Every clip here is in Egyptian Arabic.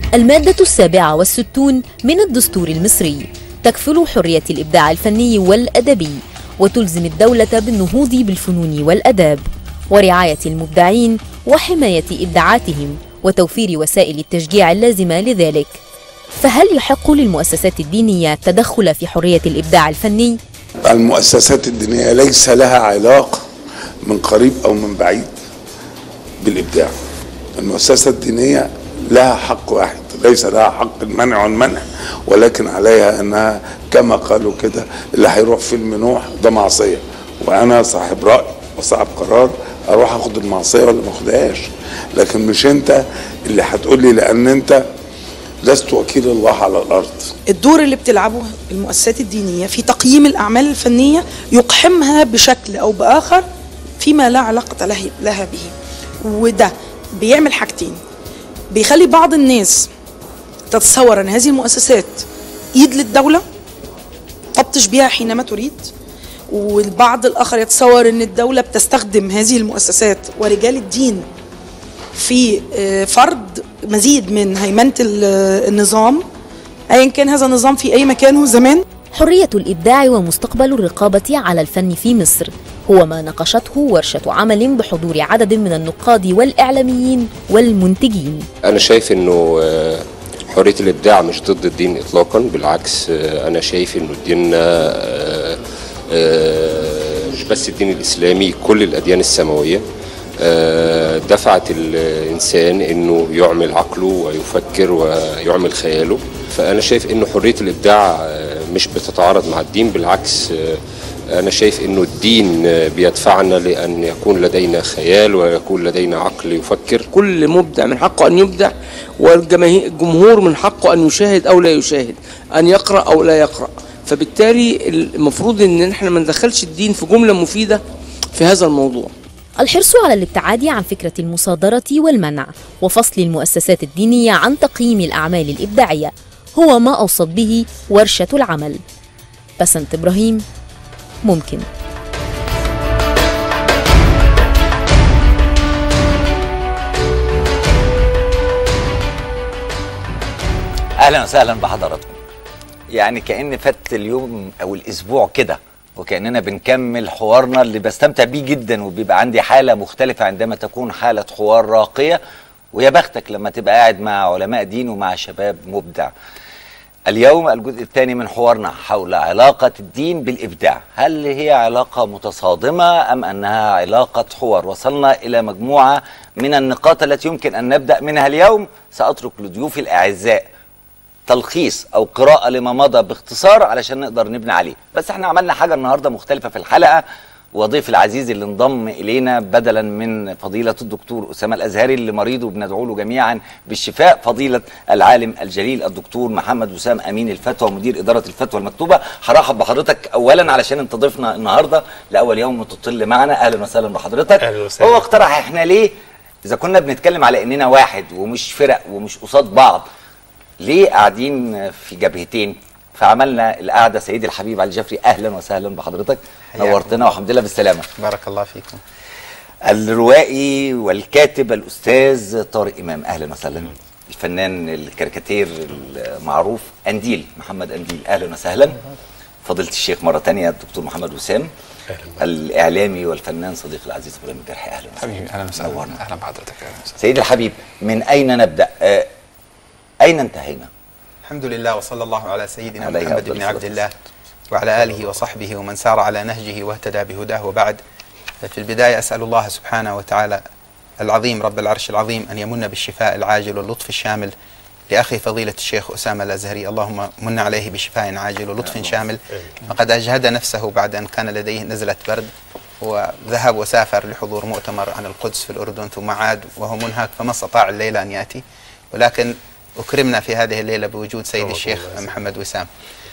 المادة السابعة والستون من الدستور المصري تكفل حرية الإبداع الفني والأدبي وتلزم الدولة بالنهوض بالفنون والأداب ورعاية المبدعين وحماية إبداعاتهم وتوفير وسائل التشجيع اللازمة لذلك فهل يحق للمؤسسات الدينية التدخل في حرية الإبداع الفني؟ المؤسسات الدينية ليس لها علاقة من قريب أو من بعيد بالإبداع المؤسسة الدينية لها حق واحد ليس لها حق المنع والمنع ولكن عليها أنها كما قالوا كده اللي هيروح فيلم نوح ده معصية وأنا صاحب رأي وصاحب قرار أروح أخد المعصية ولا ما أخدهاش لكن مش أنت اللي هتقول لي لأن أنت لست وكيل الله على الأرض الدور اللي بتلعبه المؤسسات الدينية في تقييم الأعمال الفنية يقحمها بشكل أو بآخر فيما لا علاقة له- لها به وده بيعمل حاجتين بيخلي بعض الناس تتصور أن هذه المؤسسات إيد للدولة تبطش بها حينما تريد والبعض الآخر يتصور أن الدولة بتستخدم هذه المؤسسات ورجال الدين في آه، فرض مزيد من هيمنة ال- النظام أيا كان هذا النظام في أي مكان هو زمان حرية الإبداع ومستقبل الرقابة على الفن في مصر هو ما ناقشته ورشة عمل بحضور عدد من النقاد والإعلاميين والمنتجين أنا شايف إنه آه، حرية الإبداع مش ضد الدين إطلاقا بالعكس آه، أنا شايف إنه الدين آه، آه، مش بس الدين الإسلامي كل الأديان السماوية آه، دفعت الإنسان إنه يعمل عقله ويفكر ويعمل خياله فأنا شايف إنه حرية الإبداع آه، مش بتتعارض مع الدين بالعكس آه، أنا شايف إنه الدين آه، بيدفعنا لأن يكون لدينا خيال ويكون لدينا عقل يفكر كل مبدع من حقه أن يبدع والجماهير الجمهور من حقه أن يشاهد أو لا يشاهد أن يقرأ أو لا يقرأ فبالتالي المفروض أن احنا ما ندخلش الدين في جملة مفيدة في هذا الموضوع الحرص على الابتعاد عن فكرة المصادرة والمنع وفصل المؤسسات الدينية عن تقييم الأعمال الإبداعية هو ما أوصت به ورشة العمل بسنت إبراهيم ممكن اهلا وسهلا بحضراتكم يعني كان فات اليوم او الاسبوع كده وكاننا بنكمل حوارنا اللي بستمتع بيه جدا وبيبقى عندي حاله مختلفه عندما تكون حاله حوار راقيه ويا بختك لما تبقى قاعد مع علماء دين ومع شباب مبدع اليوم الجزء الثاني من حوارنا حول علاقة الدين بالإبداع هل هي علاقة متصادمة أم أنها علاقة حوار وصلنا إلى مجموعة من النقاط التي يمكن أن نبدأ منها اليوم سأترك لضيوفي الأعزاء تلخيص او قراءه لما مضى باختصار علشان نقدر نبني عليه بس احنا عملنا حاجه النهارده مختلفه في الحلقه وضيف العزيز اللي انضم الينا بدلا من فضيله الدكتور اسامه الازهري اللي مريض وبندعو له جميعا بالشفاء فضيله العالم الجليل الدكتور محمد وسام امين الفتوى مدير اداره الفتوى المكتوبه هرحب بحضرتك اولا علشان انت ضيفنا النهارده لاول يوم تطل معنا اهلا وسهلا بحضرتك أهلا وسهلا. هو اقترح احنا ليه اذا كنا بنتكلم على اننا واحد ومش فرق ومش قصاد بعض ليه قاعدين في جبهتين فعملنا القعده سيدي الحبيب علي جفري اهلا وسهلا بحضرتك حياكم نورتنا الله. والحمد لله بالسلامه بارك الله فيكم الروائي والكاتب الاستاذ طارق امام اهلا وسهلا الفنان الكاريكاتير المعروف انديل محمد انديل اهلا وسهلا فضيله الشيخ مره تانية الدكتور محمد وسام الاعلامي والفنان صديقي العزيز ابراهيم الجرحي اهلا وسهلا حبيبي اهلا وسهلا نورنا. اهلا بحضرتك اهلا وسهلا سيدي الحبيب من اين نبدا آه، اين انتهينا الحمد لله وصلى الله على سيدنا عليه محمد أفضل بن الصلاة عبد الله وعلى اله وصحبه ومن سار على نهجه واهتدى بهداه وبعد في البدايه اسال الله سبحانه وتعالى العظيم رب العرش العظيم ان يمن بالشفاء العاجل واللطف الشامل لاخي فضيله الشيخ اسامه الازهري اللهم من عليه بشفاء عاجل ولطف شامل فقد اجهد نفسه بعد ان كان لديه نزله برد وذهب وسافر لحضور مؤتمر عن القدس في الاردن ثم عاد وهو منهك فما استطاع الليله ان ياتي ولكن اكرمنا في هذه الليله بوجود سيد الشيخ محمد وسام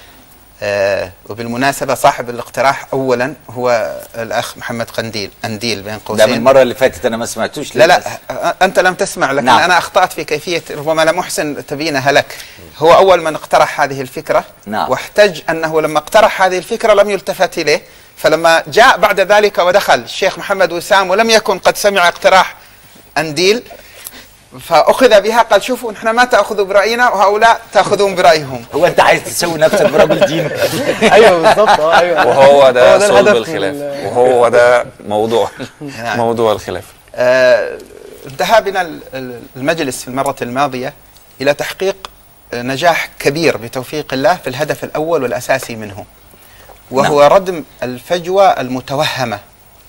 آه وبالمناسبه صاحب الاقتراح اولا هو الاخ محمد قنديل انديل بين ده قوسين من المره اللي فاتت انا ما سمعتوش لا ليه لا بس؟ أ- انت لم تسمع لكن نعم. انا اخطات في كيفيه ربما لم احسن تبيينها لك هو اول من اقترح هذه الفكره نعم. واحتج انه لما اقترح هذه الفكره لم يلتفت اليه فلما جاء بعد ذلك ودخل الشيخ محمد وسام ولم يكن قد سمع اقتراح انديل فاخذ بها قال شوفوا نحن ما تاخذوا براينا وهؤلاء تاخذون برايهم هو انت عايز تسوي نفسك برجل دين ايوه بالظبط اه ايوه وهو ده صلب الهدف من الخلاف ال- وهو ده موضوع نعم. موضوع الخلاف آه، انتهى بنا ال- ال- المجلس في المرة الماضية إلى تحقيق آه، نجاح كبير بتوفيق الله في الهدف الأول والأساسي منه وهو نعم. ردم الفجوة المتوهمة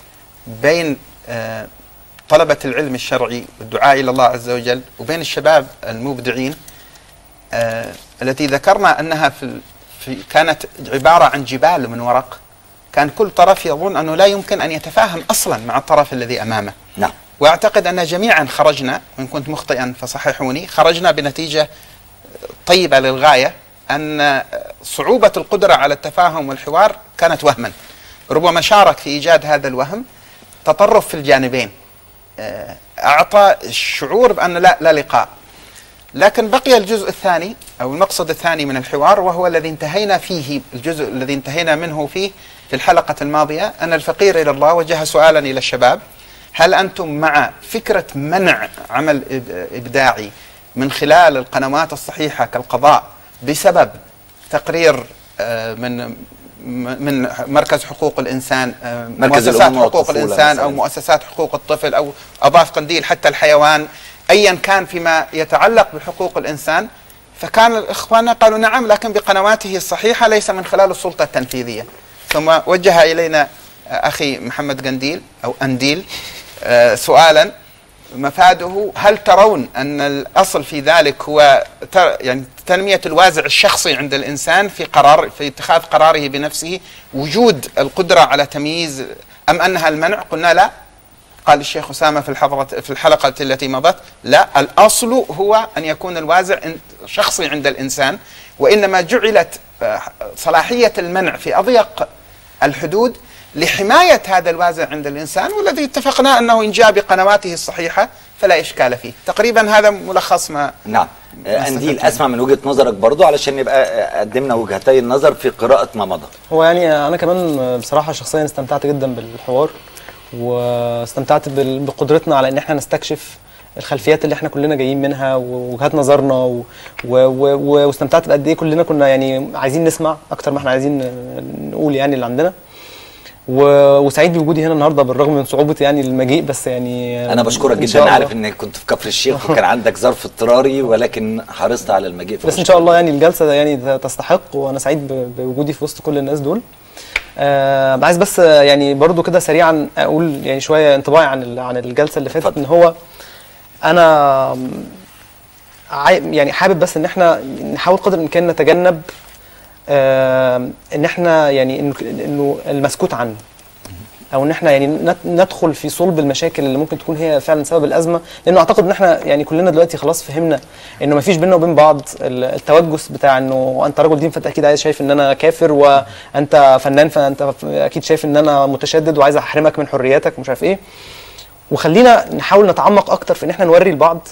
بين آه، طلبة العلم الشرعي والدعاء إلى الله عز وجل وبين الشباب المبدعين آه، التي ذكرنا أنها في ال- في كانت عبارة عن جبال من ورق كان كل طرف يظن أنه لا يمكن أن يتفاهم أصلا مع الطرف الذي أمامه نعم واعتقد ان جميعا خرجنا وان كنت مخطئا فصححوني خرجنا بنتيجه طيبه للغايه ان صعوبه القدره على التفاهم والحوار كانت وهما ربما شارك في ايجاد هذا الوهم تطرف في الجانبين آه، اعطى الشعور بان لا لا لقاء لكن بقي الجزء الثاني او المقصد الثاني من الحوار وهو الذي انتهينا فيه الجزء الذي انتهينا منه فيه في الحلقه الماضيه ان الفقير الى الله وجه سؤالا الى الشباب هل انتم مع فكره منع عمل إب- ابداعي من خلال القنوات الصحيحه كالقضاء بسبب تقرير آه، من من مركز حقوق الانسان آه، مركز مؤسسات الأمومة حقوق والطفولة الانسان او مثلاً. مؤسسات حقوق الطفل او اضاف قنديل حتى الحيوان ايا كان فيما يتعلق بحقوق الانسان فكان الاخوان قالوا نعم لكن بقنواته الصحيحه ليس من خلال السلطه التنفيذيه ثم وجه الينا آه، اخي محمد قنديل او انديل آه، سؤالا مفاده هل ترون ان الاصل في ذلك هو ت- يعني تنميه الوازع الشخصي عند الانسان في قرار في اتخاذ قراره بنفسه وجود القدره على تمييز ام انها المنع قلنا لا قال الشيخ اسامه في الحضره في الحلقه التي مضت لا الاصل هو ان يكون الوازع عند- شخصي عند الانسان وانما جعلت آه، صلاحيه المنع في اضيق الحدود لحمايه هذا الوازع عند الانسان والذي اتفقنا انه ان جاء بقنواته الصحيحه فلا اشكال فيه تقريبا هذا ملخص ما نعم آه، ما انديل استفدت اسمع من وجهه نظرك برضو علشان نبقى آه، قدمنا وجهتي النظر في قراءه ما مضى هو يعني انا كمان بصراحه شخصيا استمتعت جدا بالحوار واستمتعت بال- بقدرتنا على ان احنا نستكشف الخلفيات اللي احنا كلنا جايين منها ووجهات نظرنا و... و... و... واستمتعت بقد ايه كلنا كنا يعني عايزين نسمع اكتر ما احنا عايزين نقول يعني اللي عندنا و... وسعيد بوجودي هنا النهارده بالرغم من صعوبه يعني المجيء بس يعني انا بشكرك إن جدا شاء انا الله. عارف انك كنت في كفر الشيخ وكان عندك ظرف اضطراري ولكن حرصت على المجيء بس ان شاء الله يعني الجلسه يعني تستحق وانا سعيد ب- بوجودي في وسط كل الناس دول آه عايز بس آه، يعني برضو كده سريعا اقول يعني شويه انطباعي عن ال- عن الجلسه اللي فاتت اتفضل. ان هو انا م، عاي- يعني حابب بس ان احنا نحاول قدر الامكان نتجنب آه ان احنا يعني إنه- انه المسكوت عنه او ان احنا يعني نت- ندخل في صلب المشاكل اللي ممكن تكون هي فعلا سبب الازمه لانه اعتقد ان احنا يعني كلنا دلوقتي خلاص فهمنا انه ما فيش بيننا وبين بعض ال- التوجس بتاع انه انت رجل دين فانت اكيد عايز شايف ان انا كافر وانت فنان فانت ف- اكيد شايف ان انا متشدد وعايز احرمك من حرياتك ومش عارف ايه وخلينا نحاول نتعمق اكتر في ان احنا نوري لبعض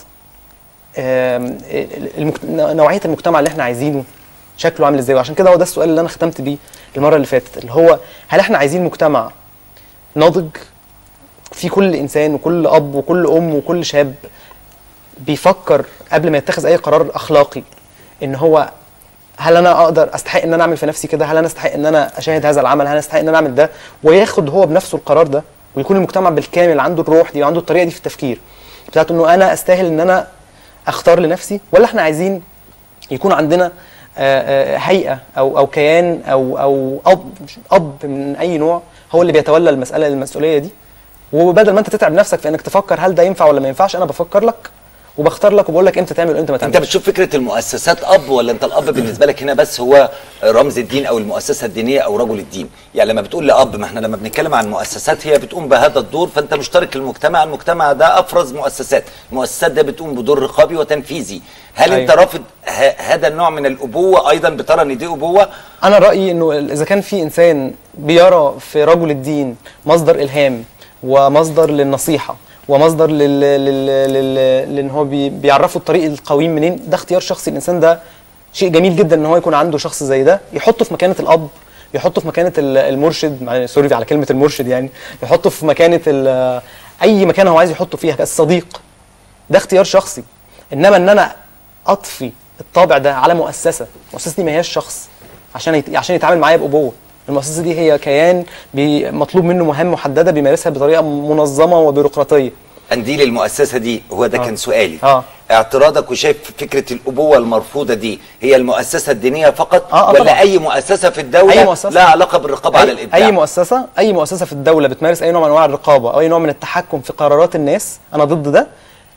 آم، المجت... نوعيه المجتمع اللي احنا عايزينه شكله عامل ازاي وعشان كده هو ده السؤال اللي انا ختمت بيه المره اللي فاتت اللي هو هل احنا عايزين مجتمع ناضج في كل انسان وكل اب وكل ام وكل شاب بيفكر قبل ما يتخذ اي قرار اخلاقي ان هو هل انا اقدر استحق ان انا اعمل في نفسي كده هل انا استحق ان انا اشاهد هذا العمل هل انا استحق ان انا اعمل ده وياخد هو بنفسه القرار ده ويكون المجتمع بالكامل عنده الروح دي وعنده الطريقه دي في التفكير بتاعت انه انا استاهل ان انا اختار لنفسي ولا احنا عايزين يكون عندنا آه، آه، هيئه او او كيان او او اب اب من اي نوع هو اللي بيتولى المساله المسؤوليه دي وبدل ما انت تتعب نفسك في انك تفكر هل ده ينفع ولا ما ينفعش انا بفكر لك وبختار لك وبقول لك امتى تعمل وامتى ما انت تعملش بتشوف فكره المؤسسات اب ولا انت الاب بالنسبه لك هنا بس هو رمز الدين او المؤسسه الدينيه او رجل الدين يعني لما بتقول لاب ما احنا لما بنتكلم عن مؤسسات هي بتقوم بهذا الدور فانت مشترك المجتمع المجتمع ده افرز مؤسسات المؤسسات ده بتقوم بدور رقابي وتنفيذي هل أيوة. انت رافض ه- هذا النوع من الابوه ايضا بترى ان دي ابوه انا رايي انه اذا كان في انسان بيرى في رجل الدين مصدر الهام ومصدر للنصيحه ومصدر لل لل لل لان هو بي بيعرفه الطريق القويم منين ده اختيار شخصي الانسان ده شيء جميل جدا ان هو يكون عنده شخص زي ده يحطه في مكانه الاب يحطه في مكانه ال- المرشد مع- سوري على كلمه المرشد يعني يحطه في مكانه ال- اي مكان هو عايز يحطه فيها الصديق ده اختيار شخصي انما ان انا اطفي الطابع ده على مؤسسه المؤسسه دي ما هياش شخص عشان يت... عشان يتعامل معايا بابوه المؤسسه دي هي كيان بي... مطلوب منه مهام محدده بيمارسها بطريقه منظمه وبيروقراطيه قنديل المؤسسه دي هو ده كان سؤالي آه. اعتراضك وشايف فكره الابوه المرفوضه دي هي المؤسسه الدينيه فقط آه، آه، ولا طبعاً. اي مؤسسه في الدوله أي مؤسسة. لها علاقه بالرقابه على أي, الابداع اي مؤسسه اي مؤسسه في الدوله بتمارس اي نوع من انواع الرقابه او اي نوع من التحكم في قرارات الناس انا ضد ده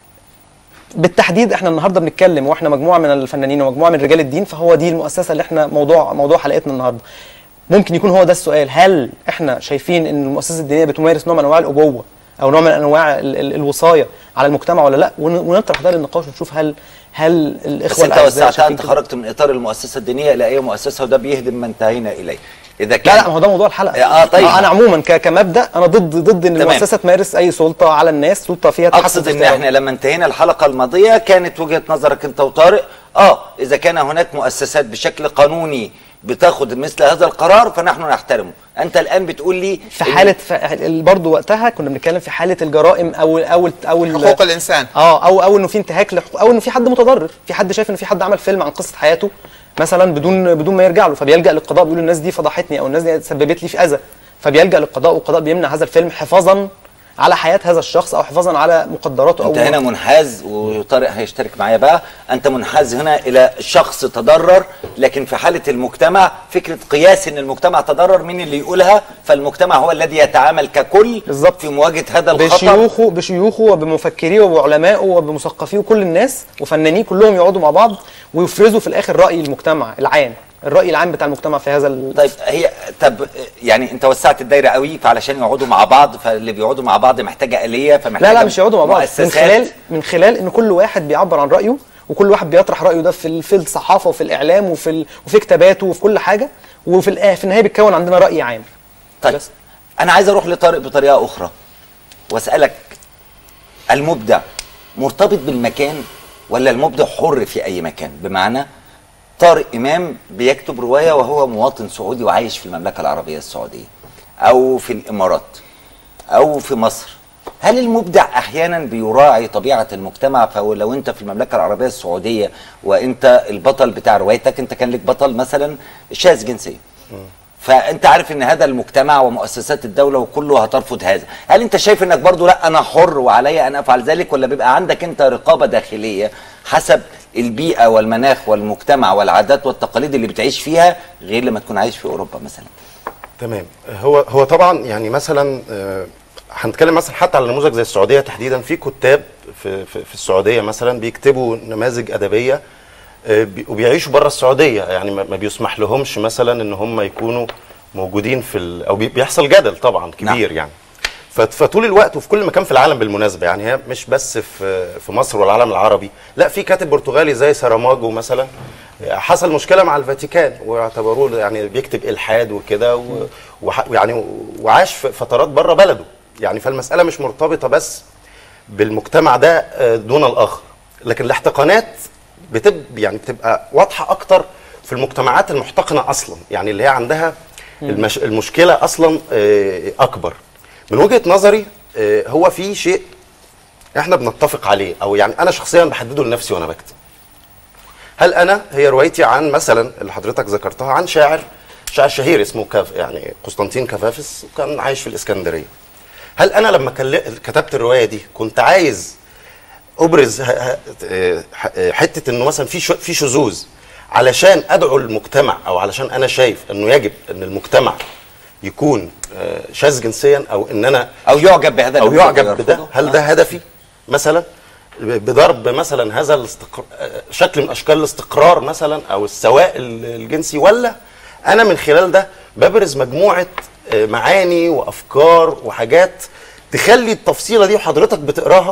بالتحديد احنا النهارده بنتكلم واحنا مجموعه من الفنانين ومجموعه من رجال الدين فهو دي المؤسسه اللي احنا موضوع موضوع حلقتنا النهارده ممكن يكون هو ده السؤال هل احنا شايفين ان المؤسسه الدينيه بتمارس نوع من انواع الابوه او نوع من انواع ال- ال- الوصايه على المجتمع ولا لا ون- ونطرح ده للنقاش ونشوف هل هل بس الاخوه انت الأعزاء وسعتها شايفين انت كده؟ خرجت من اطار المؤسسه الدينيه الى اي مؤسسه وده بيهدم ما انتهينا اليه اذا لا كان لا ما هو ده موضوع الحلقه اه طيب انا عموما ك- كمبدا انا ضد ضد ان تمام. المؤسسه تمارس اي سلطه على الناس سلطه فيها تحكم اقصد في ان اختيارات. احنا لما انتهينا الحلقه الماضيه كانت وجهه نظرك انت وطارق اه اذا كان هناك مؤسسات بشكل قانوني بتاخد مثل هذا القرار فنحن نحترمه انت الان بتقول لي في إن- حاله ف- برضه وقتها كنا بنتكلم في حاله الجرائم او او او ال- حقوق الانسان اه او او انه في انتهاك لحقوق او انه في حد متضرر في حد شايف ان في حد عمل فيلم عن قصه حياته مثلا بدون بدون ما يرجع له فبيلجا للقضاء بيقول الناس دي فضحتني او الناس دي سببت لي في اذى فبيلجا للقضاء والقضاء بيمنع هذا الفيلم حفاظا على حياه هذا الشخص او حفاظا على مقدراته او انت هنا منحاز وطارق هيشترك معايا بقى انت منحاز هنا الى شخص تضرر لكن في حاله المجتمع فكره قياس ان المجتمع تضرر مين اللي يقولها فالمجتمع هو الذي يتعامل ككل بالظبط. في مواجهه هذا الخطر بشيوخه بشيوخه وبمفكريه وبعلمائه وبمثقفيه وكل الناس وفنانيه كلهم يقعدوا مع بعض ويفرزوا في الاخر راي المجتمع العام الراي العام بتاع المجتمع في هذا ال... طيب هي طب يعني انت وسعت الدايره قوي فعلشان يقعدوا مع بعض فاللي بيقعدوا مع بعض محتاجه اليه فمحتاجه لا لا مش يقعدوا مع بعض من مؤسسات. خلال من خلال ان كل واحد بيعبر عن رايه وكل واحد بيطرح رايه ده في ال- في الصحافه وفي الاعلام وفي ال... وفي كتاباته وفي كل حاجه وفي الآ- في النهايه بيتكون عندنا راي عام طيب بس. انا عايز اروح لطارق بطريقه اخرى واسالك المبدع مرتبط بالمكان ولا المبدع حر في اي مكان بمعنى طارق امام بيكتب روايه وهو مواطن سعودي وعايش في المملكه العربيه السعوديه او في الامارات او في مصر هل المبدع احيانا بيراعي طبيعه المجتمع فلو انت في المملكه العربيه السعوديه وانت البطل بتاع روايتك انت كان لك بطل مثلا شاذ جنسيا فانت عارف ان هذا المجتمع ومؤسسات الدوله وكله هترفض هذا هل انت شايف انك برضو لا انا حر وعلي ان افعل ذلك ولا بيبقى عندك انت رقابه داخليه حسب البيئه والمناخ والمجتمع والعادات والتقاليد اللي بتعيش فيها غير لما تكون عايش في اوروبا مثلا تمام هو هو طبعا يعني مثلا آه، هنتكلم مثلا حتى على نموذج زي السعوديه تحديدا في كتاب في في, في السعوديه مثلا بيكتبوا نماذج ادبيه آه، بي- وبيعيشوا بره السعوديه يعني ما ما بيسمح لهمش مثلا ان هم يكونوا موجودين في ال او بي- بيحصل جدل طبعا كبير نعم. يعني فت- فطول الوقت وفي كل مكان في العالم بالمناسبه يعني هي مش بس في في مصر والعالم العربي لا في كاتب برتغالي زي ساراماجو مثلا حصل مشكله مع الفاتيكان واعتبروه يعني بيكتب الحاد وكده و- وح- ويعني وعاش في فترات بره بلده يعني فالمساله مش مرتبطه بس بالمجتمع ده آه، دون الاخر لكن الاحتقانات بتب يعني بتبقى واضحه اكتر في المجتمعات المحتقنه اصلا يعني اللي هي عندها المش المشكله اصلا آه، اكبر من وجهه نظري آه، هو في شيء احنا بنتفق عليه او يعني انا شخصيا بحدده لنفسي وانا بكتب هل انا هي روايتي عن مثلا اللي حضرتك ذكرتها عن شاعر شاعر شهير اسمه كاف يعني قسطنطين كفافس وكان عايش في الاسكندريه هل انا لما كل- كتبت الروايه دي كنت عايز ابرز ه- ه- آه، ح- حته انه مثلا في شو- في شذوذ علشان ادعو المجتمع او علشان انا شايف انه يجب ان المجتمع يكون آه، شاذ جنسيا او ان انا او يعجب بهذا او النموذج يعجب بده ويرفضه. هل ده هدفي مثلا بضرب مثلا هذا الاستقر... آه، شكل من اشكال الاستقرار مثلا او السواء ال- الجنسي ولا انا من خلال ده ببرز مجموعه آه، معاني وافكار وحاجات تخلي التفصيله دي وحضرتك بتقراها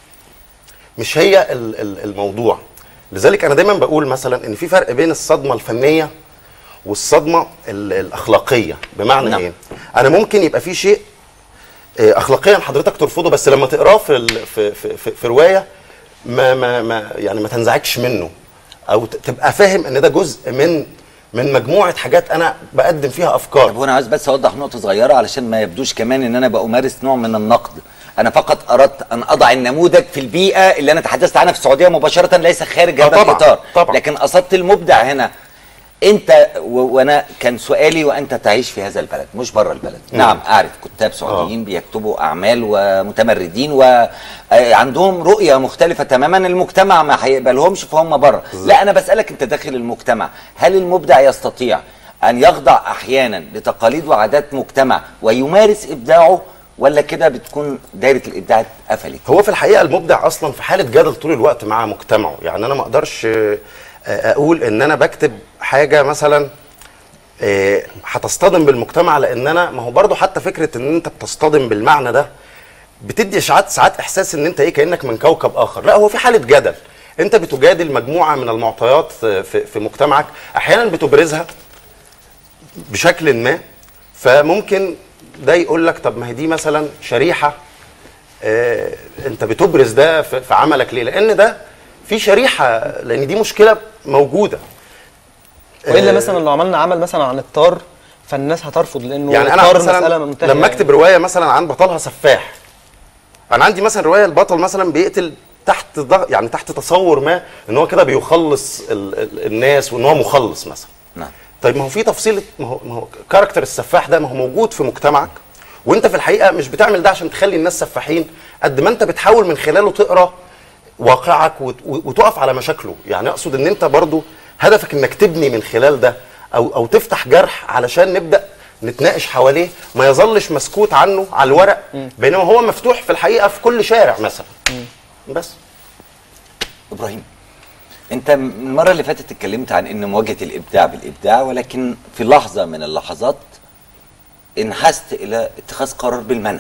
مش هي ال- ال- الموضوع لذلك انا دايما بقول مثلا ان في فرق بين الصدمه الفنيه والصدمه ال- الاخلاقيه بمعنى نعم. ايه انا ممكن يبقى في شيء آه، اخلاقيا حضرتك ترفضه بس لما تقراه في ال- في في, في, في روايه ما ما ما يعني ما تنزعجش منه او ت- تبقى فاهم ان ده جزء من من مجموعه حاجات انا بقدم فيها طب افكار وانا عايز بس اوضح نقطه صغيره علشان ما يبدوش كمان ان انا بمارس نوع من النقد انا فقط اردت ان اضع النموذج في البيئه اللي انا تحدثت عنها في السعوديه مباشره ليس خارج آه هذا طبعاً، الاطار طبعاً. لكن قصدت المبدع هنا انت و... وانا كان سؤالي وانت تعيش في هذا البلد مش بره البلد مم. نعم اعرف كتاب سعوديين بيكتبوا اعمال ومتمردين وعندهم رؤيه مختلفه تماما المجتمع ما هيقبلهمش فهم بره لا انا بسالك انت داخل المجتمع هل المبدع يستطيع ان يخضع احيانا لتقاليد وعادات مجتمع ويمارس ابداعه ولا كده بتكون دايره الابداع اتقفلت هو في الحقيقه المبدع اصلا في حاله جدل طول الوقت مع مجتمعه يعني انا ما اقدرش آه، اقول ان انا بكتب حاجه مثلا آه، هتصطدم بالمجتمع لان انا ما هو برضو حتى فكره ان انت بتصطدم بالمعنى ده بتدي ساعات ساعات احساس ان انت ايه كانك من كوكب اخر لا هو في حاله جدل انت بتجادل مجموعه من المعطيات في, في مجتمعك احيانا بتبرزها بشكل ما فممكن ده يقول لك طب ما هي دي مثلا شريحه آه انت بتبرز ده في, في عملك ليه لان ده في شريحه لان دي مشكله موجوده والا آه، مثلا لو عملنا عمل مثلا عن الطار فالناس هترفض لانه يعني انا الطار مثلا مساله منتهيه لما اكتب روايه مثلا عن بطلها سفاح انا عندي مثلا روايه البطل مثلا بيقتل تحت ضغط يعني تحت تصور ما ان هو كده بيخلص ال ال الناس وان هو مخلص مثلا نعم طيب ما هو في تفصيل ما هو ما هو كاركتر السفاح ده ما هو موجود في مجتمعك وانت في الحقيقه مش بتعمل ده عشان تخلي الناس سفاحين قد ما انت بتحاول من خلاله تقرا واقعك وت- وتقف على مشاكله يعني اقصد ان انت برضو هدفك انك تبني من خلال ده او او تفتح جرح علشان نبدا نتناقش حواليه ما يظلش مسكوت عنه على الورق بينما هو مفتوح في الحقيقه في كل شارع مثلا بس ابراهيم انت المره اللي فاتت اتكلمت عن ان مواجهه الابداع بالابداع ولكن في لحظه من اللحظات انحست الى اتخاذ قرار بالمنع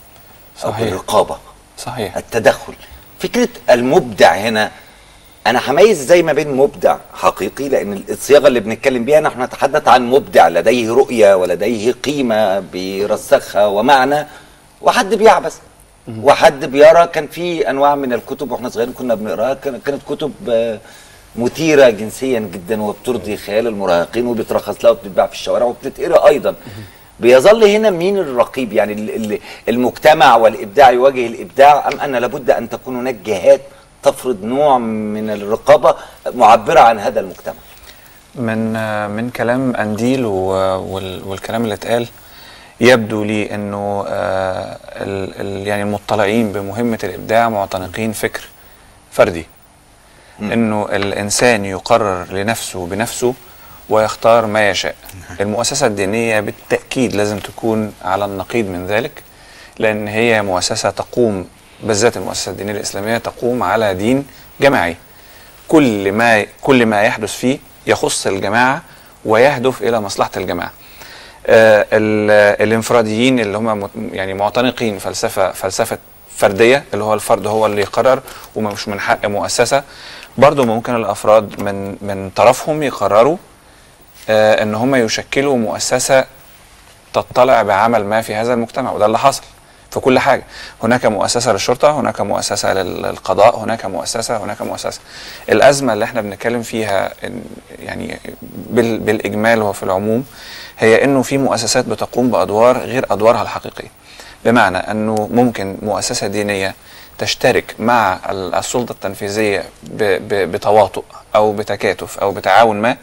او صحيح. بالرقابه صحيح التدخل فكره المبدع هنا انا هميز زي ما بين مبدع حقيقي لان الصياغه اللي بنتكلم بيها نحن نتحدث عن مبدع لديه رؤيه ولديه قيمه بيرسخها ومعنى وحد بيعبث وحد بيرى كان في انواع من الكتب واحنا صغيرين كنا بنقراها كان- كانت كتب آه، مثيره جنسيا جدا وبترضي خيال المراهقين وبترخص لها وبتتباع في الشوارع وبتتقرا ايضا بيظل هنا مين الرقيب يعني ال- ال- المجتمع والابداع يواجه الابداع ام ان لابد ان تكون هناك جهات تفرض نوع من الرقابه معبره عن هذا المجتمع من آه، من كلام انديل و- وال- والكلام اللي اتقال يبدو لي انه آه، ال- ال- يعني المطلعين بمهمه الابداع معتنقين فكر فردي انه الانسان يقرر لنفسه بنفسه ويختار ما يشاء المؤسسه الدينيه بالتاكيد لازم تكون على النقيض من ذلك لان هي مؤسسه تقوم بالذات المؤسسه الدينيه الاسلاميه تقوم على دين جماعي كل ما كل ما يحدث فيه يخص الجماعه ويهدف الى مصلحه الجماعه. آه ال- الانفراديين اللي هم مت- يعني معتنقين فلسفه فلسفه فرديه اللي هو الفرد هو اللي يقرر ومش من حق مؤسسه برضه ممكن الافراد من من طرفهم يقرروا آه ان هم يشكلوا مؤسسه تطلع بعمل ما في هذا المجتمع وده اللي حصل في كل حاجه هناك مؤسسه للشرطه هناك مؤسسه لل- للقضاء هناك مؤسسه هناك مؤسسه الازمه اللي احنا بنتكلم فيها إن- يعني بال- بالاجمال وفي العموم هي انه في مؤسسات بتقوم بادوار غير ادوارها الحقيقيه بمعنى انه ممكن مؤسسه دينيه تشترك مع ال- السلطه التنفيذيه ب- ب- بتواطؤ او بتكاتف او بتعاون ما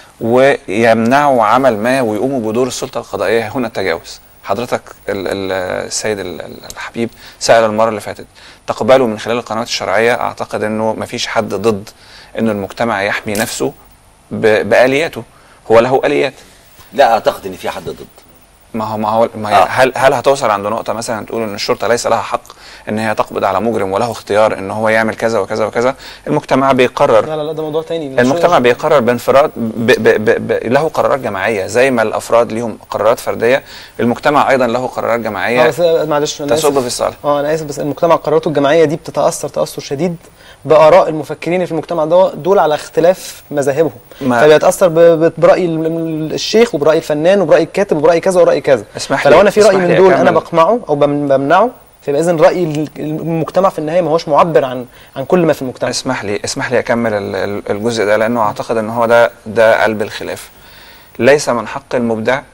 ويمنعوا عمل ما ويقوموا بدور السلطه القضائيه هنا التجاوز حضرتك ال- ال- السيد ال- ال- الحبيب سأل المرة اللي فاتت تقبلوا من خلال القنوات الشرعية أعتقد أنه مفيش حد ضد أن المجتمع يحمي نفسه ب- بآلياته هو له آليات لا اعتقد ان في حد ضد ما هو ما هو ما هي آه. هل هل هتوصل عند نقطة مثلا تقول ان الشرطة ليس لها حق ان هي تقبض على مجرم وله اختيار ان هو يعمل كذا وكذا وكذا المجتمع بيقرر لا لا لا ده موضوع تاني المجتمع بيقرر بانفراد ب ب ب ب له قرارات جماعيه زي ما الافراد ليهم قرارات فرديه المجتمع ايضا له قرارات اه جماعيه بس معلش انا تصب آسف. في الصالح اه انا اسف بس المجتمع قراراته الجماعيه دي بتتاثر تاثر شديد باراء المفكرين اللي في المجتمع ده دول على اختلاف مذاهبهم ما- فبيتاثر ب- ب- براي ال- ال- الشيخ وبراي الفنان وبراي الكاتب وبراي كذا وراي كذا اسمح فلو لي- انا في راي اسمح من لي دول انا أكمل. بقمعه او بم- بمنعه فيبقى اذا راي ال- المجتمع في النهايه ما هوش معبر عن عن كل ما في المجتمع اسمح لي اسمح لي اكمل ال- ال- الجزء ده لانه اعتقد ان هو ده ده قلب الخلاف ليس من حق المبدع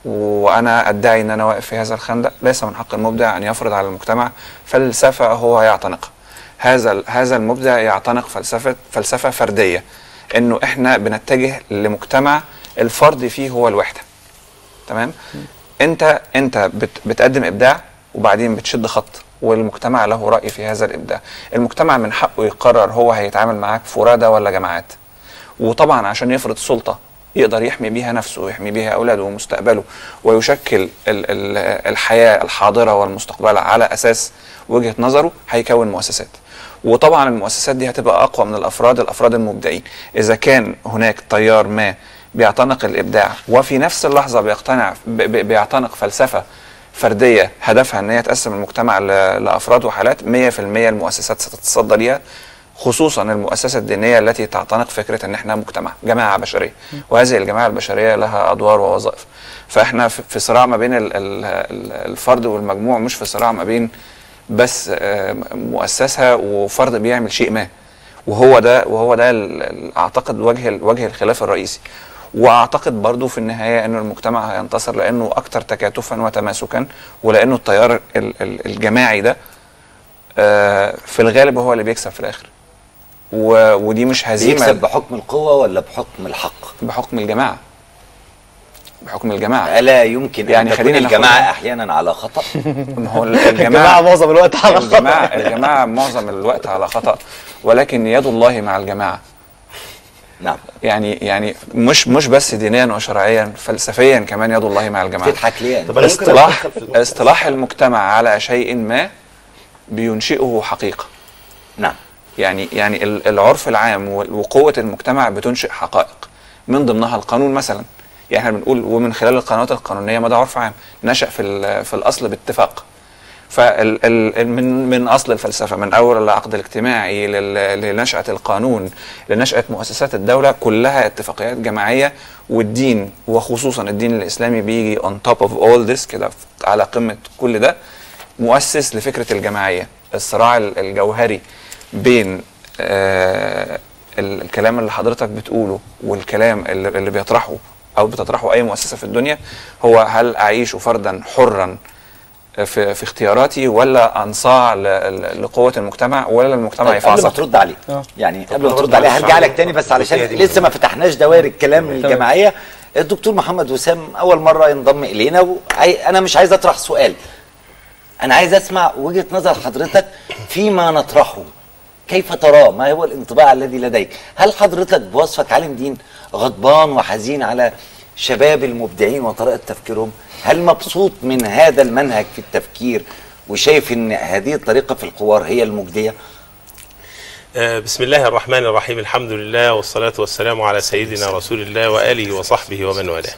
وانا ادعي ان انا واقف في هذا الخندق ليس من حق المبدع ان يفرض على المجتمع فلسفه هو يعتنقها هذا هذا المبدع يعتنق فلسفه فلسفه فرديه انه احنا بنتجه لمجتمع الفرد فيه هو الوحده تمام انت انت بت بتقدم ابداع وبعدين بتشد خط والمجتمع له راي في هذا الابداع المجتمع من حقه يقرر هو هيتعامل معاك فرادى ولا جماعات وطبعا عشان يفرض سلطه يقدر يحمي بيها نفسه ويحمي بيها اولاده ومستقبله ويشكل ال ال الحياه الحاضره والمستقبله على اساس وجهه نظره هيكون مؤسسات وطبعا المؤسسات دي هتبقى اقوى من الافراد الافراد المبدعين اذا كان هناك تيار ما بيعتنق الابداع وفي نفس اللحظه بيقتنع ب- ب- بيعتنق فلسفه فرديه هدفها ان هي تقسم المجتمع ل- لافراد وحالات 100% المؤسسات ستتصدى ليها خصوصا المؤسسه الدينيه التي تعتنق فكره ان احنا مجتمع جماعه بشريه وهذه الجماعه البشريه لها ادوار ووظائف فاحنا في في صراع ما بين ال- ال- ال- الفرد والمجموع مش في صراع ما بين بس آه، مؤسسه وفرد بيعمل شيء ما وهو ده وهو ده ال- ال- اعتقد وجه وجه الخلاف الرئيسي واعتقد برضو في النهايه انه المجتمع هينتصر لانه اكثر تكاتفا وتماسكا ولانه التيار ال- ال- الجماعي ده آه، في الغالب هو اللي بيكسب في الاخر و- ودي مش هزيمه بيكسب بحكم القوه ولا بحكم الحق بحكم الجماعه بحكم الجماعه الا يمكن يعني ان تكون خلينا الجماعه ناخدها- احيانا على خطا ما هو الجماعه الجماعه معظم الوقت على خطأ. الجماعه الجماعه معظم الوقت على خطا ولكن يد الله مع الجماعه نعم يعني يعني مش مش بس دينيا وشرعيا فلسفيا كمان يد الله مع الجماعه تضحك ليه طب انا ممكن اصطلاح أدخل في النقطة؟ اصطلاح المجتمع على شيء ما بينشئه حقيقه نعم يعني يعني ال- العرف العام و- وقوه المجتمع بتنشئ حقائق من ضمنها القانون مثلا يعني احنا بنقول ومن خلال القنوات القانونيه ما ده عرف عام نشا في ال- في الاصل باتفاق فال ال من من اصل الفلسفه من اول العقد الاجتماعي لل- لنشاه القانون لنشاه مؤسسات الدوله كلها اتفاقيات جماعيه والدين وخصوصا الدين الاسلامي بيجي on top of all this كده على قمه كل ده مؤسس لفكره الجماعيه الصراع ال- الجوهري بين آه ال- الكلام اللي حضرتك بتقوله والكلام اللي, اللي بيطرحه او بتطرحه اي مؤسسه في الدنيا هو هل اعيش فردا حرا في, في اختياراتي ولا انصاع ل- ل- لقوه المجتمع ولا المجتمع طيب قبل ما يفعص ترد عليه آه. يعني قبل أنا ما برد ترد عليه على هرجع لك الشعب تاني بس علشان الجزئية دي لسه ما فتحناش دوائر الكلام الجماعيه الدكتور محمد وسام اول مره ينضم الينا وعي- انا مش عايز اطرح سؤال انا عايز اسمع وجهه نظر حضرتك فيما نطرحه كيف تراه ما هو الانطباع الذي لديك هل حضرتك بوصفك عالم دين غضبان وحزين على شباب المبدعين وطريقه تفكيرهم هل مبسوط من هذا المنهج في التفكير وشايف ان هذه الطريقه في الحوار هي المجديه آه، بسم الله الرحمن الرحيم الحمد لله والصلاة والسلام على سيدنا رسول الله وآله وصحبه ومن والاه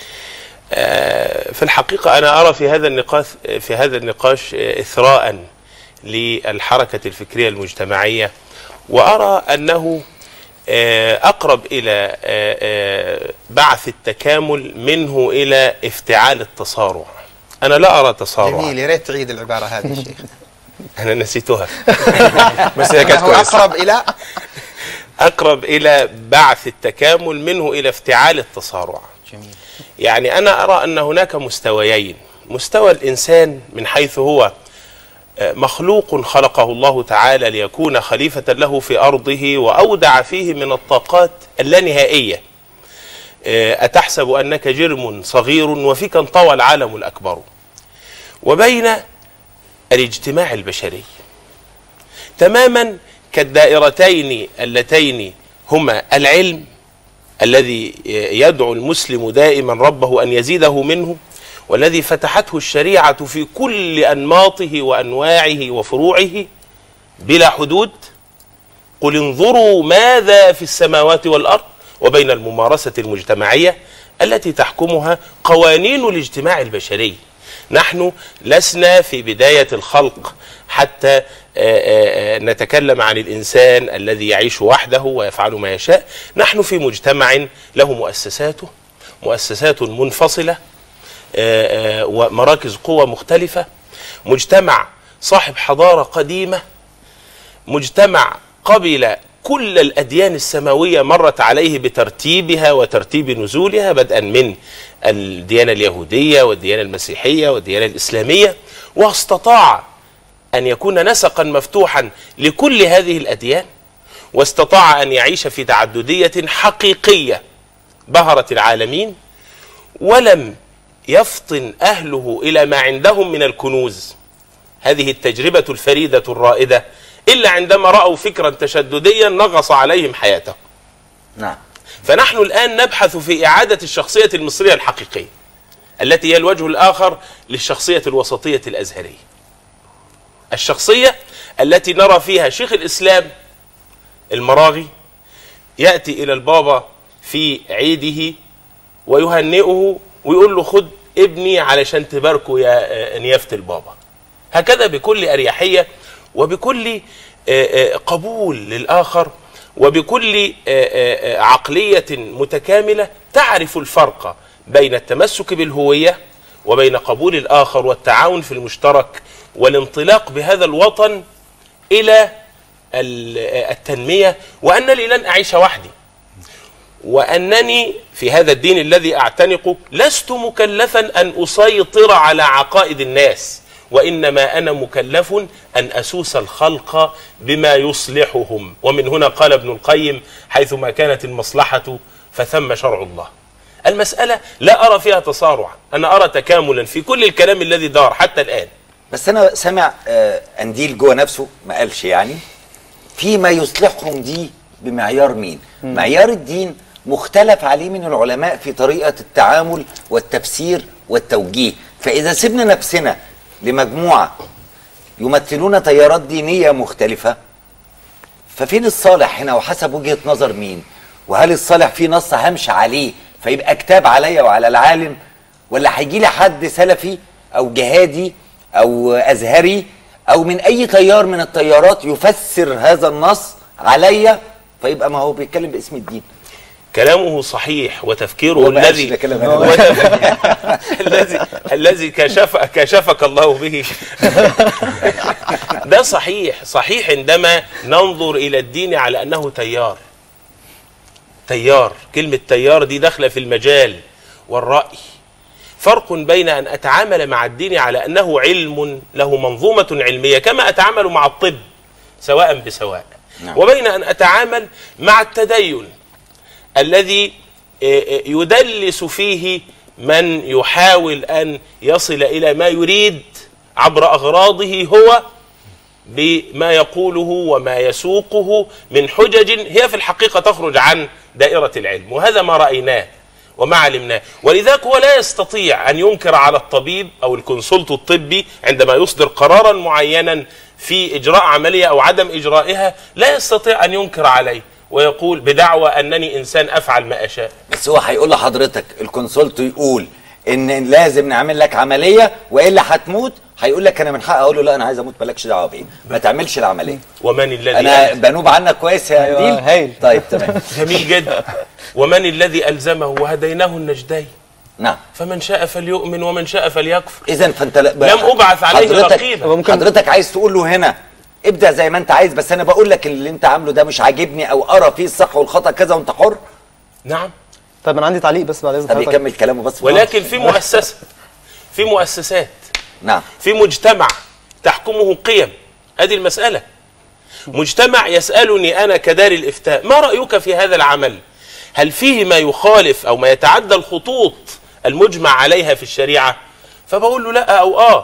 آه، في الحقيقة أنا أرى في هذا النقاش في هذا النقاش آه، إثراء للحركة الفكرية المجتمعية وأرى أنه آه، أقرب إلى آه، آه، بعث التكامل منه إلى افتعال التصارع أنا لا أرى تصارعا جميل يا ريت تعيد العباره هذه الشيخ أنا نسيتها بس هي كانت هو كويسه اقرب الى أقرب إلى بعث التكامل منه إلى افتعال التصارع جميل يعني أنا أرى أن هناك مستويين مستوى الإنسان من حيث هو آه، مخلوق خلقه الله تعالى ليكون خليفة له في أرضه وأودع فيه من الطاقات اللانهائية آه، أتحسب أنك جرم صغير وفيك انطوى العالم الأكبر وبين الاجتماع البشري تماما كالدائرتين اللتين هما العلم الذي يدعو المسلم دائما ربه ان يزيده منه والذي فتحته الشريعه في كل انماطه وانواعه وفروعه بلا حدود قل انظروا ماذا في السماوات والارض وبين الممارسه المجتمعيه التي تحكمها قوانين الاجتماع البشري نحن لسنا في بدايه الخلق حتى آه، آه، آه، نتكلم عن الانسان الذي يعيش وحده ويفعل ما يشاء نحن في مجتمع له مؤسساته مؤسسات منفصله آه، آه، ومراكز قوه مختلفه مجتمع صاحب حضاره قديمه مجتمع قبل كل الأديان السماوية مرت عليه بترتيبها وترتيب نزولها بدءا من الديانة اليهودية والديانة المسيحية والديانة الإسلامية واستطاع أن يكون نسقا مفتوحا لكل هذه الأديان واستطاع أن يعيش في تعددية حقيقية بهرت العالمين ولم يفطن أهله إلى ما عندهم من الكنوز هذه التجربة الفريدة الرائدة إلا عندما رأوا فكرا تشدديا نغص عليهم حياتهم نعم فنحن الآن نبحث في إعادة الشخصية المصرية الحقيقية التي هي الوجه الآخر للشخصية الوسطية الأزهرية الشخصية التي نرى فيها شيخ الإسلام المراغي يأتي إلى البابا في عيده ويهنئه ويقول له خد ابني علشان تباركه يا آه، نيافة البابا هكذا بكل أريحية وبكل آه، آه، قبول للآخر وبكل آه، آه، آه، عقلية متكاملة تعرف الفرق بين التمسك بالهوية وبين قبول الآخر والتعاون في المشترك والانطلاق بهذا الوطن إلى ال- آه، التنمية وأنني لن أعيش وحدي وأنني في هذا الدين الذي أعتنقه لست مكلفا أن أسيطر على عقائد الناس وإنما أنا مكلف أن أسوس الخلق بما يصلحهم ومن هنا قال ابن القيم حيثما كانت المصلحة فثم شرع الله المسألة لا أرى فيها تصارع أنا أرى تكاملا في كل الكلام الذي دار حتى الآن بس انا سامع آه، انديل جوه نفسه ما قالش يعني فيما يصلحهم دي بمعيار مين معيار الدين مختلف عليه من العلماء في طريقة التعامل والتفسير والتوجيه فإذا سيبنا نفسنا لمجموعة يمثلون تيارات دينية مختلفة ففين الصالح هنا وحسب وجهة نظر مين وهل الصالح فيه نص همشي عليه فيبقى كتاب عليا وعلى العالم ولا هيجي لي حد سلفي او جهادي او ازهري او من اي تيار من التيارات يفسر هذا النص عليا فيبقى ما هو بيتكلم باسم الدين كلامه صحيح وتفكيره هو ما قالش الذي ده كلام أنا. وتف- الذي الذي كشف كشفك الله به ده صحيح صحيح عندما ننظر الى الدين على انه تيار تيار كلمه تيار دي داخله في المجال والراي فرق بين ان اتعامل مع الدين على انه علم له منظومه علميه كما اتعامل مع الطب سواء بسواء نعم. وبين ان اتعامل مع التدين الذي آه، آه، يدلس فيه من يحاول ان يصل الى ما يريد عبر اغراضه هو بما يقوله وما يسوقه من حجج هي في الحقيقه تخرج عن دائره العلم وهذا ما رايناه وما علمناه ولذلك هو لا يستطيع ان ينكر على الطبيب او الكونسلت الطبي عندما يصدر قرارا معينا في اجراء عمليه او عدم اجرائها لا يستطيع ان ينكر عليه ويقول بدعوى انني انسان افعل ما اشاء بس هو هيقول لحضرتك الكونسولت يقول ان لازم نعمل لك عمليه والا هتموت هيقول لك انا من حقي اقول له لا انا عايز اموت مالكش دعوه بيه ما تعملش العمليه ومن الذي انا ألزم- بنوب عنك كويس يا أيوة، ديل هايل. طيب تمام جميل جدا ومن الذي الزمه وهديناه النجدين نعم فمن شاء فليؤمن ومن شاء فليكفر اذا فانت لا- لم أبعث عليه حضرتك- رقيبا. هو ممكن- حضرتك عايز تقول له هنا ابدا زي ما انت عايز بس انا بقول لك اللي انت عامله ده مش عاجبني او ارى فيه الصح والخطا كذا وانت حر نعم طيب انا عندي تعليق بس بعد اذن طب حضرتك يكمل كلامه بس ولكن في مؤسسه في مؤسسات نعم في مجتمع تحكمه قيم ادي المساله مجتمع يسالني انا كدار الافتاء ما رايك في هذا العمل هل فيه ما يخالف او ما يتعدى الخطوط المجمع عليها في الشريعه فبقول له لا او اه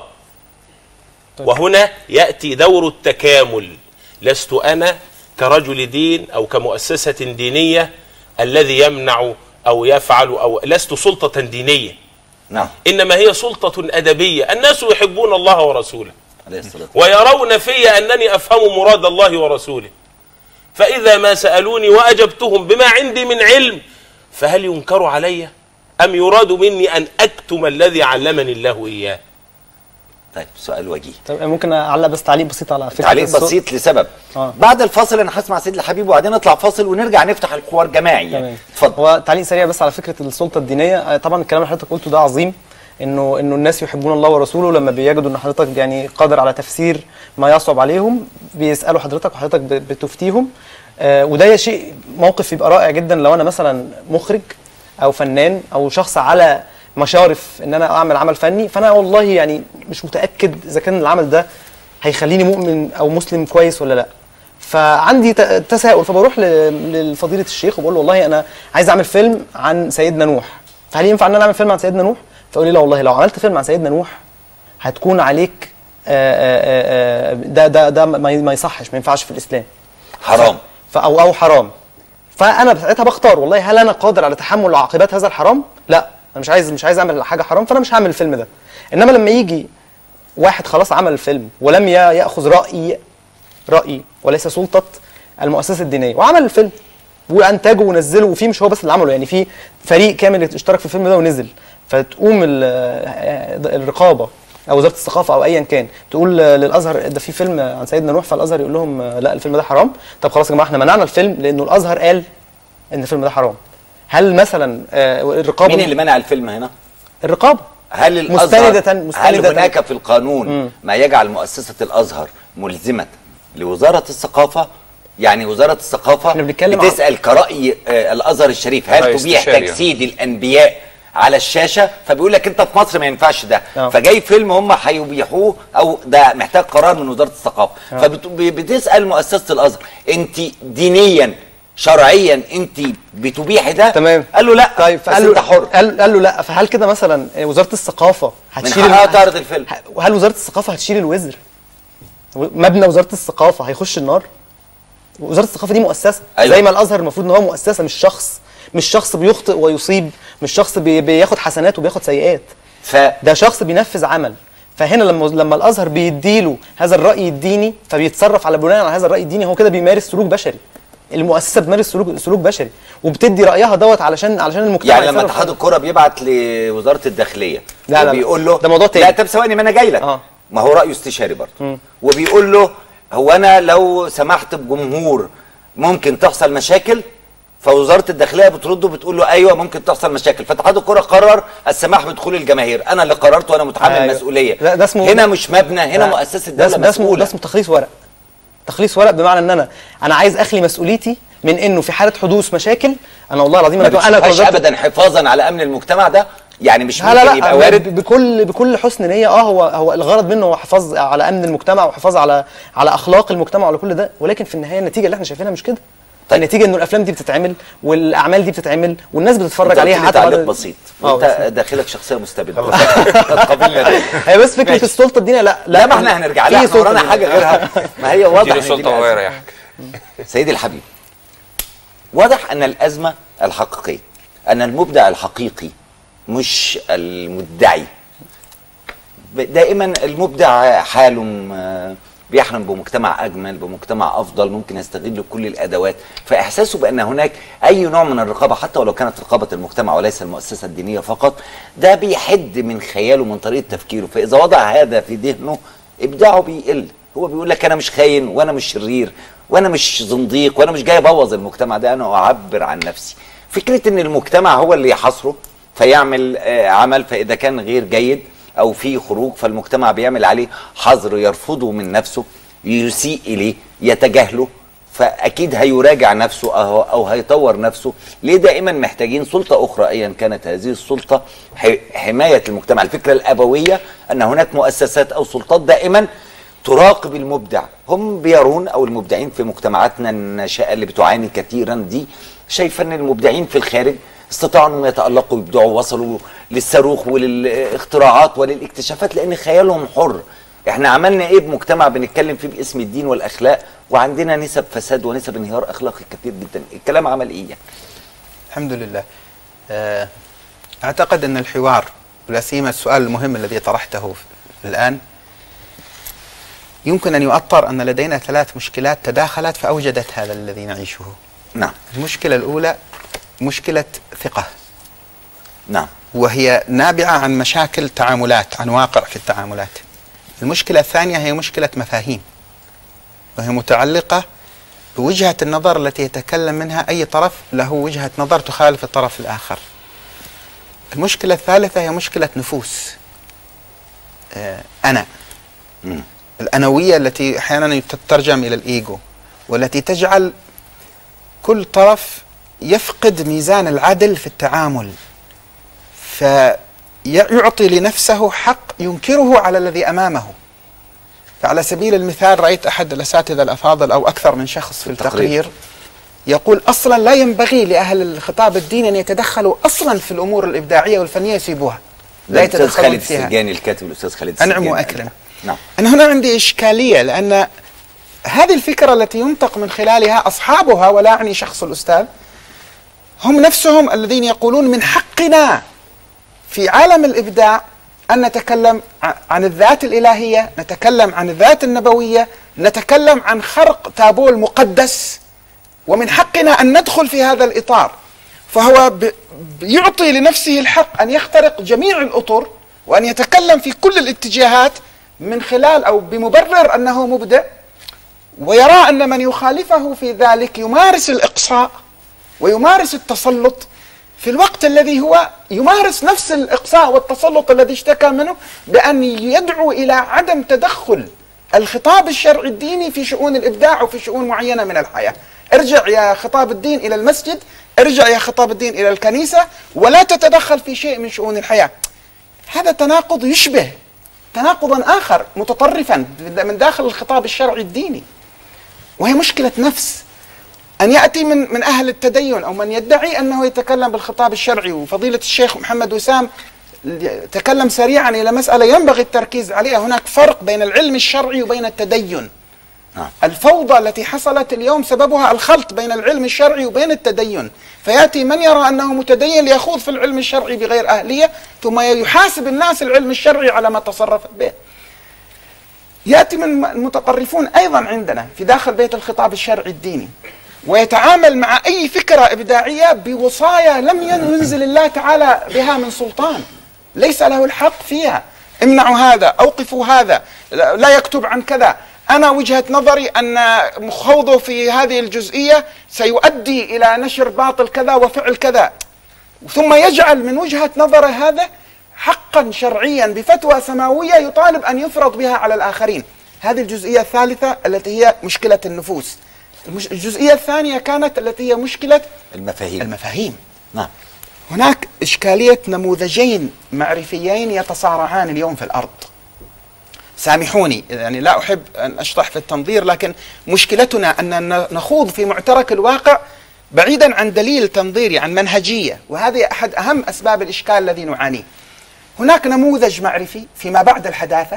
وهنا ياتي دور التكامل لست انا كرجل دين او كمؤسسه دينيه الذي يمنع او يفعل او لست سلطه دينيه نعم انما هي سلطه ادبيه الناس يحبون الله ورسوله عليه الصلاه ويرون في انني افهم مراد الله ورسوله فاذا ما سالوني واجبتهم بما عندي من علم فهل ينكر علي ام يراد مني ان اكتم الذي علمني الله اياه طيب سؤال وجيه طيب ممكن اعلق بس تعليق بسيط على فكره تعليق الصوت؟ بسيط لسبب آه. بعد الفاصل انا هسمع سيد الحبيب وبعدين نطلع فاصل ونرجع نفتح الحوار جماعي يعني تمام اتفضل هو تعليق سريع بس على فكره السلطه الدينيه آه، طبعا الكلام اللي حضرتك قلته ده عظيم انه انه الناس يحبون الله ورسوله لما بيجدوا ان حضرتك يعني قادر على تفسير ما يصعب عليهم بيسالوا حضرتك وحضرتك ب- بتفتيهم آه وده شيء موقف يبقى رائع جدا لو انا مثلا مخرج او فنان او شخص على مشارف ان انا اعمل عمل فني فانا والله يعني مش متاكد اذا كان العمل ده هيخليني مؤمن او مسلم كويس ولا لا فعندي ت- تساؤل فبروح ل- لفضيله الشيخ وبقول له والله انا عايز اعمل فيلم عن سيدنا نوح فهل ينفع ان انا اعمل فيلم عن سيدنا نوح فيقول لي لا والله لو عملت فيلم عن سيدنا نوح هتكون عليك آه، آه، آه، ده ده ده ما ي- ما يصحش ما ينفعش في الاسلام حرام ف او او حرام فانا ساعتها بختار والله هل انا قادر على تحمل عاقبات هذا الحرام لا انا مش عايز مش عايز اعمل حاجه حرام فانا مش هعمل الفيلم ده انما لما يجي واحد خلاص عمل الفيلم ولم ي- ياخذ راي راي وليس سلطه المؤسسه الدينيه وعمل الفيلم وانتجه ونزله وفي مش هو بس اللي عمله يعني في فريق كامل اشترك في الفيلم ده ونزل فتقوم ال- الرقابه او وزاره الثقافه او ايا كان تقول للازهر ده في فيلم عن سيدنا نوح فالازهر يقول لهم لا الفيلم ده حرام طب خلاص يا جماعه احنا منعنا الفيلم لانه الازهر قال ان الفيلم ده حرام هل مثلا آه، الرقابه مين اللي منع الفيلم هنا؟ الرقابه هل الازهر مستندة- هل مستندة. هناك في القانون ما يجعل مؤسسه الازهر ملزمه لوزاره الثقافه يعني وزاره الثقافه احنا بنتكلم عن- بتسال كراي آه، الازهر الشريف هل رأي تبيح استشاري. تجسيد الانبياء على الشاشه فبيقول لك انت في مصر ما ينفعش ده آه. فجاي فيلم هم هيبيحوه او ده محتاج قرار من وزاره الثقافه فبتسال مؤسسه الازهر انت دينيا شرعيا انت بتبيحي ده تمام قال له لا طيب بس فقال انت له حر قال, قال له لا فهل كده مثلا وزاره الثقافه من هتشيل حقها الم- تعرض الفيلم وهل وزاره الثقافه هتشيل الوزر مبنى وزاره الثقافه هيخش النار وزاره الثقافه دي مؤسسه أيوة. زي ما الازهر المفروض ان هو مؤسسه مش شخص مش شخص بيخطئ ويصيب مش شخص بي بياخد حسنات وبياخد سيئات ف ده شخص بينفذ عمل فهنا لما لما الازهر بيديله هذا الراي الديني فبيتصرف على بناء على هذا الراي الديني هو كده بيمارس سلوك بشري المؤسسه بتمارس سلوك سلوك بشري وبتدي رايها دوت علشان علشان المجتمع يعني لما يتصرف اتحاد الكوره بيبعت لوزاره الداخليه لا، لا، لا. وبيقول له ده موضوع تاني. لا طب ثواني ما انا جاي لك آه. ما هو رايه استشاري برضه وبيقول له هو انا لو سمحت بجمهور ممكن تحصل مشاكل فوزاره الداخليه بترد وبتقول له ايوه ممكن تحصل مشاكل فاتحاد الكوره قرر السماح بدخول الجماهير انا اللي قررت وانا متحمل أيوة. المسؤوليه لا، ده اسمه- هنا مش مبنى هنا لا، مؤسسه ده الدوله اسمه ده اسمه مسؤوله ده اسمه تخليص ورق تخليص ورق بمعنى ان انا انا عايز اخلي مسؤوليتي من انه في حاله حدوث مشاكل انا والله العظيم ما انا انا بتشوفهاش كوزارة- ابدا حفاظا على امن المجتمع ده يعني مش لا ممكن لا لا يبقى وارد ب- بكل بكل حسن نيه اه هو هو الغرض منه هو حفاظ على امن المجتمع وحفاظ على على اخلاق المجتمع وعلى كل ده ولكن في النهايه النتيجه اللي احنا شايفينها مش كده طيب. النتيجه انه الافلام دي بتتعمل والاعمال دي بتتعمل والناس بتتفرج انت عليها قلت لي حتى تعليق بعد- بسيط اه وانت بس- داخلك شخصيه مستبده قابلنا ده هي بس فكره ماشي. السلطه الدينيه لا لا ما احنا هنرجع في لها احنا سلطة ورانا دينية. حاجه غيرها ما هي واضح اديله إن دي سلطه وهو الأزمة. يريحك سيدي الحبيب واضح ان الازمه الحقيقيه ان المبدع الحقيقي مش المدعي ب- دائما المبدع حاله م- بيحلم بمجتمع اجمل بمجتمع افضل ممكن يستغل كل الادوات فاحساسه بان هناك اي نوع من الرقابه حتى ولو كانت رقابه المجتمع وليس المؤسسه الدينيه فقط ده بيحد من خياله من طريقه تفكيره فاذا وضع هذا في ذهنه ابداعه بيقل هو بيقول لك انا مش خاين وانا مش شرير وانا مش زنديق وانا مش جاي ابوظ المجتمع ده انا اعبر عن نفسي فكره ان المجتمع هو اللي يحاصره فيعمل آه، عمل فاذا كان غير جيد او في خروج فالمجتمع بيعمل عليه حظر يرفضه من نفسه يسيء اليه يتجاهله فاكيد هيراجع نفسه او او هيطور نفسه ليه دائما محتاجين سلطه اخرى ايا كانت هذه السلطه ح- حمايه المجتمع الفكره الابويه ان هناك مؤسسات او سلطات دائما تراقب المبدع هم بيرون او المبدعين في مجتمعاتنا الناشئه اللي بتعاني كثيرا دي شايفه ان المبدعين في الخارج استطاعوا انهم يتالقوا ويبدعوا وصلوا للصاروخ وللاختراعات وللاكتشافات لان خيالهم حر احنا عملنا ايه بمجتمع بنتكلم فيه باسم الدين والاخلاق وعندنا نسب فساد ونسب انهيار اخلاقي كتير جدا الكلام عمل ايه يعني الحمد لله آه، أعتقد أن الحوار ولا سيما السؤال المهم الذي طرحته ف- الآن يمكن أن يؤطر أن لدينا ثلاث مشكلات تداخلت فأوجدت هذا الذي نعيشه نعم المشكلة الأولى مشكلة ثقة نعم وهي نابعة عن مشاكل تعاملات عن واقع في التعاملات المشكلة الثانية هي مشكلة مفاهيم وهي متعلقة بوجهة النظر التي يتكلم منها أي طرف له وجهة نظر تخالف الطرف الآخر المشكلة الثالثة هي مشكلة نفوس آه، أنا مم. الأنوية التي أحيانا تترجم إلى الإيجو والتي تجعل كل طرف يفقد ميزان العدل في التعامل ي- يعطي لنفسه حق ينكره على الذي امامه فعلى سبيل المثال رايت احد الاساتذه الافاضل او اكثر من شخص في التقرير يقول اصلا لا ينبغي لاهل الخطاب الديني ان يتدخلوا اصلا في الامور الابداعيه والفنيه يسيبوها لا الاستاذ يتدخلون خالد فيها السجاني الكاتب الاستاذ خالد أنعم السجاني. وأكرم. نعم أنا هنا عندي إشكالية لأن هذه الفكرة التي ينطق من خلالها أصحابها ولا أعني شخص الأستاذ هم نفسهم الذين يقولون من حقنا في عالم الإبداع أن نتكلم ع- عن الذات الإلهية نتكلم عن الذات النبوية نتكلم عن خرق تابول مقدس ومن حقنا أن ندخل في هذا الإطار فهو ب- يعطي لنفسه الحق أن يخترق جميع الأطر وأن يتكلم في كل الاتجاهات من خلال أو بمبرر أنه مبدع ويرى أن من يخالفه في ذلك يمارس الإقصاء ويمارس التسلط في الوقت الذي هو يمارس نفس الإقصاء والتسلط الذي اشتكى منه بأن يدعو إلى عدم تدخل الخطاب الشرعي الديني في شؤون الإبداع وفي شؤون معينة من الحياة ارجع يا خطاب الدين إلى المسجد ارجع يا خطاب الدين إلى الكنيسة ولا تتدخل في شيء من شؤون الحياة هذا تناقض يشبه تناقضا آخر متطرفا من داخل الخطاب الشرعي الديني وهي مشكلة نفس أن يأتي من من أهل التدين أو من يدعي أنه يتكلم بالخطاب الشرعي وفضيلة الشيخ محمد وسام تكلم سريعا إلى مسألة ينبغي التركيز عليها هناك فرق بين العلم الشرعي وبين التدين نعم. الفوضى التي حصلت اليوم سببها الخلط بين العلم الشرعي وبين التدين فيأتي من يرى أنه متدين ليخوض في العلم الشرعي بغير أهلية ثم يحاسب الناس العلم الشرعي على ما تصرف به يأتي من المتطرفون أيضا عندنا في داخل بيت الخطاب الشرعي الديني ويتعامل مع أي فكرة إبداعية بوصايا لم ينزل الله تعالى بها من سلطان ليس له الحق فيها امنعوا هذا أوقفوا هذا لا لا يكتب عن كذا أنا وجهة نظري أن خوضه في هذه الجزئية سيؤدي إلى نشر باطل كذا وفعل كذا ثم يجعل من وجهة نظره هذا حقا شرعيا بفتوى سماوية يطالب أن يفرض بها على الآخرين هذه الجزئية الثالثة التي هي مشكلة النفوس المش- الجزئية الثانية كانت التي هي مشكلة المفاهيم المفاهيم نعم هناك إشكالية نموذجين معرفيين يتصارعان اليوم في الأرض سامحوني يعني لا أحب أن أشطح في التنظير لكن مشكلتنا أن نخوض في معترك الواقع بعيدا عن دليل تنظيري عن منهجية وهذه أحد أهم أسباب الإشكال الذي نعانيه هناك نموذج معرفي فيما بعد الحداثة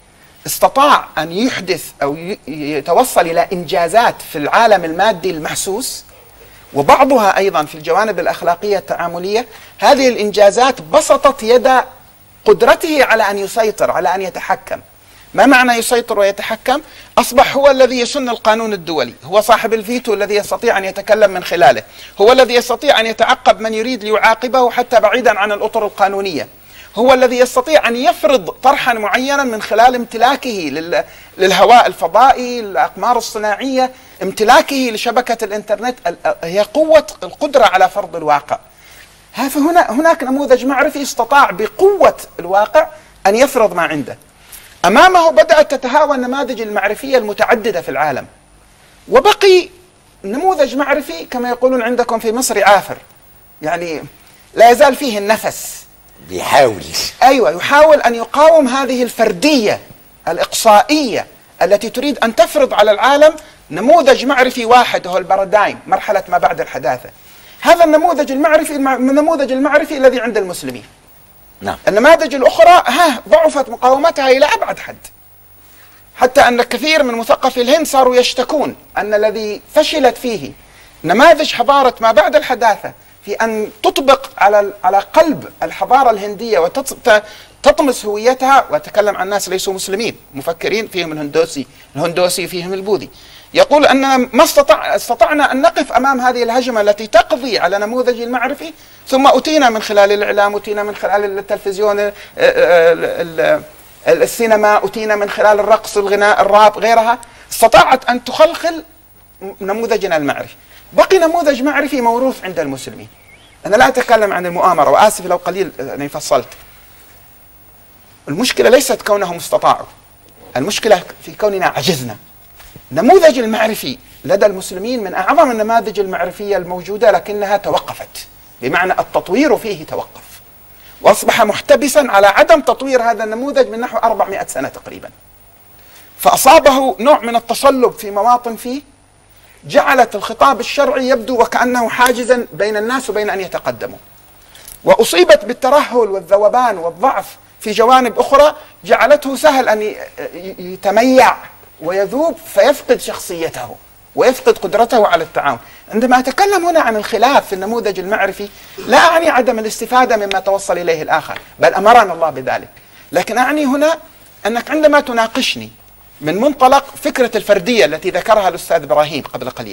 استطاع أن يحدث أو ي- يتوصل إلى إنجازات في العالم المادي المحسوس وبعضها ايضا في الجوانب الاخلاقيه التعامليه هذه الانجازات بسطت يد قدرته على ان يسيطر على ان يتحكم ما معنى يسيطر ويتحكم اصبح هو الذي يسن القانون الدولي هو صاحب الفيتو الذي يستطيع ان يتكلم من خلاله هو الذي يستطيع ان يتعقب من يريد ليعاقبه حتى بعيدا عن الاطر القانونيه هو الذي يستطيع ان يفرض طرحا معينا من خلال امتلاكه لل- للهواء الفضائي الاقمار الصناعيه امتلاكه لشبكه الانترنت ال- هي قوه القدره على فرض الواقع ها فهنا هناك نموذج معرفي استطاع بقوه الواقع ان يفرض ما عنده امامه بدات تتهاوى النماذج المعرفيه المتعدده في العالم وبقي نموذج معرفي كما يقولون عندكم في مصر عافر يعني لا يزال فيه النفس بيحاول ايوه يحاول ان يقاوم هذه الفرديه الاقصائيه التي تريد ان تفرض على العالم نموذج معرفي واحد هو البارادايم مرحله ما بعد الحداثه هذا النموذج المعرفي المع- النموذج المعرفي الذي عند المسلمين نعم النماذج الاخرى ها ضعفت مقاومتها الى ابعد حد حتى ان كثير من مثقفي الهند صاروا يشتكون ان الذي فشلت فيه نماذج حضاره ما بعد الحداثه في ان تطبق على على قلب الحضاره الهنديه وتطمس هويتها واتكلم عن ناس ليسوا مسلمين مفكرين فيهم الهندوسي الهندوسي فيهم البوذي يقول اننا ما استطع استطعنا ان نقف امام هذه الهجمه التي تقضي على نموذج المعرفي ثم اتينا من خلال الاعلام اتينا من خلال التلفزيون ال- ال- ال- السينما أتينا من خلال الرقص الغناء الراب غيرها استطاعت أن تخلخل نموذجنا المعرفي بقي نموذج معرفي موروث عند المسلمين أنا لا أتكلم عن المؤامرة وآسف لو قليل يعني فصلت المشكلة ليست كونهم استطاعوا المشكلة في كوننا عجزنا نموذج المعرفي لدى المسلمين من أعظم النماذج المعرفية الموجودة لكنها توقفت بمعنى التطوير فيه توقف واصبح محتبسا على عدم تطوير هذا النموذج من نحو 400 سنه تقريبا. فاصابه نوع من التصلب في مواطن فيه جعلت الخطاب الشرعي يبدو وكانه حاجزا بين الناس وبين ان يتقدموا. واصيبت بالترهل والذوبان والضعف في جوانب اخرى جعلته سهل ان ي- ي- يتميع ويذوب فيفقد شخصيته ويفقد قدرته على التعاون. عندما اتكلم هنا عن الخلاف في النموذج المعرفي لا اعني عدم الاستفاده مما توصل اليه الاخر، بل امرنا الله بذلك. لكن اعني هنا انك عندما تناقشني من منطلق فكره الفرديه التي ذكرها الاستاذ ابراهيم قبل قليل.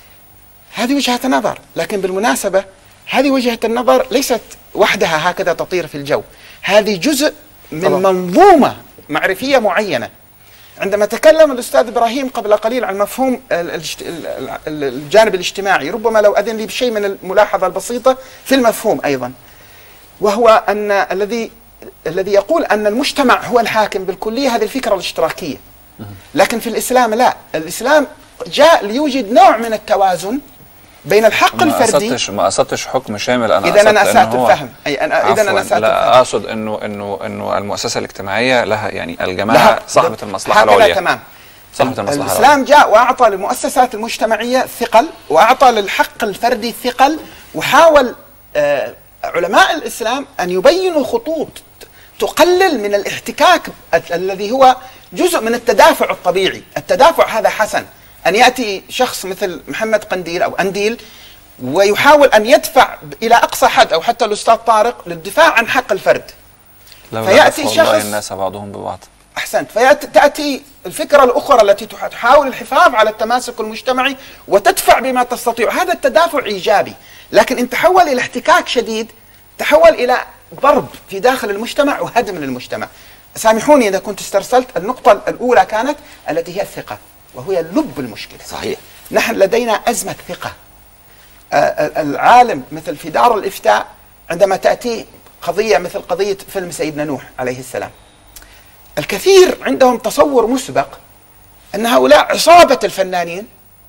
هذه وجهه نظر، لكن بالمناسبه هذه وجهه النظر ليست وحدها هكذا تطير في الجو. هذه جزء من طبعا. منظومه معرفيه معينه. عندما تكلم الاستاذ ابراهيم قبل قليل عن مفهوم ال- الاجت- ال- ال- الجانب الاجتماعي، ربما لو اذن لي بشيء من الملاحظه البسيطه في المفهوم ايضا. وهو ان الذي الذي يقول ان المجتمع هو الحاكم بالكليه هذه الفكره الاشتراكيه. لكن في الاسلام لا، الاسلام جاء ليوجد نوع من التوازن بين الحق ما الفردي قصدتش ما قصدتش حكم شامل انا إذا أنا قصدت أسأت إن هو- الفهم. أي أنا- إذا أنا عفواً، أسأت لا الفهم. اقصد انه انه انه المؤسسه الاجتماعيه لها يعني الجماعه لها- صاحبه المصلحه هكذا العليا تمام صاحبه المصلحه العليا الاسلام جاء واعطى للمؤسسات المجتمعيه ثقل واعطى للحق الفردي ثقل وحاول آه، علماء الاسلام ان يبينوا خطوط تقلل من الاحتكاك ال- الذي هو جزء من التدافع الطبيعي، التدافع هذا حسن، ان ياتي شخص مثل محمد قنديل او انديل ويحاول ان يدفع الى اقصى حد او حتى الاستاذ طارق للدفاع عن حق الفرد. لولا فيأتي عفو الله شخص- الناس بعضهم ببعض احسنت فتاتي الفكره الاخرى التي تح- تحاول الحفاظ على التماسك المجتمعي وتدفع بما تستطيع هذا التدافع ايجابي لكن ان تحول الى احتكاك شديد تحول الى ضرب في داخل المجتمع وهدم للمجتمع سامحوني اذا كنت استرسلت النقطه الاولى كانت التي هي الثقه وهي لب المشكله صحيح نحن لدينا ازمه ثقه آه، آه، العالم مثل في دار الافتاء عندما تاتي قضيه مثل قضيه فيلم سيدنا نوح عليه السلام الكثير عندهم تصور مسبق ان هؤلاء عصابه الفنانين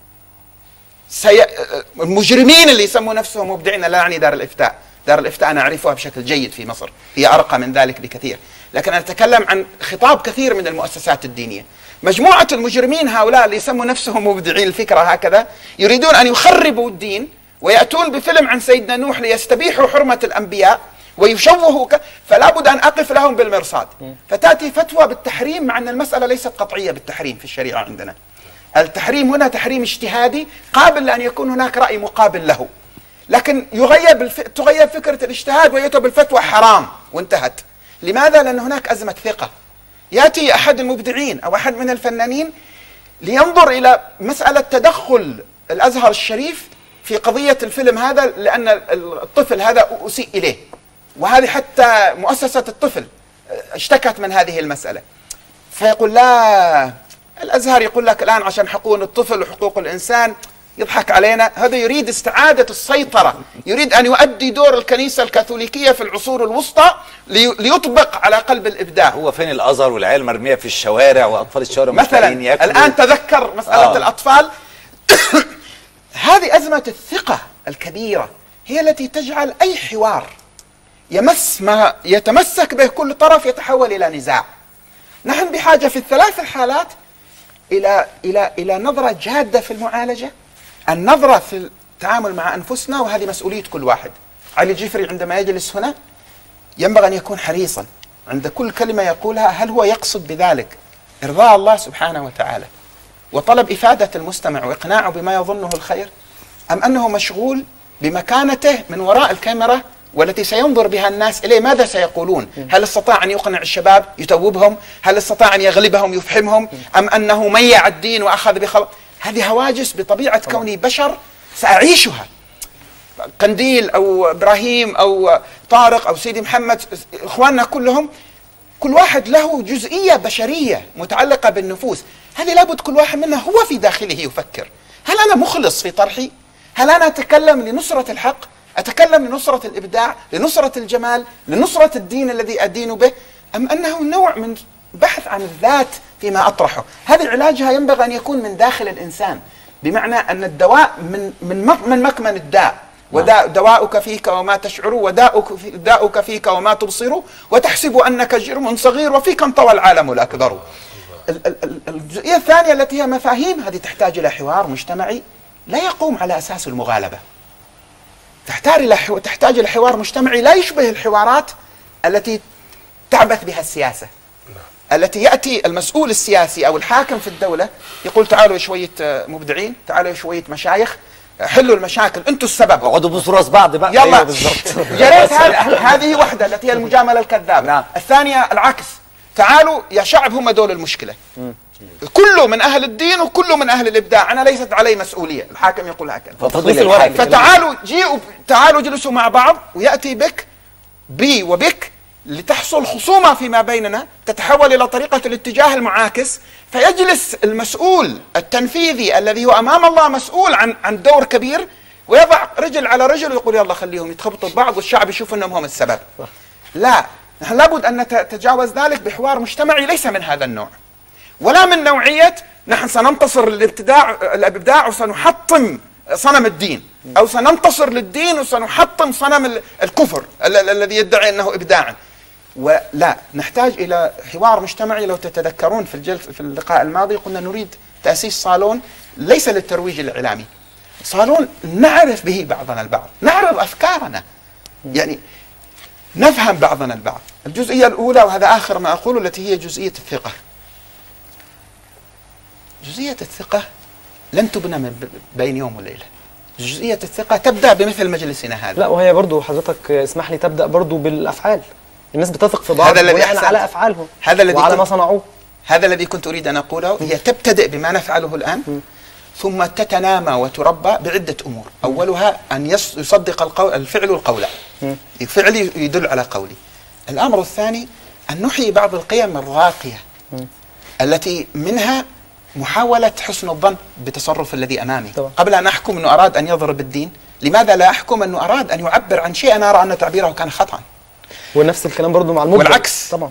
سي... المجرمين اللي يسموا نفسهم مبدعين لا يعني دار الافتاء دار الافتاء انا اعرفها بشكل جيد في مصر هي ارقى من ذلك بكثير لكن انا اتكلم عن خطاب كثير من المؤسسات الدينيه مجموعه المجرمين هؤلاء اللي يسموا نفسهم مبدعين الفكره هكذا يريدون ان يخربوا الدين وياتون بفيلم عن سيدنا نوح ليستبيحوا حرمه الانبياء ويشوهوا ك... فلا بد ان اقف لهم بالمرصاد فتاتي فتوى بالتحريم مع ان المساله ليست قطعيه بالتحريم في الشريعه عندنا التحريم هنا تحريم اجتهادي قابل لان يكون هناك راي مقابل له لكن يغيب الف... تغيب فكره الاجتهاد ويؤتى بالفتوى حرام وانتهت لماذا لان هناك ازمه ثقه ياتي احد المبدعين او احد من الفنانين لينظر الى مساله تدخل الازهر الشريف في قضيه الفيلم هذا لان الطفل هذا اسيء اليه وهذه حتى مؤسسه الطفل اشتكت من هذه المساله فيقول لا الازهر يقول لك الان عشان حقوق الطفل وحقوق الانسان يضحك علينا هذا يريد استعادة السيطرة يريد أن يؤدي دور الكنيسة الكاثوليكية في العصور الوسطى لي- ليطبق على قلب الإبداع هو فين الازهر والعيال مرميه في الشوارع واطفال الشوارع مش مثلا لاقيين ياكلوا الآن تذكر مسألة آه. آه. الأطفال هذه أزمة الثقة الكبيرة هي التي تجعل أي حوار يمس ما يتمسك به كل طرف يتحول إلى نزاع نحن بحاجة في الثلاث الحالات إلى إلى إلى نظرة جادة في المعالجة النظرة في التعامل مع أنفسنا وهذه مسؤولية كل واحد علي الجفري عندما يجلس هنا ينبغي أن يكون حريصا عند كل كلمة يقولها هل هو يقصد بذلك إرضاء الله سبحانه وتعالى وطلب إفادة المستمع وإقناعه بما يظنه الخير أم أنه مشغول بمكانته من وراء الكاميرا والتي سينظر بها الناس إليه ماذا سيقولون هل استطاع أن يقنع الشباب يتوبهم هل استطاع أن يغلبهم يفحمهم أم أنه ميع الدين وأخذ بخبر هذه هواجس بطبيعة كوني بشر سأعيشها قنديل او ابراهيم او طارق او سيدي محمد اخواننا كلهم كل واحد له جزئيه بشريه متعلقه بالنفوس هذه لابد كل واحد منا هو في داخله يفكر هل انا مخلص في طرحي هل انا اتكلم لنصره الحق اتكلم لنصره الابداع لنصره الجمال لنصره الدين الذي ادين به ام انه نوع من بحث عن الذات فيما اطرحه هذه علاجها ينبغي ان يكون من داخل الانسان بمعنى ان الدواء من من مك- من مكمن الداء وداء دواؤك فيك وما تشعر وداؤك في داؤك فيك وما تبصر وتحسب انك جرم صغير وفيك انطوى العالم الاكبر ال- ال- ال- الجزئيه الثانيه التي هي مفاهيم هذه تحتاج الى حوار مجتمعي لا يقوم على اساس المغالبه تحتاج الى حو... تحتاج الى حوار مجتمعي لا يشبه الحوارات التي تعبث بها السياسه التي ياتي المسؤول السياسي او الحاكم في الدوله يقول تعالوا يا شويه آه، مبدعين تعالوا يا شويه مشايخ آه، حلوا المشاكل انتم السبب اقعدوا بوسوا راس بعض بقى يلا أيوة بالظبط يا ريت هذه هذه واحده التي هي المجامله الكذابه نعم. الثانيه العكس تعالوا يا شعب هم دول المشكله كله من اهل الدين وكله من اهل الابداع انا ليست علي مسؤوليه الحاكم يقول هكذا ففضل الحاكم. فتعالوا جيئوا تعالوا جلسوا مع بعض وياتي بك بي وبك لتحصل خصومه فيما بيننا تتحول الى طريقه الاتجاه المعاكس فيجلس المسؤول التنفيذي الذي هو امام الله مسؤول عن عن دور كبير ويضع رجل على رجل ويقول يلا خليهم يتخبطوا ببعض والشعب يشوف انهم هم السبب. لا نحن لابد ان نتجاوز ذلك بحوار مجتمعي ليس من هذا النوع. ولا من نوعيه نحن سننتصر للابتداع الابداع وسنحطم صنم الدين او سننتصر للدين وسنحطم صنم ال- الكفر ال- ال- الذي يدعي انه ابداعا ولا نحتاج الى حوار مجتمعي لو تتذكرون في الجلس في اللقاء الماضي قلنا نريد تاسيس صالون ليس للترويج الاعلامي صالون نعرف به بعضنا البعض نعرض افكارنا يعني نفهم بعضنا البعض الجزئيه الاولى وهذا اخر ما اقوله التي هي جزئيه الثقه جزئية الثقة لن تبنى من ب- بين يوم وليلة جزئية الثقة تبدأ بمثل مجلسنا هذا لا وهي برضو حضرتك اسمح لي تبدا برضو بالافعال الناس بتثق في بعض هذا الذي بناء أحسنت. على افعالهم هذا الذي وعلى كنت- ما صنعوه هذا الذي كنت أريد أن أقوله هي تبتدئ بما نفعله الآن ثم تتنامى وتربى بعدة أمور أولها أن يص- يصدق القول الفعل القول الفعل يدل على قولي الأمر الثاني أن نحيي بعض القيم الراقية التي منها محاولة حسن الظن بتصرف الذي أمامي طبعا. قبل أن أحكم أنه أراد أن يضرب الدين لماذا لا أحكم أنه أراد أن يعبر عن شيء أنا أرى أن تعبيره كان خطأ ونفس الكلام برضو مع المبدع والعكس. طبعا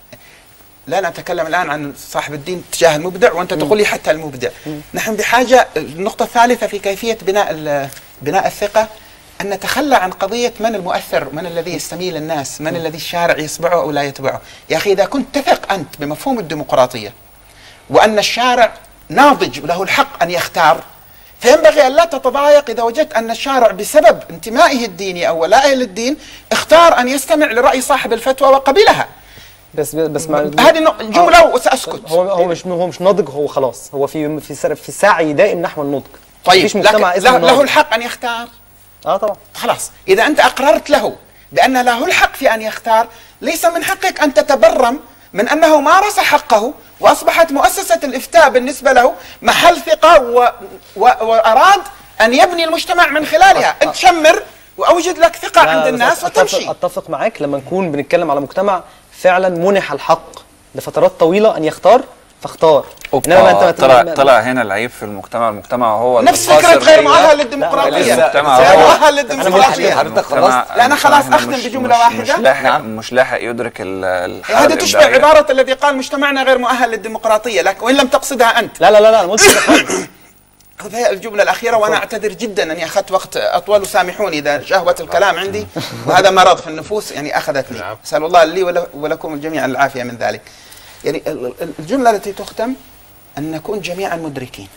لا نتكلم الآن عن صاحب الدين تجاه المبدع وأنت تقول لي حتى المبدع نحن بحاجة النقطة الثالثة في كيفية بناء ال- بناء الثقة أن نتخلى عن قضية من المؤثر من الذي يستميل الناس من الذي الشارع يتبعه أو لا يتبعه يا أخي إذا كنت تثق أنت بمفهوم الديمقراطية وأن الشارع ناضج له الحق أن يختار فينبغي أن لا تتضايق إذا وجدت أن الشارع بسبب انتمائه الديني أو ولائه للدين اختار أن يستمع لرأي صاحب الفتوى وقبلها بس بس مع هذه نق- جملة وسأسكت هو هو مش هو مش ناضج هو خلاص هو في في سر- في سعي دائم نحو النضج طيب مفيش لكن مجتمع اسمه له, له ناضج. الحق ان يختار اه طبعا خلاص اذا انت اقررت له بان له الحق في ان يختار ليس من حقك ان تتبرم من انه مارس حقه واصبحت مؤسسه الافتاء بالنسبه له محل ثقه و... و... واراد ان يبني المجتمع من خلالها انت شمر واوجد لك ثقه لا، عند بس الناس أتفق- وتمشي اتفق معاك لما نكون بنتكلم على مجتمع فعلا منح الحق لفترات طويله ان يختار فاختار انما ما انت ما- طلع ما- طلع هنا العيب في المجتمع المجتمع هو نفس المقاصر فكره غير أيوة. مؤهل للديمقراطيه المجتمع غير هو- مؤهل للديمقراطيه حضرتك خلصت لا، أنا خلاص إحنا أختم مش- بجملة مش- واحدة. مش لاحق نعم. مش لاحق يدرك ال- الحالة هذا تشبه الإبداعية. عباره الذي قال مجتمعنا غير مؤهل للديمقراطيه لكن وان لم تقصدها انت لا لا لا لا أنا ما قلتش كده خالص. هذه الجملة الأخيرة وأنا أعتذر جدا أني أخذت وقت أطول وسامحوني إذا شهوة الكلام عندي وهذا مرض في النفوس يعني أخذتني أسأل الله لي ول- ولكم جميعا العافية من ذلك يعني ال- ال- الجملة التي تختم أن نكون جميعا مدركين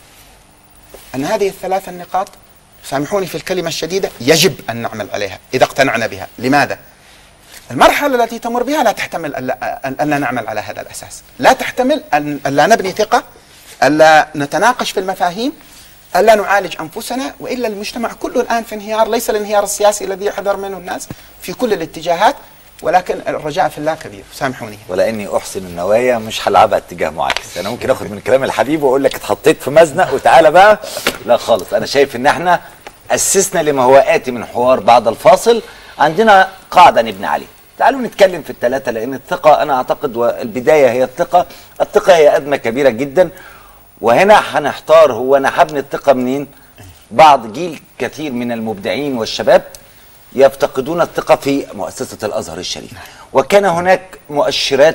أن هذه الثلاث النقاط سامحوني في الكلمة الشديدة يجب أن نعمل عليها إذا اقتنعنا بها لماذا؟ المرحلة التي تمر بها لا تحتمل ألا, ألا نعمل على هذا الأساس لا تحتمل أن ألا نبني ثقة ألا نتناقش في المفاهيم ألا نعالج أنفسنا وإلا المجتمع كله الآن في انهيار ليس الانهيار السياسي الذي يحذر منه الناس في كل الاتجاهات ولكن الرجاء في الله كبير سامحوني ولاني احسن النوايا مش هلعبها اتجاه معاكس انا ممكن اخد من كلام الحبيب واقول لك اتحطيت في مزنق وتعالى بقى لا خالص انا شايف ان احنا اسسنا لما هو اتي من حوار بعد الفاصل عندنا قاعده نبني عليها تعالوا نتكلم في الثلاثه لان الثقه انا اعتقد والبدايه هي الثقه الثقه هي ازمه كبيره جدا وهنا هنحتار هو انا هبني الثقه منين بعض جيل كثير من المبدعين والشباب يفتقدون الثقة في مؤسسة الأزهر الشريف وكان هناك مؤشرات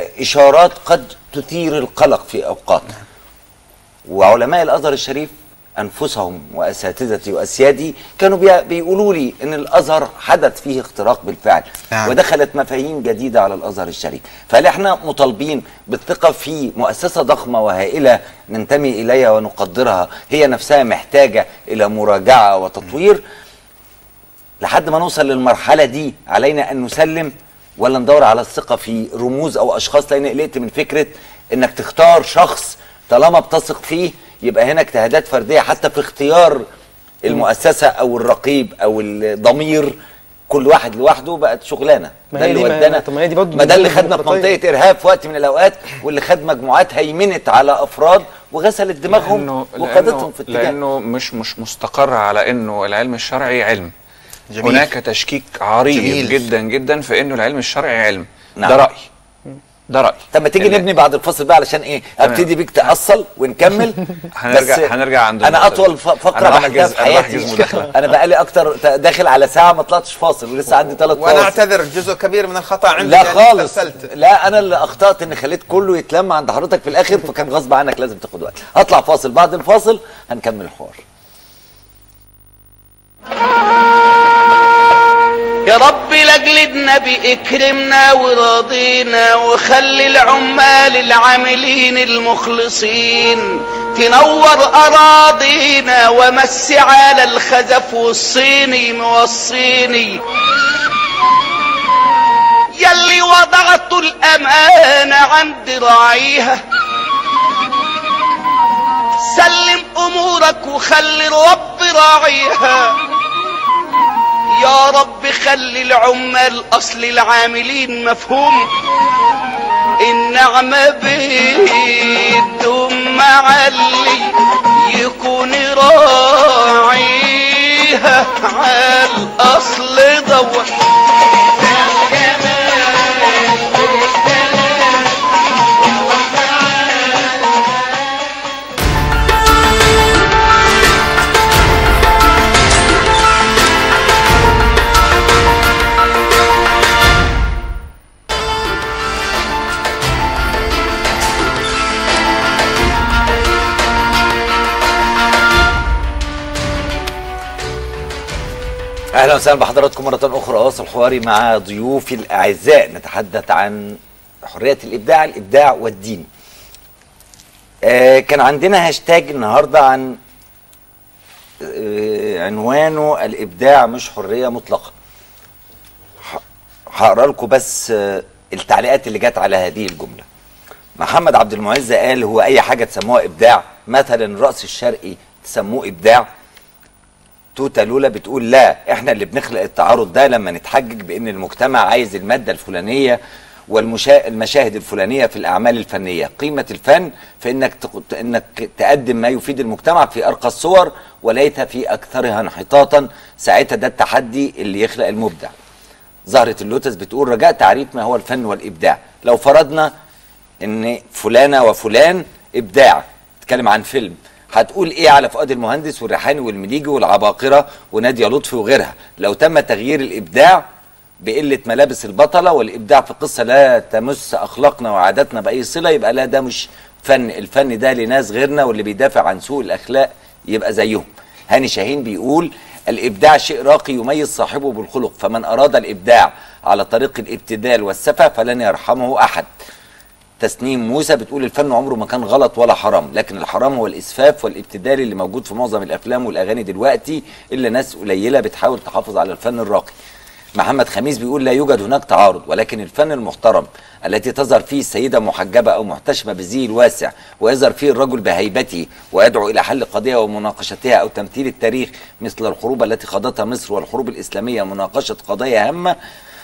وإشارات قد تثير القلق في أوقات وعلماء الأزهر الشريف انفسهم واساتذتي واسيادي كانوا بي- بيقولوا لي ان الازهر حدث فيه اختراق بالفعل نعم. ودخلت مفاهيم جديده على الازهر الشريف فهل احنا مطالبين بالثقه في مؤسسه ضخمه وهائله ننتمي اليها ونقدرها هي نفسها محتاجه الى مراجعه وتطوير لحد ما نوصل للمرحله دي علينا ان نسلم ولا ندور على الثقه في رموز او اشخاص لان قلقت من فكره انك تختار شخص طالما بتثق فيه يبقى هنا اجتهادات فرديه حتى في اختيار المؤسسه او الرقيب او الضمير كل واحد لوحده بقت شغلانه ما ده هي اللي دي- ما- ودانا طب ما هي دي برضه ما ده اللي من خدنا في الديمقراطية. منطقه ارهاب في وقت من الاوقات واللي خد مجموعات هيمنت على افراد وغسلت دماغهم لأنه- وقادتهم في اتجاه لانه مش مش مستقر على انه العلم الشرعي علم جميل. هناك تشكيك عريض جميل. جدا جدا في انه العلم الشرعي علم نعم. ده راي ده راي طب ما تيجي إن- نبني بعد الفصل بقى علشان ايه ابتدي بيك تاصل ونكمل هنرجع- بس هنرجع عند انا النقطة اطول دي. ف- فقره أنا عملتها بحجز- في أنا حياتي بحجز مداخلة. انا بقالي اكتر ت- داخل على ساعه ما طلعتش فاصل ولسه عندي ثلاث وانا فواصل اعتذر جزء كبير من الخطا عندي لا لأني خالص استرسلت. لا انا اللي اخطات ان خليت كله يتلم عند حضرتك في الاخر فكان غصب عنك لازم تاخد وقت هطلع فاصل بعد الفاصل هنكمل الحوار يا رب لاجل النبي اكرمنا وراضينا وخلي العمال العاملين المخلصين تنور اراضينا ومس على الخزف والصيني موصيني يلي وضعت الامانه عند راعيها سلم امورك وخلي الرب راعيها يا رب خلي العمال اصل العاملين مفهوم النعمة بيدهم مع اللي يكون راعيها على الاصل دور اهلا وسهلا بحضراتكم مره اخرى واصل حواري مع ضيوفي الاعزاء نتحدث عن حريه الابداع الابداع والدين آه كان عندنا هاشتاج النهارده عن آه عنوانه الابداع مش حريه مطلقه ه- هقرا لكم بس آه التعليقات اللي جت على هذه الجمله محمد عبد المعز قال هو اي حاجه تسموها ابداع مثلا الرأس الشرقي تسموه ابداع توتا لولا بتقول لا احنا اللي بنخلق التعارض ده لما نتحجج بان المجتمع عايز الماده الفلانيه والمشاهد الفلانيه في الاعمال الفنيه قيمه الفن في انك تق- انك تقدم ما يفيد المجتمع في ارقى الصور وليت في اكثرها انحطاطا ساعتها ده التحدي اللي يخلق المبدع زهرة اللوتس بتقول رجاء تعريف ما هو الفن والإبداع لو فرضنا ان فلانة وفلان إبداع تتكلم عن فيلم هتقول ايه على فؤاد المهندس والريحاني والمليجي والعباقرة ونادية لطفي وغيرها لو تم تغيير الإبداع بقلة ملابس البطلة والإبداع في قصة لا تمس أخلاقنا وعاداتنا بأي صلة يبقى لا ده مش فن الفن ده لناس غيرنا واللي بيدافع عن سوء الأخلاق يبقى زيهم هاني شاهين بيقول الإبداع شيء راقي يميز صاحبه بالخلق فمن أراد الإبداع على طريق الابتذال والسفة فلن يرحمه أحد تسنيم موسى بتقول الفن عمره ما كان غلط ولا حرام لكن الحرام هو الاسفاف والابتذال اللي موجود في معظم الافلام والاغاني دلوقتي الا ناس قليله بتحاول تحافظ على الفن الراقي محمد خميس بيقول لا يوجد هناك تعارض ولكن الفن المحترم التي تظهر فيه السيده محجبه او محتشمه بالزي الواسع ويظهر فيه الرجل بهيبته ويدعو الى حل قضيه ومناقشتها او تمثيل التاريخ مثل الحروب التي خاضتها مصر والحروب الاسلاميه مناقشه قضايا هامه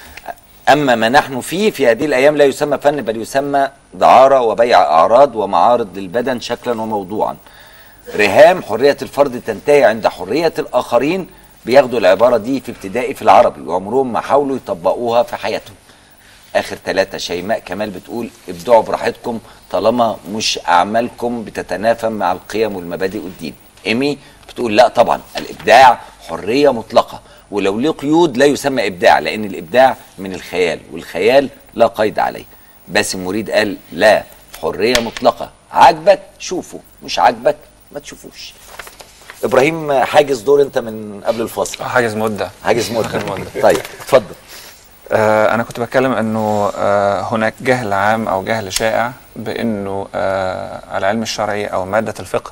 أما ما نحن فيه في هذه الأيام لا يسمى فن بل يسمى دعارة وبيع أعراض ومعارض للبدن شكلا وموضوعا رهام حرية الفرد تنتهي عند حرية الآخرين بياخدوا العبارة دي في ابتدائي في العربي وعمرهم ما حاولوا يطبقوها في حياتهم آخر ثلاثة شيماء كمال بتقول ابدعوا براحتكم طالما مش أعمالكم بتتنافى مع القيم والمبادئ والدين إيمي بتقول لا طبعا الإبداع حرية مطلقة ولو ليه قيود لا يسمى إبداع لأن الإبداع من الخيال والخيال لا قيد عليه باسم مريد قال لا حرية مطلقة عاجبك شوفه مش عاجبك ما تشوفوش ابراهيم حاجز دور انت من قبل الفاصل حاجز مده حاجز مده آخر مدة. طيب اتفضل آه انا كنت بتكلم انه آه هناك جهل عام او جهل شائع بانه آه العلم الشرعي او ماده الفقه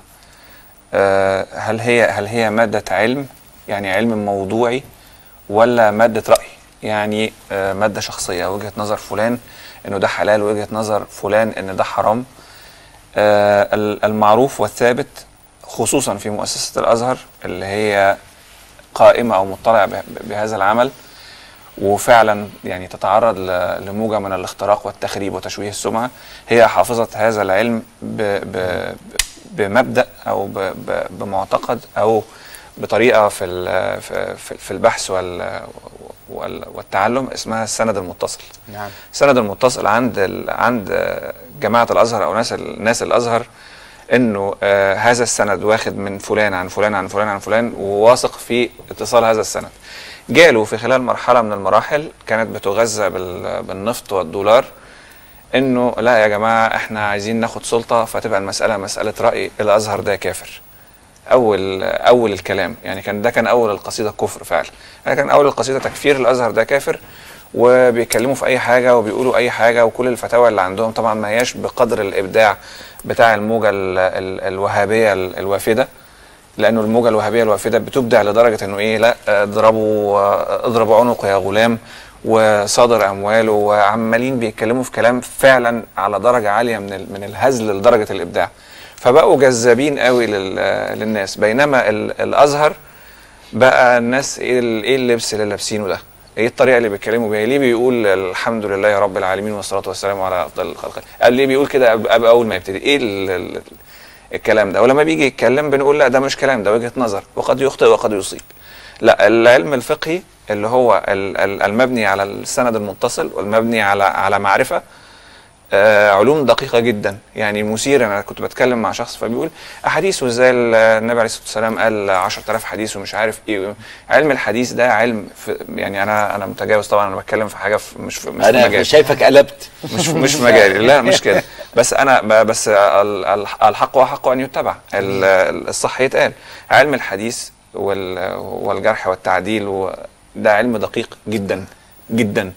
آه هل هي هل هي ماده علم يعني علم موضوعي ولا ماده راي يعني آه ماده شخصيه وجهه نظر فلان انه ده حلال وجهه نظر فلان ان ده حرام آه ال- المعروف والثابت خصوصا في مؤسسه الازهر اللي هي قائمه او مطلعه به- بهذا العمل وفعلا يعني تتعرض ل- لموجة من الاختراق والتخريب وتشويه السمعة هي حافظة هذا العلم ب ب بمبدأ أو ب ب بمعتقد أو بطريقة في ال- في في- في البحث وال وال- والتعلم اسمها السند المتصل نعم السند المتصل عند ال... عند آه، جماعة الأزهر أو ناس ال- ناس الأزهر إنه آه هذا السند واخد من فلان عن فلان عن فلان عن فلان وواثق في اتصال هذا السند جاله في خلال مرحلة من المراحل كانت بتغذى بال... بالنفط والدولار انه لا يا جماعه احنا عايزين ناخد سلطه فتبقى المساله مساله راي الازهر ده كافر اول اول الكلام يعني كان ده كان اول القصيده كفر فعلا يعني كان اول القصيده تكفير الازهر ده كافر وبيتكلموا في اي حاجه وبيقولوا اي حاجه وكل الفتاوى اللي عندهم طبعا ما هياش بقدر الابداع بتاع الموجه ال- ال- الوهابيه ال- الوافده لانه الموجه الوهابيه الوافده بتبدع لدرجه انه ايه لا اضربوا اضربوا عنقه يا غلام وصادر امواله وعمالين بيتكلموا في كلام فعلا على درجه عاليه من ال- من الهزل لدرجه الابداع فبقوا جذابين قوي لل- للناس بينما ال- الازهر بقى الناس ايه ال- ايه اللبس اللي لابسينه ده ايه الطريقه اللي بيتكلموا بيها ليه بيقول الحمد لله رب العالمين والصلاه والسلام على افضل الخلق قال ليه بيقول كده قبل قبل اول ما يبتدي ايه ال- ال- الكلام ده ولما بيجي يتكلم بنقول لا ده مش كلام ده وجهه نظر وقد يخطئ وقد يصيب لا العلم الفقهي اللي هو ال- ال- المبني على السند المتصل والمبني على على معرفه آه، علوم دقيقة جدا يعني مثيرة أنا كنت بتكلم مع شخص فبيقول أحاديثه زي ال- النبي عليه الصلاة والسلام قال 10000 حديث ومش عارف إيه علم الحديث ده علم في يعني أنا أنا متجاوز طبعا أنا بتكلم في حاجة في مش في مش في انا مجالي شايفك قلبت مش مش في مجالي لا مش كده بس انا ب- بس ال- ال- الحق وحق ان يتبع ال- ال- الصح يتقال علم الحديث وال- والجرح والتعديل و- ده علم دقيق جدا جدا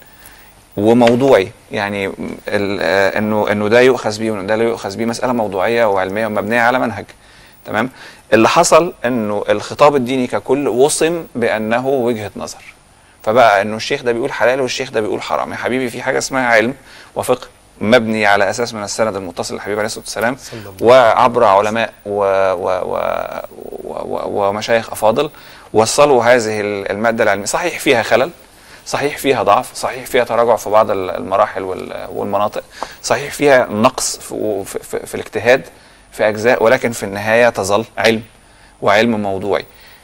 وموضوعي يعني ال- آه، انه انه ده يؤخذ بيه وانه ده لا يؤخذ بيه مساله موضوعيه وعلميه ومبنيه على منهج تمام اللي حصل انه الخطاب الديني ككل وصم بانه وجهه نظر فبقى انه الشيخ ده بيقول حلال والشيخ ده بيقول حرام يا حبيبي في حاجه اسمها علم وفقه مبني على اساس من السند المتصل للحبيب عليه الصلاه والسلام وعبر علماء و و و و و ومشايخ افاضل وصلوا هذه ال- الماده العلميه صحيح فيها خلل صحيح فيها ضعف صحيح فيها تراجع في بعض ال- المراحل وال- والمناطق صحيح فيها نقص في, في, في, في الاجتهاد في اجزاء ولكن في النهايه تظل علم وعلم موضوعي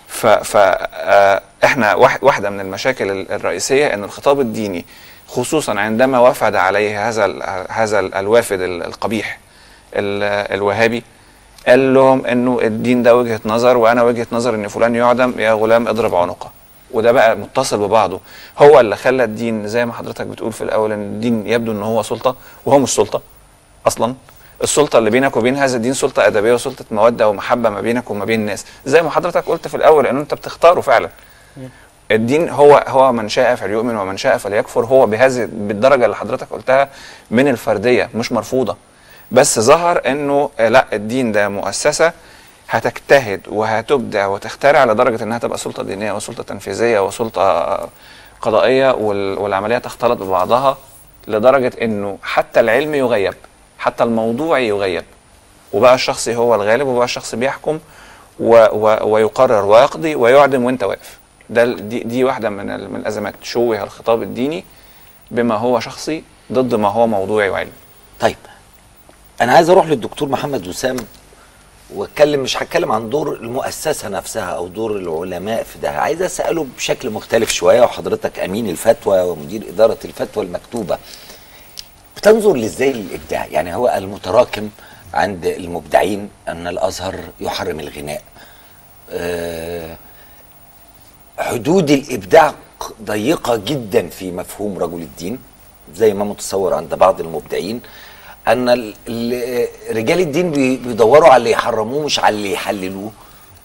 فاحنا واحده من المشاكل ال- الرئيسيه ان الخطاب الديني خصوصا عندما وفد عليه هذا ال- هذا ال- الوافد ال- القبيح ال- الوهابي قال لهم انه الدين ده وجهه نظر وانا وجهه نظر ان فلان يعدم يا غلام اضرب عنقه وده بقى متصل ببعضه هو اللي خلى الدين زي ما حضرتك بتقول في الاول ان الدين يبدو ان هو سلطه وهو مش سلطه اصلا السلطه اللي بينك وبين هذا الدين سلطه ادبيه وسلطه موده ومحبه ما بينك وما بين الناس زي ما حضرتك قلت في الاول ان انت بتختاره فعلا الدين هو هو من شاء فليؤمن ومن شاء فليكفر هو بهذه بالدرجه اللي حضرتك قلتها من الفرديه مش مرفوضه بس ظهر انه آه، لا الدين ده مؤسسه هتجتهد وهتبدع وتخترع لدرجه انها تبقى سلطه دينيه وسلطه تنفيذيه وسلطه آه، قضائيه وال- والعمليه تختلط ببعضها لدرجه انه حتى العلم يغيب حتى الموضوع يغيب وبقى الشخص هو الغالب وبقى الشخص بيحكم و و ويقرر ويقضي ويعدم وانت واقف ده ال- دي, دي واحده من ال- من الازمات شوه الخطاب الديني بما هو شخصي ضد ما هو موضوعي وعلمي طيب انا عايز اروح للدكتور محمد وسام واتكلم مش هتكلم عن دور المؤسسه نفسها او دور العلماء في ده عايز اساله بشكل مختلف شويه وحضرتك امين الفتوى ومدير اداره الفتوى المكتوبه بتنظر لازاي للابداع يعني هو المتراكم عند المبدعين ان الازهر يحرم الغناء آه، حدود الابداع ق- ضيقه جدا في مفهوم رجل الدين زي ما متصور عند بعض المبدعين ان ال- ال- رجال الدين بي- بيدوروا على اللي يحرموه مش على اللي يحللوه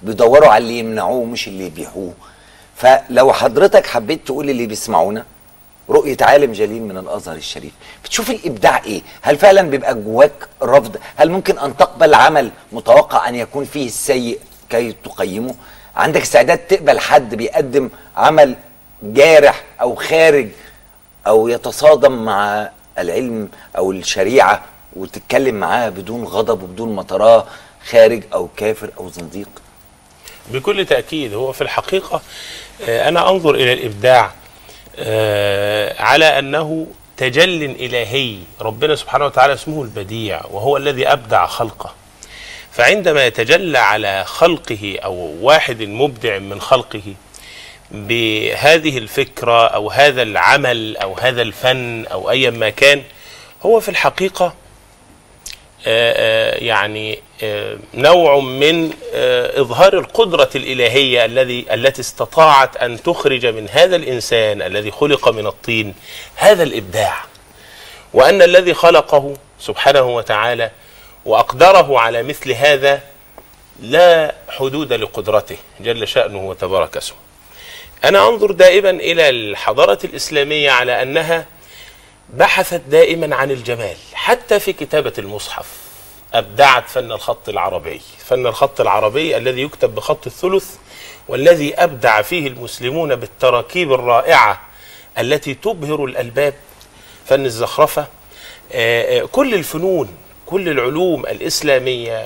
بيدوروا على اللي يمنعوه مش اللي يبيحوه فلو حضرتك حبيت تقول اللي بيسمعونا رؤية عالم جليل من الأزهر الشريف بتشوف الإبداع إيه؟ هل فعلا بيبقى جواك رفض؟ هل ممكن أن تقبل عمل متوقع أن يكون فيه السيء كي تقيمه؟ عندك استعداد تقبل حد بيقدم عمل جارح أو خارج أو يتصادم مع العلم أو الشريعة وتتكلم معاه بدون غضب وبدون ما تراه خارج أو كافر أو زنديق؟ بكل تأكيد هو في الحقيقة آه، أنا أنظر إلى الإبداع آه، على أنه تجل إلهي ربنا سبحانه وتعالى اسمه البديع وهو الذي أبدع خلقه فعندما يتجلى على خلقه أو واحد مبدع من خلقه بهذه الفكرة أو هذا العمل أو هذا الفن أو أيا ما كان هو في الحقيقة آه، آه، يعني آه، نوع من آه، إظهار القدرة الإلهية الذي التي استطاعت أن تخرج من هذا الإنسان الذي خلق من الطين هذا الإبداع وأن الذي خلقه سبحانه وتعالى وأقدره على مثل هذا لا حدود لقدرته جل شأنه وتبارك اسمه أنا أنظر دائما إلى الحضارة الإسلامية على أنها بحثت دائما عن الجمال حتى في كتابة المصحف أبدعت فن الخط العربي فن الخط العربي الذي يكتب بخط الثلث والذي أبدع فيه المسلمون بالتراكيب الرائعة التي تبهر الألباب فن الزخرفة آه، آه، كل الفنون كل العلوم الإسلامية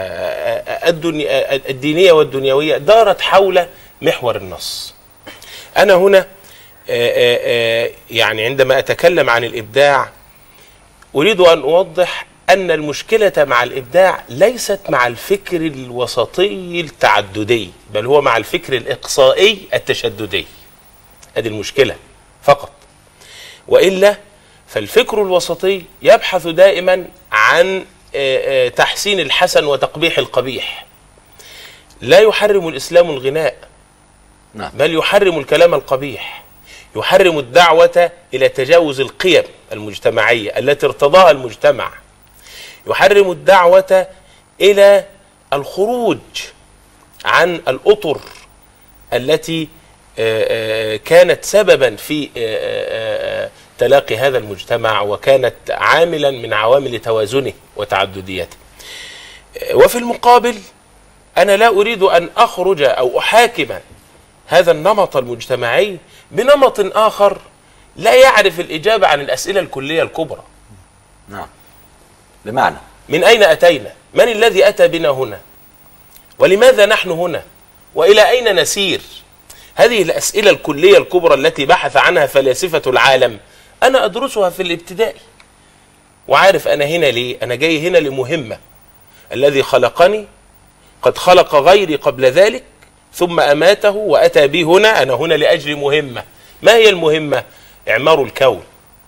والدينية والدنيوية دارت حول محور النص أنا هنا آه، آه، آه، يعني عندما أتكلم عن الإبداع أريد أن أوضح أن المشكلة مع الإبداع ليست مع الفكر الوسطي التعددي بل هو مع الفكر الإقصائي التشددي هذه المشكلة فقط وإلا فالفكر الوسطي يبحث دائما عن آه، آه، تحسين الحسن وتقبيح القبيح لا يحرم الإسلام الغناء نعم. بل يحرم الكلام القبيح يحرم الدعوة إلى تجاوز القيم المجتمعية التي ارتضاها المجتمع يحرم الدعوة إلى الخروج عن الأطر التي آه، آه، كانت سببا في آه، آه، آه، تلاقي هذا المجتمع وكانت عاملا من عوامل توازنه وتعدديته آه، وفي المقابل أنا لا أريد أن أخرج أو أحاكم هذا النمط المجتمعي بنمط آخر لا يعرف الإجابة عن الأسئلة الكلية الكبرى نعم بمعنى من أين أتينا من الذي أتى بنا هنا ولماذا نحن هنا وإلى أين نسير هذه الأسئلة الكلية الكبرى التي بحث عنها فلاسفة العالم أنا أدرسها في الابتدائي وعارف أنا هنا ليه أنا جاي هنا لمهمة الذي خلقني قد خلق غيري قبل ذلك ثم أماته وأتى بي هنا أنا هنا لأجل مهمة ما هي المهمة إعمار الكون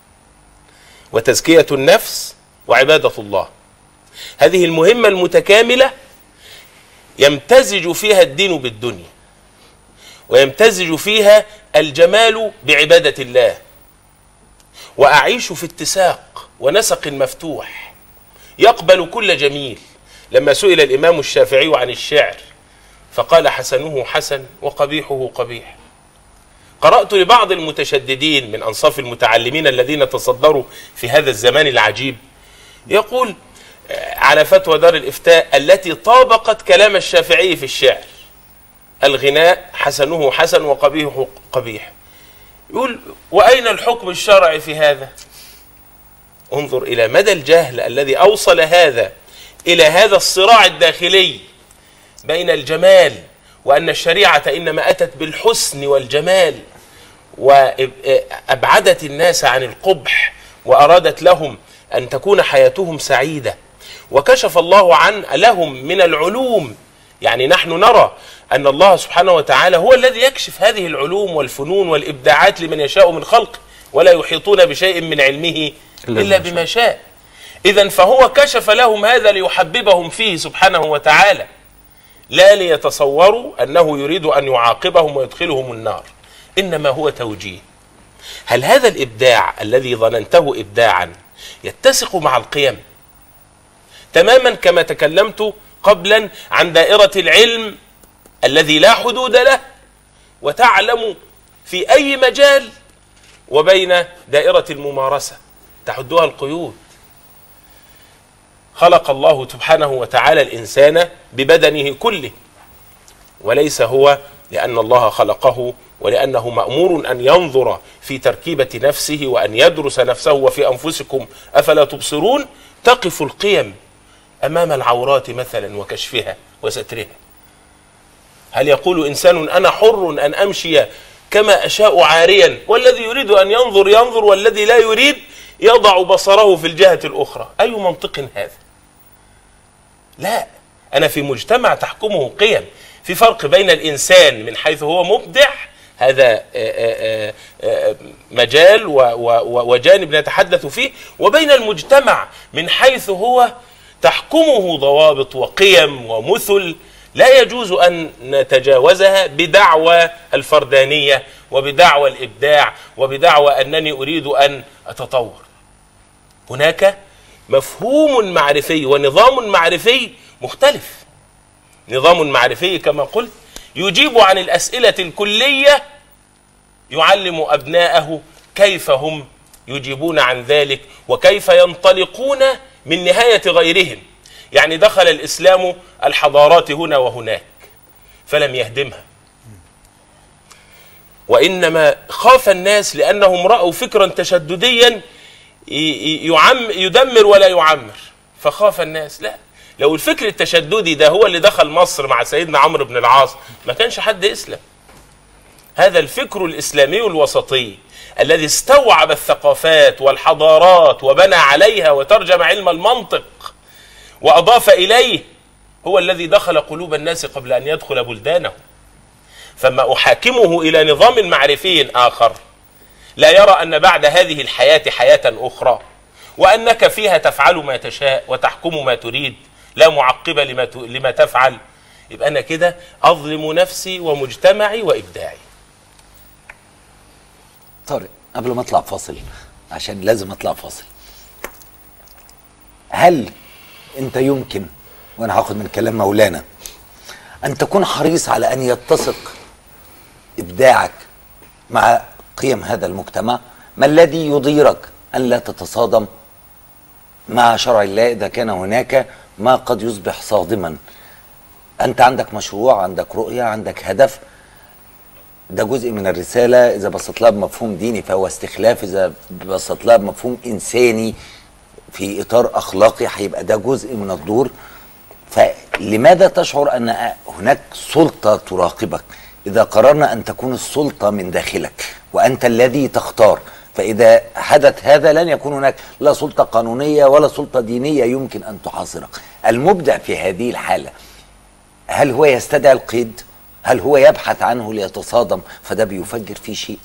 وتزكية النفس وعبادة الله هذه المهمة المتكاملة يمتزج فيها الدين بالدنيا ويمتزج فيها الجمال بعبادة الله وأعيش في اتساق ونسق مفتوح يقبل كل جميل لما سئل الإمام الشافعي عن الشعر فقال حسنه حسن وقبيحه قبيح قرأت لبعض المتشددين من أنصاف المتعلمين الذين تصدروا في هذا الزمان العجيب يقول آه، على فتوى دار الإفتاء التي طابقت كلام الشافعي في الشعر الغناء حسنه حسن وقبيحه قبيح يقول وأين الحكم الشرعي في هذا انظر إلى مدى الجهل الذي أوصل هذا إلى هذا الصراع الداخلي بين الجمال وأن الشريعة إنما أتت بالحسن والجمال وأبعدت الناس عن القبح وأرادت لهم أن تكون حياتهم سعيدة وكشف الله عن لهم من العلوم يعني نحن نرى أن الله سبحانه وتعالى هو الذي يكشف هذه العلوم والفنون والإبداعات لمن يشاء من خلقه ولا يحيطون بشيء من علمه إلا إلا بما بما شاء إذا فهو كشف لهم هذا ليحببهم فيه سبحانه وتعالى لا ليتصوروا أنه يريد أن يعاقبهم ويدخلهم النار إنما هو توجيه هل هذا الإبداع الذي ظننته إبداعا يتسق مع القيم تماما كما تكلمت قبلا عن دائرة العلم الذي لا حدود له وتعلم في أي مجال وبين دائرة الممارسة تحدها القيود خلق الله سبحانه وتعالى الإنسان ببدنه كله وليس هو لأن الله خلقه ولأنه مأمور أن ينظر في تركيبة نفسه وأن يدرس نفسه وفي أنفسكم أفلا تبصرون تقف القيم أمام العورات مثلا وكشفها وسترها هل يقول إنسان أنا حر أن أمشي كما أشاء عاريا والذي يريد أن ينظر ينظر والذي لا يريد يضع بصره في الجهة الأخرى أي منطق هذا لا أنا في مجتمع تحكمه قيم في فرق بين الإنسان من حيث هو مبدع هذا آه، آه، آه، مجال و- و- وجانب نتحدث فيه وبين المجتمع من حيث هو تحكمه ضوابط وقيم ومثل لا يجوز أن نتجاوزها بدعوى الفردانية وبدعوى الإبداع وبدعوى أنني أريد أن أتطور هناك مفهوم معرفي ونظام معرفي مختلف نظام معرفي كما قلت يجيب عن الأسئلة الكلية يعلم أبناءه كيف هم يجيبون عن ذلك وكيف ينطلقون من نهاية غيرهم يعني دخل الإسلام الحضارات هنا وهناك فلم يهدمها وإنما خاف الناس لأنهم رأوا فكرا تشدديا ي- ي- يعم يدمر ولا يعمر فخاف الناس لا لو الفكر التشددي ده هو اللي دخل مصر مع سيدنا عمرو بن العاص ما كانش حد يسلم هذا الفكر الإسلامي الوسطي الذي استوعب الثقافات والحضارات وبنى عليها وترجم علم المنطق وأضاف إليه هو الذي دخل قلوب الناس قبل أن يدخل بلدانهم فما أحاكمه إلى نظام معرفي آخر لا يرى أن بعد هذه الحياة حياة أخرى وأنك فيها تفعل ما تشاء وتحكم ما تريد لا معقب لما, ت... لما تفعل يبقى أنا كده أظلم نفسي ومجتمعي وإبداعي طارق قبل ما اطلع فاصل عشان لازم اطلع فاصل هل انت يمكن وانا هاخد من كلام مولانا ان تكون حريص على ان يتسق ابداعك مع قيم هذا المجتمع ما الذي يضيرك ان لا تتصادم مع شرع الله اذا كان هناك ما قد يصبح صادما انت عندك مشروع عندك رؤيه عندك هدف ده جزء من الرسالة إذا بصيت لها بمفهوم ديني فهو استخلاف إذا بصيت لها بمفهوم إنساني في إطار أخلاقي هيبقى ده جزء من الدور فلماذا تشعر أن هناك سلطة تراقبك إذا قررنا أن تكون السلطة من داخلك وأنت الذي تختار فإذا حدث هذا لن يكون هناك لا سلطة قانونية ولا سلطة دينية يمكن أن تحاصرك المبدع في هذه الحالة هل هو يستدعي القيد؟ هل هو يبحث عنه ليتصادم فده بيفجر فيه شيء؟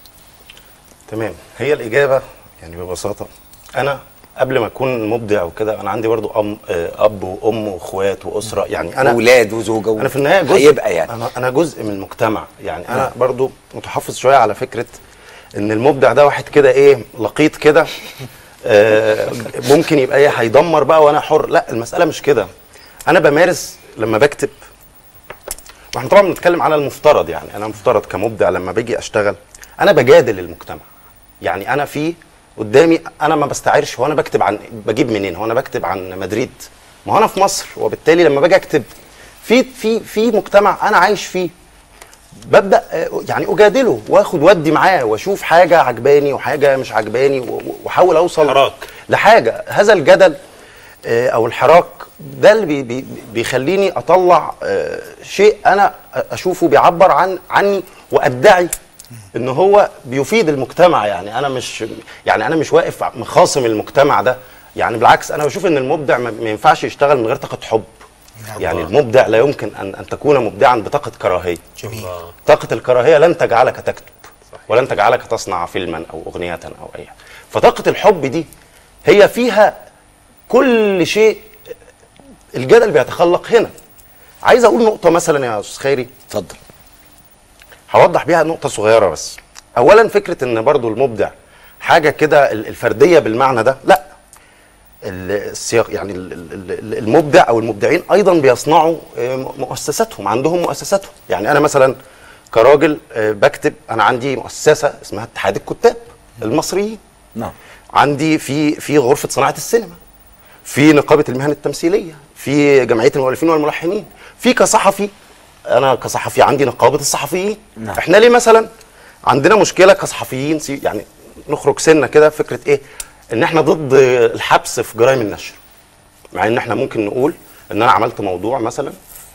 تمام هي الإجابة يعني ببساطة أنا قبل ما أكون مبدع وكده أنا عندي برضو أم آه، أب وأم وأخوات وأسرة يعني أنا أولاد وزوجة أنا في النهاية جزء هيبقى يعني. أنا أنا جزء من المجتمع يعني أنا آه. برضو متحفظ شوية على فكرة إن المبدع ده واحد كده إيه لقيط كده آه، ممكن يبقى إيه هيدمر بقى وأنا حر لا المسألة مش كده أنا بمارس لما بكتب واحنا طبعا بنتكلم على المفترض يعني انا مفترض كمبدع لما باجي اشتغل انا بجادل المجتمع يعني انا في قدامي انا ما بستعيرش هو انا بكتب عن بجيب منين هو انا بكتب عن مدريد ما هو انا في مصر وبالتالي لما باجي اكتب في في في مجتمع انا عايش فيه ببدا آه، يعني اجادله واخد ودي معاه واشوف حاجه عجباني وحاجه مش عجباني و- و- واحاول اوصل حراك. لحاجه هذا الجدل آه، او الحراك ده اللي بي بي بيخليني اطلع آه، شيء انا اشوفه بيعبر عن عني وادعي ان هو بيفيد المجتمع يعني انا مش يعني انا مش واقف مخاصم المجتمع ده يعني بالعكس انا بشوف ان المبدع ما ما ينفعش يشتغل من غير طاقه حب يعني المبدع لا يمكن ان ان تكون مبدعا بطاقه كراهيه جميل طاقة الكراهية لن تجعلك تكتب ولن تجعلك تصنع فيلما أو أغنية أو أي حاجة فطاقة الحب دي هي فيها كل شيء الجدل بيتخلق هنا عايز أقول نقطة مثلا يا أستاذ خيري اتفضل هوضح بيها نقطة صغيرة بس أولا فكرة إن برضو المبدع حاجة كده ال- الفردية بالمعنى ده لا ال- السياق يعني ال- ال- ال- المبدع او المبدعين ايضا بيصنعوا آه، م- مؤسساتهم عندهم مؤسساتهم يعني انا مثلا كراجل آه، بكتب انا عندي مؤسسه اسمها اتحاد الكتاب المصريين نعم عندي في في غرفه صناعه السينما في نقابه المهن التمثيليه في جمعيه المؤلفين والملحنين في كصحفي انا كصحفي عندي نقابه الصحفيين نعم. احنا ليه مثلا عندنا مشكله كصحفيين سي- يعني نخرج سنه كده فكره ايه ان احنا ضد الحبس في جرائم النشر مع ان احنا ممكن نقول ان انا عملت موضوع مثلا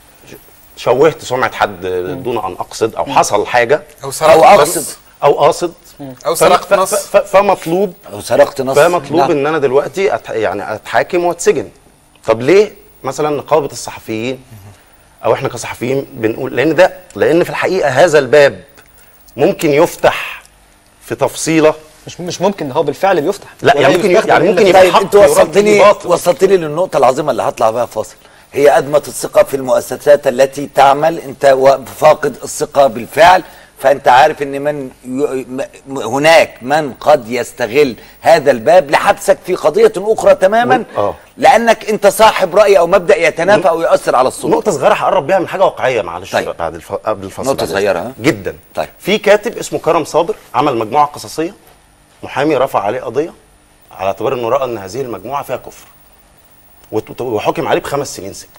ش- شوهت سمعه حد دون ان اقصد او حصل حاجه أو سرقت او نص. اقصد او قاصد أو ف- سرقت ف- نص. ف- ف- فمطلوب او سرقت نص فمطلوب نعم. ان انا دلوقتي أت... يعني اتحاكم واتسجن طب ليه مثلا نقابه الصحفيين او احنا كصحفيين بنقول لان ده لان في الحقيقه هذا الباب ممكن يفتح في تفصيله مش مش ممكن ده هو بالفعل بيفتح لا يعني ولا ممكن يستخدم يعني إلا ممكن في- يبقى طيب حق انت يرد وصلتني بباطل. وصلتني للنقطه العظيمه اللي هطلع بها فاصل هي أدمة الثقة في المؤسسات التي تعمل أنت و- فاقد الثقة بالفعل فأنت عارف أن من ي- م- هناك من قد يستغل هذا الباب لحبسك في قضية أخرى تماما آه. لأنك أنت صاحب رأي أو مبدأ يتنافى أو يؤثر على السلطة نقطة صغيرة هقرب بيها من حاجة واقعية معلش طيب. بعد الف... قبل الفصل نقطة بعد صغيرة، إذنك. ها؟ جدا طيب. في كاتب اسمه كرم صابر عمل مجموعة قصصية محامي رفع عليه قضية على اعتبار انه رأى ان هذه المجموعة فيها كفر وت- وحكم عليه بخمس سنين سجن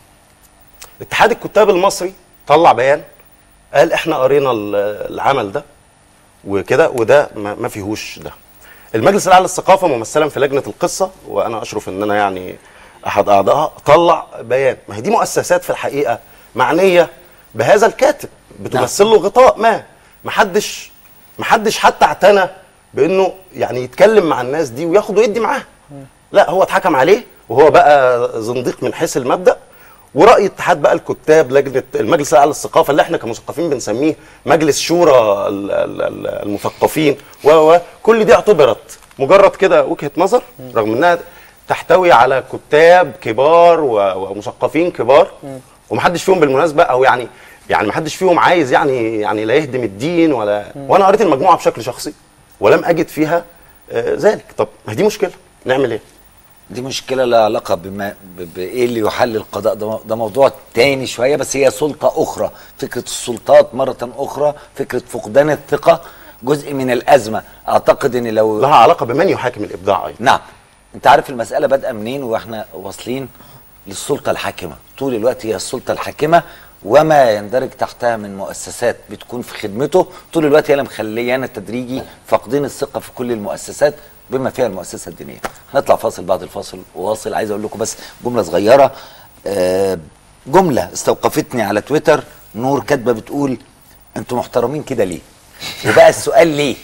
اتحاد الكتاب المصري طلع بيان قال احنا قرينا ال- العمل ده وكده وده ما ما فيهوش ده المجلس الاعلى للثقافه ممثلا في لجنه القصه وانا اشرف ان انا يعني احد اعضائها طلع بيان ما هي دي مؤسسات في الحقيقه معنيه بهذا الكاتب بتمثل له غطاء ما محدش محدش حتى اعتنى بانه يعني يتكلم مع الناس دي وياخد ويدي معاها لا هو اتحكم عليه وهو بقى زنديق من حيث المبدا وراي اتحاد بقى الكتاب لجنه المجلس الاعلى للثقافه اللي احنا كمثقفين بنسميه مجلس شورى ال- ال- ال- المثقفين و و كل دي اعتبرت مجرد كده وجهه نظر رغم انها تحتوي على كتاب كبار و- ومثقفين كبار ومحدش فيهم بالمناسبه او يعني يعني محدش فيهم عايز يعني يعني لا يهدم الدين ولا وانا قريت المجموعه بشكل شخصي ولم اجد فيها آه، ذلك طب ما هي دي مشكله نعمل ايه دي مشكلة لها علاقة بما ب- بإيه اللي يحل القضاء ده, ده موضوع تاني شوية بس هي سلطة أخرى فكرة السلطات مرة أخرى فكرة فقدان الثقة جزء من الأزمة أعتقد إن لو لها علاقه بمن يحاكم الابداع ايضا نعم أنت عارف المسألة بادئة منين وإحنا واصلين للسلطة الحاكمة طول الوقت هي السلطة الحاكمة وما يندرج تحتها من مؤسسات بتكون في خدمته طول الوقت هي اللي مخليانا تدريجي فاقدين الثقة في كل المؤسسات بما فيها المؤسسة الدينية هنطلع فاصل بعد الفاصل واصل عايز اقول لكم بس جملة صغيرة آه، جملة استوقفتني على تويتر نور كاتبة بتقول انتوا محترمين كده ليه وبقى السؤال ليه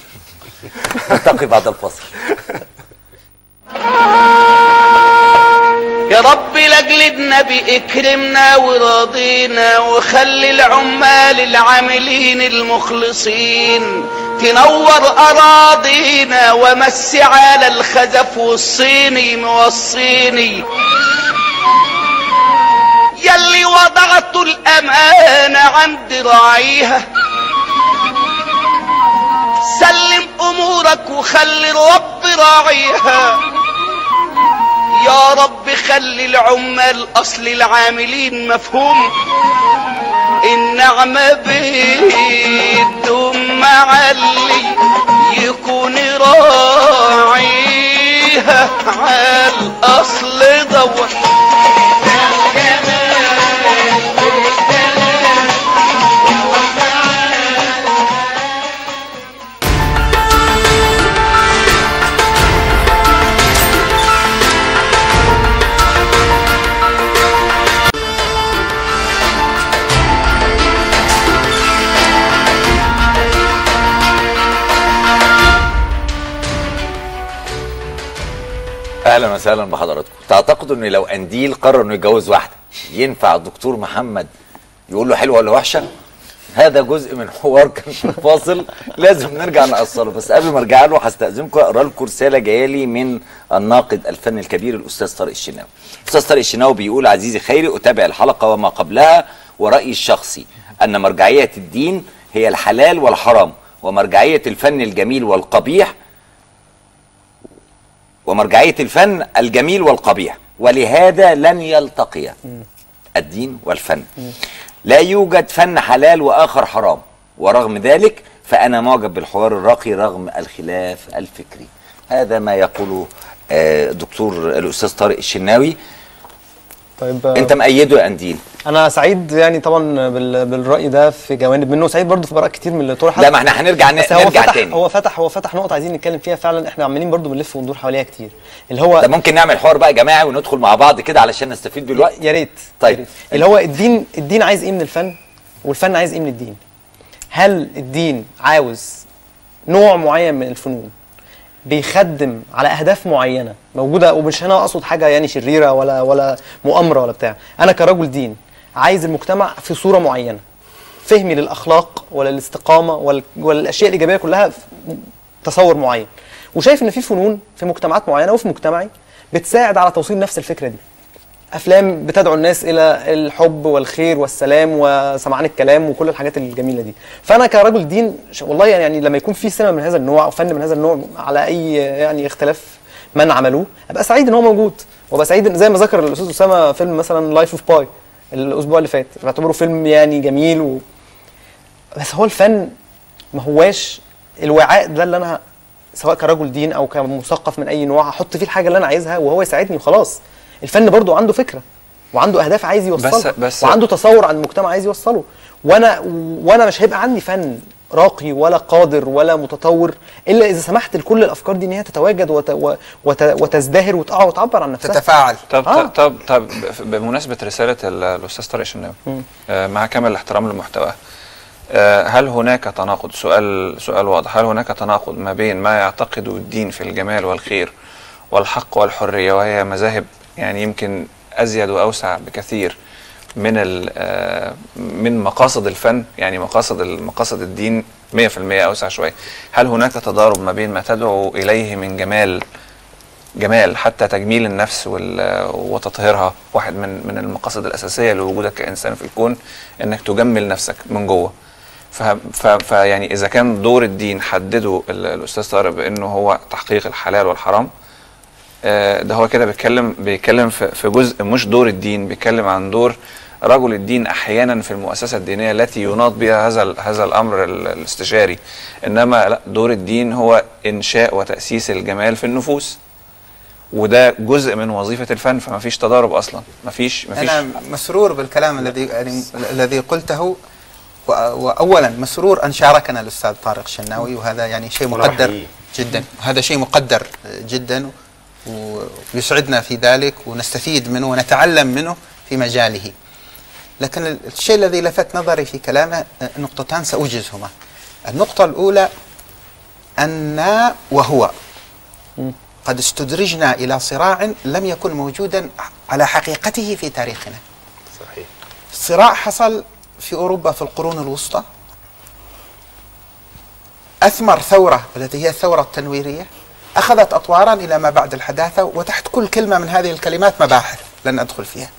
نلتقي بعد الفاصل يا رب لاجل النبي اكرمنا وراضينا وخلي العمال العاملين المخلصين تنور اراضينا ومسي على الخزف والصيني موصيني يلي وضعت الامانه عند راعيها سلم امورك وخلي الرب راعيها يا رب خلي العمال اصل العاملين مفهوم النعمة بيدهم مع اللي يكون راعيها عال اصل دور اهلا وسهلا بحضراتكم تعتقدوا ان لو انديل قرر انه يتجوز واحده ينفع الدكتور محمد يقول له حلوه ولا وحشه هذا جزء من حوار كان في الفاصل لازم نرجع نقصره بس قبل ما ارجع له هستاذنكم اقرا لكم رساله جايه لي من الناقد الفني الكبير الاستاذ طارق الشناوي الاستاذ طارق الشناوي بيقول عزيزي خيري اتابع الحلقه وما قبلها ورايي الشخصي ان مرجعيه الدين هي الحلال والحرام ومرجعيه الفن الجميل والقبيح ومرجعيه الفن الجميل والقبيح ولهذا لن يلتقيا الدين والفن لا يوجد فن حلال واخر حرام ورغم ذلك فانا معجب بالحوار الراقي رغم الخلاف الفكري هذا ما يقوله آه، دكتور الاستاذ طارق الشناوي طيب انت مأيده يا انديل انا سعيد يعني طبعا بال... بالراي ده في جوانب منه سعيد برضه في براء كتير من اللي طرحت لا ما احنا هنرجع بس هو نرجع فتح تاني هو فتح هو فتح نقطه عايزين نتكلم فيها فعلا احنا عمالين برضه بنلف وندور حواليها كتير اللي هو ده ممكن نعمل حوار بقى جماعي وندخل مع بعض كده علشان نستفيد بالوقت يا ريت طيب اللي هو الدين الدين عايز ايه من الفن والفن عايز ايه من الدين هل الدين عاوز نوع معين من الفنون بيخدم على اهداف معينه موجوده ومش هنا اقصد حاجه يعني شريره ولا ولا مؤامره ولا بتاع انا كرجل دين عايز المجتمع في صوره معينه فهمي للاخلاق ولا الاستقامه ولا, ولا الاشياء الايجابيه كلها في تصور معين وشايف ان في فنون في مجتمعات معينه وفي مجتمعي بتساعد على توصيل نفس الفكره دي افلام بتدعو الناس الى الحب والخير والسلام وسمعان الكلام وكل الحاجات الجميله دي فانا كرجل دين ش- والله يعني, يعني لما يكون في سينما من هذا النوع او فن من هذا النوع على اي يعني اختلاف من عملوه ابقى سعيد ان هو موجود وابقى سعيد إن- زي ما ذكر الاستاذ اسامه فيلم مثلا لايف اوف باي الاسبوع اللي فات بعتبره فيلم يعني جميل و... بس هو الفن ما هواش الوعاء ده اللي انا سواء كرجل دين او كمثقف من اي نوع هحط فيه الحاجه اللي انا عايزها وهو يساعدني وخلاص الفن برضو عنده فكره وعنده اهداف عايز يوصلها بس- وعنده تصور عن المجتمع عايز يوصله وانا وانا مش هيبقى عندي فن راقي ولا قادر ولا متطور الا اذا سمحت لكل الافكار دي ان هي تتواجد وت... و- وت... وتزدهر وتقع وتعبر عن نفسها تتفاعل طب آه. طب طب بمناسبه رساله ال- الاستاذ طارق الشناوي مم. آه، مع كامل الاحترام لمحتواه آه، هل هناك تناقض سؤال سؤال واضح هل هناك تناقض ما بين ما يعتقده الدين في الجمال والخير والحق والحريه وهي مذاهب يعني يمكن ازيد واوسع بكثير من ال- آه، من مقاصد الفن يعني مقاصد ال- مقاصد الدين 100% اوسع شويه هل هناك تضارب ما بين ما تدعو اليه من جمال جمال حتى تجميل النفس وال- وتطهيرها واحد من من المقاصد الاساسيه لوجودك كانسان في الكون انك تجمل نفسك من جوه ف- ف- فيعني اذا كان دور الدين حدده ال- الاستاذ طارق بانه هو تحقيق الحلال والحرام آه، ده هو كده بيتكلم بيتكلم في في جزء مش دور الدين بيتكلم عن دور رجل الدين احيانا في المؤسسه الدينيه التي يناط بها هذا ال- هذا الامر ال- الاستشاري انما لا دور الدين هو انشاء وتاسيس الجمال في النفوس وده جزء من وظيفه الفن فما فيش تضارب اصلا ما فيش ما فيش انا مسرور بالكلام الذي يعني الذي قلته و- واولا مسرور ان شاركنا الاستاذ طارق الشناوي وهذا يعني شيء والله مقدر حقيقي. جدا هذا شيء مقدر جدا ويسعدنا في ذلك ونستفيد منه ونتعلم منه في مجاله لكن الشيء الذي لفت نظري في كلامه نقطتان سأوجزهما النقطة الأولى أن وهو قد استدرجنا إلى صراع لم يكن موجودا على حقيقته في تاريخنا صحيح صراع حصل في أوروبا في القرون الوسطى أثمر ثورة التي هي الثورة التنويرية أخذت أطوارا إلى ما بعد الحداثة وتحت كل كلمة من هذه الكلمات مباحث لن أدخل فيها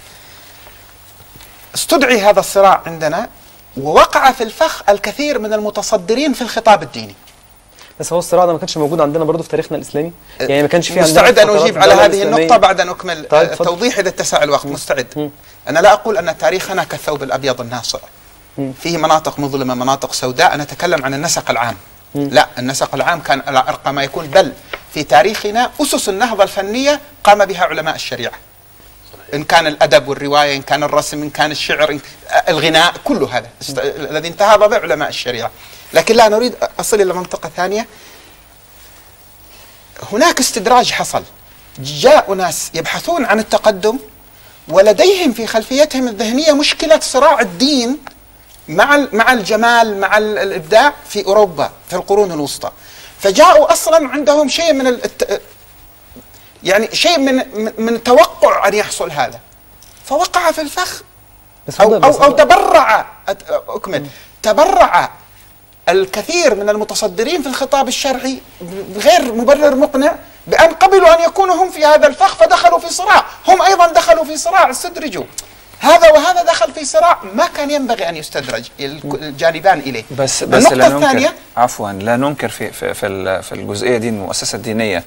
استدعي هذا الصراع عندنا ووقع في الفخ الكثير من المتصدرين في الخطاب الديني بس هو الصراع ده ما كانش موجود عندنا برضه في تاريخنا الاسلامي يعني ما كانش في عندنا مستعد أن فترات أجيب على الدولة هذه الإسلامية. النقطة بعد أن أكمل طيب، آه، اتفضل. توضيح إذا اتسع الوقت مستعد أنا لا أقول أن تاريخنا كالثوب الأبيض الناصع فيه مناطق مظلمة مناطق سوداء أنا أتكلم عن النسق العام لا النسق العام كان على أرقى ما يكون بل في تاريخنا أسس النهضة الفنية قام بها علماء الشريعة إن كان الأدب والرواية إن كان الرسم إن كان الشعر إن الغناء كل هذا است- الذي انتهض به علماء الشريعة لكن لا نريد أصل إلى منطقة ثانية هناك استدراج حصل جاء ناس يبحثون عن التقدم ولديهم في خلفيتهم الذهنية مشكلة صراع الدين مع ال- مع الجمال مع ال- الإبداع في أوروبا في القرون الوسطى فجاءوا أصلا عندهم شيء من الت... يعني شيء من من- من توقع أن يحصل هذا فوقع في الفخ بس هو أو, ده- أو, بس أو هو- تبرع أت- أكمل تبرع الكثير من المتصدرين في الخطاب الشرعي بغير مبرر مقنع بأن قبلوا أن يكونوا هم في هذا الفخ فدخلوا في صراع هم أيضا دخلوا في صراع استدرجوا هذا وهذا دخل في صراع ما كان ينبغي أن يستدرج الك- الجانبان إليه بس بس لا النقطة ننكر الثانية عفوا لا ننكر في في في ال- في الجزئيه دي المؤسسه الدينيه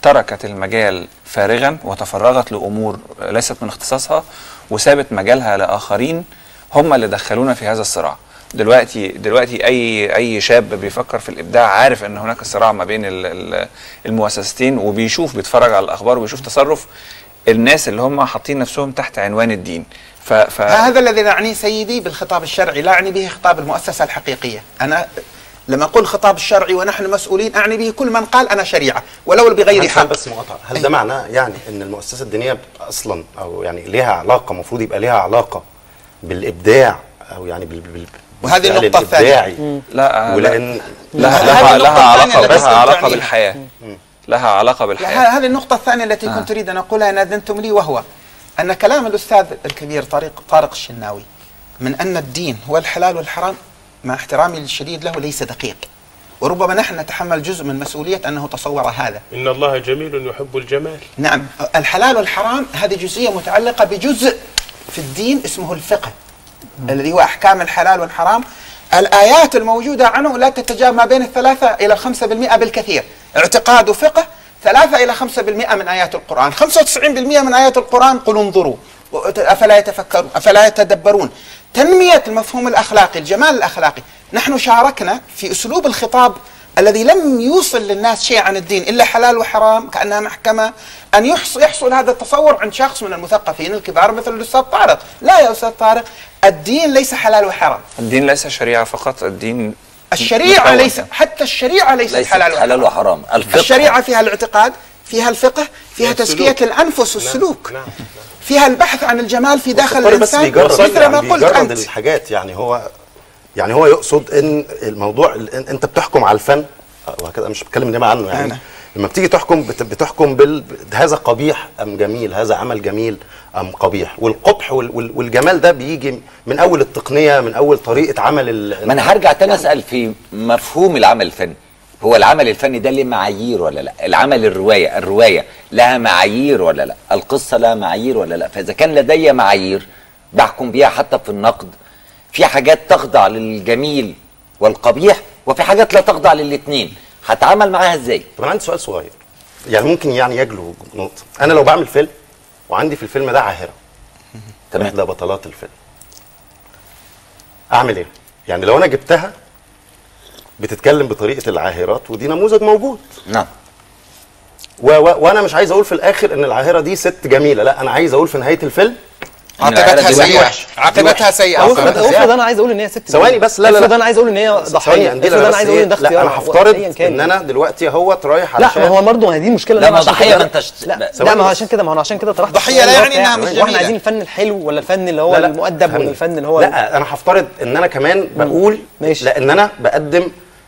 تركت المجال فارغا وتفرغت لامور ليست من اختصاصها وسابت مجالها لاخرين هم اللي دخلونا في هذا الصراع دلوقتي دلوقتي اي اي شاب بيفكر في الابداع عارف ان هناك صراع ما بين ال- ال- المؤسستين وبيشوف بيتفرج على الاخبار وبيشوف تصرف الناس اللي هم حاطين نفسهم تحت عنوان الدين ف, ف... هذا الذي نعنيه سيدي بالخطاب الشرعي لا أعني به خطاب المؤسسة الحقيقية أنا لما أقول خطاب الشرعي ونحن مسؤولين أعني به كل من قال أنا شريعة ولو بغير هل حق بس مقاطعة هل ده معناه يعني ان المؤسسه الدينيه اصلا او يعني ليها علاقه المفروض يبقى ليها علاقه بالابداع او يعني بال بال وهذه بالفعل النقطة الثانية. الإبداعي. مم. لا ولان لها هذه لها, النقطة لها الثانية علاقه التي لها علاقه تعنيها. بالحياه لها علاقه لا، بالحياه ه- هذه النقطة الثانية التي كنت أريد أن أقولها إن أذنتم لي وهو أن كلام الأستاذ الكبير طارق طارق الشناوي من أن الدين هو الحلال والحرام مع احترامي الشديد له ليس دقيق وربما نحن نتحمل جزء من مسؤولية أنه تصور هذا إن الله جميل يحب الجمال نعم الحلال والحرام هذه جزئية متعلقة بجزء في الدين اسمه الفقه الذي هو أحكام الحلال والحرام الآيات الموجودة عنه لا تتجاوز ما بين الثلاثة إلى الخمسة بالمئة بالكثير اعتقاد وفقه ثلاثة إلى خمسة بالمئة من آيات القرآن خمسة وتسعين بالمئة من آيات القرآن قل انظروا أفلا يتفكرون أفلا يتدبرون تنمية المفهوم الأخلاقي الجمال الأخلاقي نحن شاركنا في أسلوب الخطاب الذي لم يوصل للناس شيء عن الدين إلا حلال وحرام كأنها محكمة أن يحصل, يحصل هذا التصور عند شخص من المثقفين الكبار مثل الأستاذ طارق لا يا أستاذ طارق الدين ليس حلال وحرام الدين ليس شريعه فقط الدين الشريعة مكون. ليس حتى الشريعة ليست ليست حلال وحرام حلال وحرام الفقه الشريعة فيها الاعتقاد فيها الفقه فيها السلوك. تزكية الأنفس والسلوك نعم. فيها البحث عن الجمال في داخل الطارق بس الإنسان بيجرد مثل ما يعني قلت بيجرد أنت الحاجات يعني هو يعني هو يقصد ان الموضوع ال- إن انت بتحكم على الفن وهكذا مش بتكلم انما عنه يعني أنا. لما بتيجي تحكم بت- بتحكم بال هذا قبيح ام جميل هذا عمل جميل ام قبيح والقبح وال- وال- والجمال ده بيجي من اول التقنيه من اول طريقه عمل ال- ما انا هرجع تاني اسال في مفهوم العمل الفني هو العمل الفني ده ليه معايير ولا لا العمل الروايه الروايه لها معايير ولا لا القصه لها معايير ولا لا فاذا كان لدي معايير بحكم بيها حتى في النقد في حاجات تخضع للجميل والقبيح وفي حاجات لا تخضع للاثنين هتعامل معاها ازاي طب انا عندي سؤال صغير يعني ممكن يعني يجلو نقطه انا لو بعمل فيلم وعندي في الفيلم ده عاهره تمام. احدى بطلات الفيلم اعمل ايه يعني لو انا جبتها بتتكلم بطريقه العاهرات ودي نموذج موجود نعم و و وانا مش عايز اقول في الاخر ان العاهره دي ست جميله لا انا عايز اقول في نهايه الفيلم عاقبتها دي سيئة وحش. عاقبتها سيئة افرض عاقبتها افرض انا عايز اقول ان هي ست ثواني بس لا لا افرض لا انا عايز اقول ان هي ثواني ضحيه يا قنديل، افرض انا بس عايز اقول ان ده إيه؟ لا اختيار انا هفترض أياً كان ان انا دلوقتي اهوت رايح لا علشان ما هو برضه ما هي دي المشكله لا، إن أنا ما عشان ضحية كده- ما أنتش- لا لا، لا ثواني ما هو بس. عشان كده ما هو أنا عشان كده طرحت ضحية السؤال لا اللي هو يعني إنها بتاع- مش واحنا جميلة. عايزين الفن الحلو ولا الفن اللي هو لا، لا، المؤدب ولا فهمني. الفن اللي هو لا انا هفترض ان انا كمان بقول ماشي. لان انا بقدم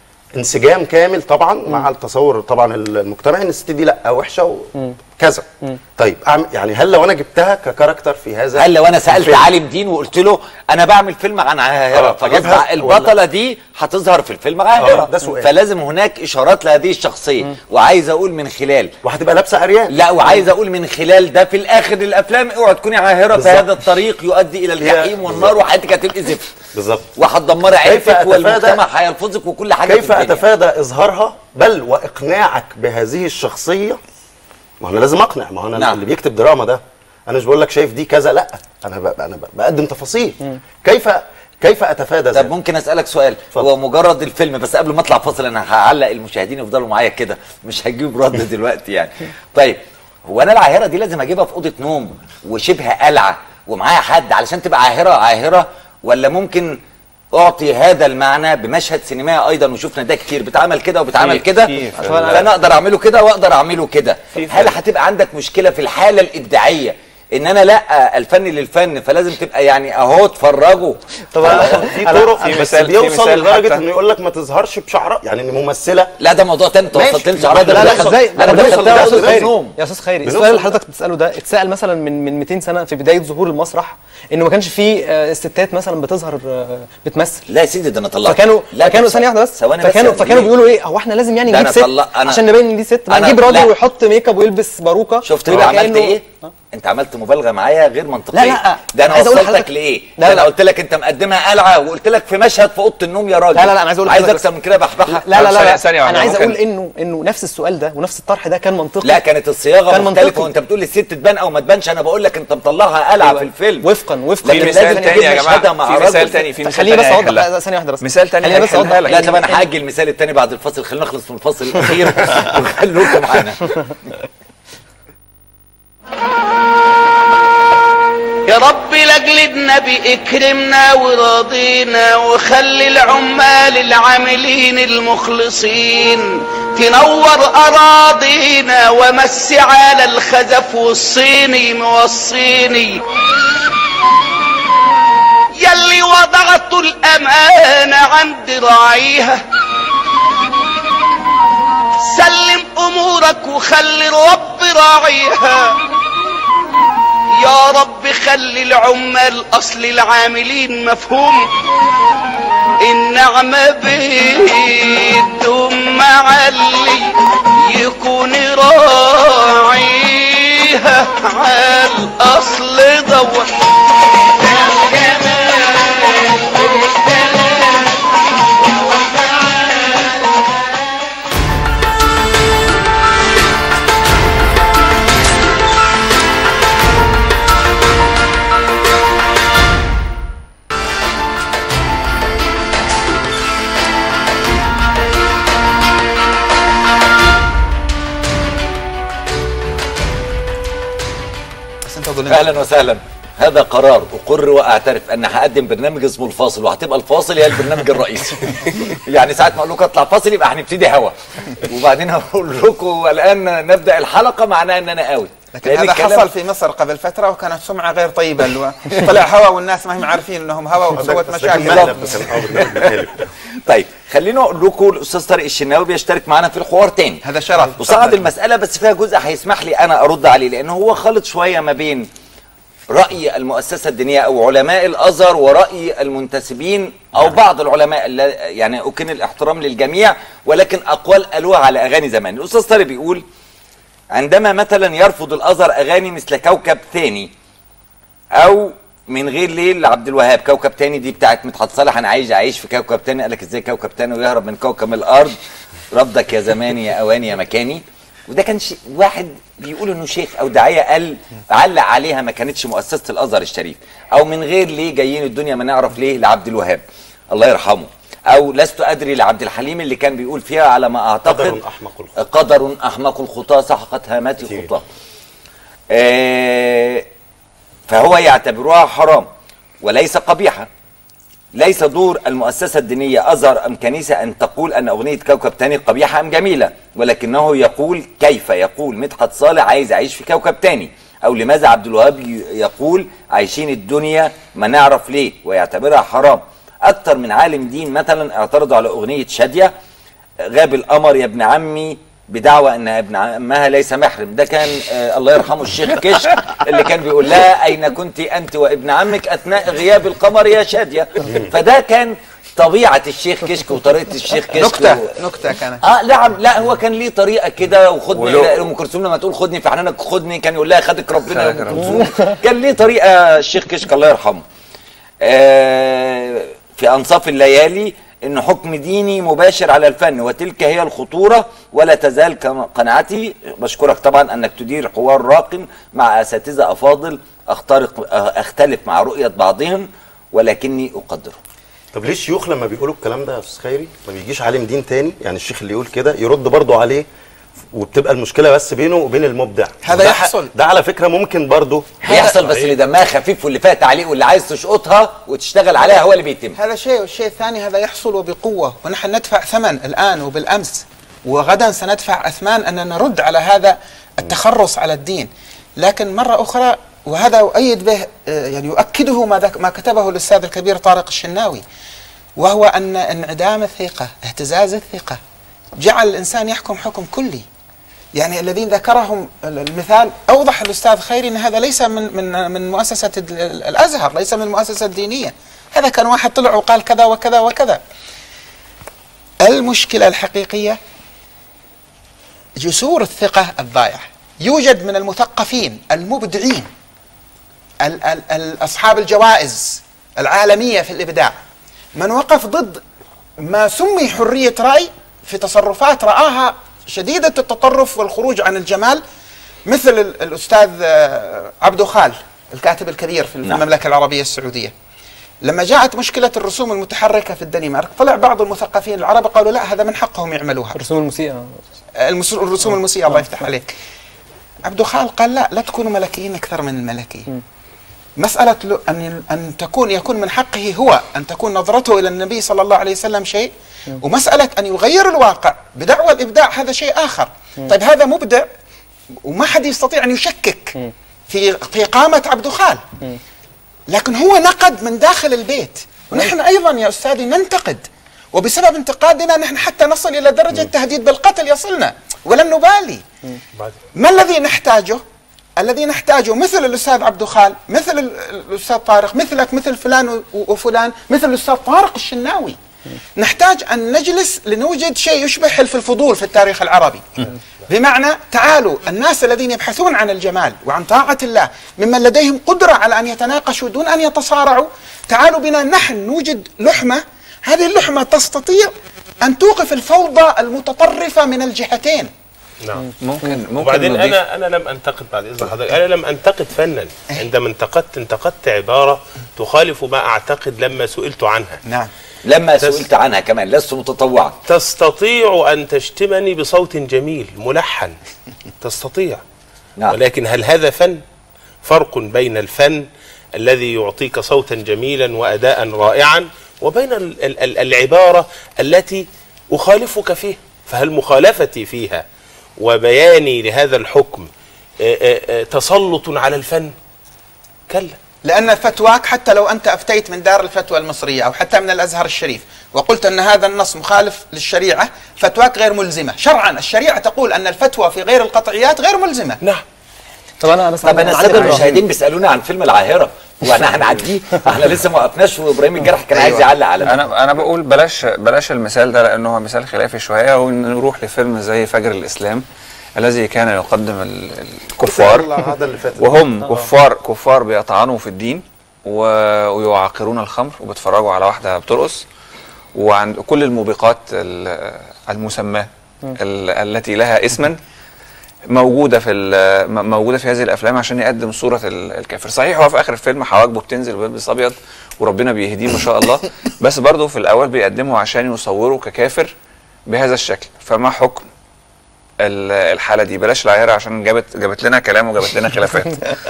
انسجام كامل طبعا مع التصور طبعا المجتمعي ان الست دي لا وحشه وكذا طيب أعمل يعني هل لو انا جبتها ككاركتر في هذا هل لو انا سالت الفيلم، عالم دين وقلت له انا بعمل فيلم عن عاهره آه، فغصب أجيبها عن- البطله دي هتظهر في الفيلم عاهره آه، ده سؤال. فلازم هناك اشارات لهذه الشخصيه وعايز اقول من خلال وهتبقى لابسه عريان لا وعايز اقول من خلال ده في الاخر الافلام اوعى تكوني عاهره في بالظبط. هذا الطريق يؤدي الى الجحيم والنار وحياتك هتبقي زفت بالظبط وهتدمري كيف عيلتك أتفادى- والمجتمع هيلفظك وكل حاجه كيف في الدنيا. اتفادى اظهارها بل واقناعك بهذه الشخصيه ما انا لازم اقنع ما هو انا نعم. اللي بيكتب دراما ده انا مش بقول لك شايف دي كذا لا انا ب... انا ب... بقدم تفاصيل كيف كيف اتفادى طب ذلك ممكن اسالك سؤال اتفضل. هو مجرد الفيلم بس قبل ما اطلع فاصل انا هعلق المشاهدين يفضلوا معايا كده مش هجيب رد دلوقتي يعني طيب هو انا العاهره دي لازم اجيبها في اوضه نوم وشبه قلعه ومعايا حد علشان تبقى عاهره عاهره ولا ممكن اعطي هذا المعنى بمشهد سينمائي ايضا وشفنا ده كتير بيتعمل كده وبيتعمل في- كده في- في فانا اقدر اعمله كده واقدر اعمله كده في- هل هتبقى عندك مشكله في الحاله الابداعيه ان انا لا الفن للفن فلازم تبقى يعني اهو اتفرجوا طب في طرق في بس مثال- في بيوصل مثال لدرجه حتى- انه يقول لك ما تظهرش بشعرها يعني ان ممثله لا ده موضوع تاني انت ماشي. وصلت لي شعرها ده لا أنا لا دخل- ازاي انا انا دخلت بنوصل ده يا ده استاذ أوضة خيري نوم يا استاذ خيري بنوصل السؤال اللي ده. حضرتك بتساله ده اتسال مثلا من من 200 سنه في بدايه ظهور المسرح انه ما كانش فيه آه، ستات مثلا بتظهر آه، بتمثل لا يا سيدي ده انا طلعت فكانوا لا فكانوا بس- ثانيه واحده بس ثواني بس فكانوا يا فكانوا زميلي. بيقولوا ايه هو احنا لازم يعني ده نجيب أنا ست طلع- أنا- عشان نبين ان دي ست ما أنا- نجيب راجل لا. ويحط ميك اب ويلبس باروكه شفت ويبقى انت عملت كأنه- ايه؟ انت عملت مبالغه معايا غير منطقيه لا، لا، ده انا عايز أقول وصلتك لحضرتك- لايه لا، ده انا لا. قلت لك انت مقدمها قلعه وقلت لك في مشهد في اوضه النوم يا راجل لا لا لا انا عايز اقول عايز لحضرتك اكثر من كده بحبحها لا لا لا, لا. ثانية واحدة، انا عايز ممكن- اقول انه انه نفس السؤال ده ونفس الطرح ده كان منطقي لا كانت الصياغه كان مختلفه منطقي. وانت بتقول الست تبان او ما تبانش انا بقول لك انت مطلعها قلعه أيوة. في الفيلم وفقا وفقا لكن في لازم مثال تجيب تاني يا مشهدها جماعه مع في راجل مثال تاني في مثال خليني تاني بس اوضح هيحلها. لا، ثانيه واحده بس مثال تاني خليني بس هيحلها اوضح لك. لا طب انا هاجي المثال الثاني بعد الفصل خلينا نخلص من الفصل الاخير وخلوكم معانا يا رب لاجل النبي اكرمنا وراضينا وخلي العمال العاملين المخلصين تنور اراضينا ومس على الخزف والصيني موصيني يلي وضعت الامانه عند راعيها سلم امورك وخلي الرب راعيها يا رب خلي العمال اصل العاملين مفهوم النعمة بيدهم معلي يكون راعيها عال اصل دور بس انت ظلمت اهلا وسهلا هذا قرار اقر واعترف ان هقدم برنامج اسمه الفاصل وهتبقى الفاصل هي البرنامج الرئيسي يعني ساعه ما اقول لكم اطلع فاصل يبقى هنبتدي هوا وبعدين هقول لكم الان نبدا الحلقه معناها ان انا قوي لكن لأن هذا الكلام- حصل في مصر قبل فتره وكانت سمعه غير طيبه اللي هو طلع هوا والناس ما هم عارفين انهم هوا وسوت مشاكل مقلب بس كان اه برنامج مقلب. طيب خليني اقول لكم الاستاذ طارق الشناوي بيشترك معانا في الحوار تاني هذا شرف وصعد تفضل. المساله بس فيها جزء هيسمح لي انا ارد عليه لان هو خلط شويه ما بين راي المؤسسه الدينيه او علماء الازهر وراي المنتسبين او بعض العلماء الل- يعني اكن الاحترام للجميع ولكن اقوال قالوها على اغاني زمان الاستاذ طارق بيقول عندما مثلا يرفض الازهر اغاني مثل كوكب ثاني او من غير ليل لعبد الوهاب كوكب تاني دي بتاعت مدحت صالح انا عايش اعيش في كوكب تاني قال لك ازاي كوكب تاني ويهرب من كوكب الارض رفضك يا زماني يا اواني يا مكاني وده كان شي واحد بيقول انه شيخ او داعيه قال علق عليها ما كانتش مؤسسه الازهر الشريف او من غير ليه جايين الدنيا ما نعرف ليه لعبد الوهاب الله يرحمه او لست ادري لعبد الحليم اللي كان بيقول فيها على ما اعتقد قدر أحمق الخطى. قدر احمق الخطى سحقت هاماتي خطاه آه فهو يعتبرها حرام وليس قبيحة ليس دور المؤسسة الدينية أزهر أم كنيسة أن تقول أن أغنية كوكب تاني قبيحة أم جميلة ولكنه يقول كيف يقول مدحت صالح عايز أعيش في كوكب تاني أو لماذا عبد الوهاب ي- يقول عايشين الدنيا ما نعرف ليه ويعتبرها حرام أكتر من عالم دين مثلا اعترضوا على أغنية شادية غاب القمر يا ابن عمي بدعوى ان ابن عمها ليس محرم ده كان آه الله يرحمه الشيخ كشك اللي كان بيقول لها اين كنت انت وابن عمك اثناء غياب القمر يا شاديه فده كان طبيعه الشيخ كشك وطريقه الشيخ كشك نكته و... نكته كانت اه نعم لا هو كان ليه طريقه كده وخدني ولو- لا، ام كلثوم لما تقول خدني في حنانك خدني كان يقول لها خدك ربنا يا خدك ام كلثوم كان ليه طريقه الشيخ كشك الله يرحمه آه في انصاف الليالي ان حكم ديني مباشر على الفن وتلك هي الخطوره ولا تزال كما- قناعتي بشكرك طبعا انك تدير حوار راق مع اساتذه افاضل اخترق اختلف مع رؤيه بعضهم ولكني اقدره طب ليه الشيوخ لما بيقولوا الكلام ده يا استاذ خيري ما بيجيش عالم دين تاني يعني الشيخ اللي يقول كده يرد برضه عليه وبتبقى المشكله بس بينه وبين المبدع هذا وده يحصل. ده على فكره ممكن برضه بيحصل بس اللي دمها خفيف واللي فيها تعليق واللي عايز تشقطها وتشتغل عليها هو اللي بيتم هذا شيء والشيء الثاني هذا يحصل وبقوة ونحن ندفع ثمن الآن وبالأمس وغدا سندفع أثمان أن نرد على هذا التخرص على الدين لكن مرة أخرى وهذا أؤيد به آه، يعني يؤكده ما, ذك ما كتبه الأستاذ الكبير طارق الشناوي وهو أن انعدام الثقة اهتزاز الثقة جعل الإنسان يحكم حكم كلي يعني الذين ذكرهم المثال اوضح الاستاذ خيري ان هذا ليس من من من مؤسسه ال- ال- الازهر ليس من المؤسسه الدينيه هذا كان واحد طلع وقال كذا وكذا وكذا المشكله الحقيقيه جسور الثقه الضائعه يوجد من المثقفين المبدعين ال ال ال أصحاب الجوائز العالمية في الإبداع من وقف ضد ما سمي حرية رأي في تصرفات رآها شديدة التطرف والخروج عن الجمال مثل ال- الأستاذ آه، عبدو خال الكاتب الكبير في نعم. المملكة العربية السعودية لما جاءت مشكلة الرسوم المتحركة في الدنمارك طلع بعض المثقفين العرب قالوا لا هذا من حقهم يعملوها الرسوم المسيئة المس- الرسوم المسيئة الله يفتح عليك عبدو خال قال لا لا تكونوا ملكيين أكثر من الملكي مسألة ل- أن أن تكون يكون من حقه هو أن تكون نظرته إلى النبي صلى الله عليه وسلم شيء ومسألة أن يغير الواقع بدعوى الإبداع هذا شيء آخر طيب هذا مبدع وما حد يستطيع أن يشكك في في قامة عبد خال لكن هو نقد من داخل البيت ونحن أيضا يا أستاذي ننتقد وبسبب انتقادنا نحن حتى نصل إلى درجة تهديد بالقتل يصلنا ولن نبالي ما الذي نحتاجه؟ الذي نحتاجه مثل الاستاذ عبد خال، مثل ال- الاستاذ طارق، مثلك مثل فلان و- وفلان، مثل الاستاذ طارق الشناوي. نحتاج ان نجلس لنوجد شيء يشبه حلف الفضول في التاريخ العربي. بمعنى تعالوا الناس الذين يبحثون عن الجمال وعن طاعه الله ممن لديهم قدره على ان يتناقشوا دون ان يتصارعوا، تعالوا بنا نحن نوجد لحمه، هذه اللحمه تستطيع ان توقف الفوضى المتطرفه من الجهتين. نعم ممكن ممكن وبعدين نضيف- انا انا لم انتقد بعد اذن حضرتك انا لم انتقد فنا عندما انتقدت انتقدت عباره تخالف ما اعتقد لما سئلت عنها نعم لما سئلت عنها كمان لست متطوعا تستطيع ان تشتمني بصوت جميل ملحن تستطيع نعم. ولكن هل هذا فن فرق بين الفن الذي يعطيك صوتا جميلا واداء رائعا وبين ال- ال- ال- العباره التي اخالفك فيها فهل مخالفتي فيها وبياني لهذا الحكم آه، آه، آه، تسلط على الفن كلا لأن فتواك حتى لو أنت أفتيت من دار الفتوى المصرية أو حتى من الأزهر الشريف وقلت أن هذا النص مخالف للشريعة فتواك غير ملزمة شرعا الشريعة تقول أن الفتوى في غير القطعيات غير ملزمة نعم طب انا بس طب انا عندي الساده رأي. المشاهدين بيسالونا عن فيلم العاهره وانا هنعديه احنا لسه ما وقفناش وابراهيم الجرح كان عايز يعلق على انا انا بقول بلاش بلاش المثال ده لانه هو مثال خلافي شويه ونروح لفيلم زي فجر الاسلام الذي كان يقدم ال- الكفار هذا اللي فات وهم كفار كفار بيطعنوا في الدين و- ويعاقرون الخمر وبيتفرجوا على واحده بترقص وعند كل الموبقات ال- المسماه ال- التي لها اسما موجوده في ال- م- موجوده في هذه الافلام عشان يقدم صوره ال- الكافر صحيح هو في اخر الفيلم حواجبه بتنزل وبيلبس ابيض وربنا بيهديه ما شاء الله بس برضه في الاول بيقدمه عشان يصوره ككافر بهذا الشكل فما حكم ال- الحاله دي بلاش العيارة عشان جابت جابت لنا كلام وجابت لنا خلافات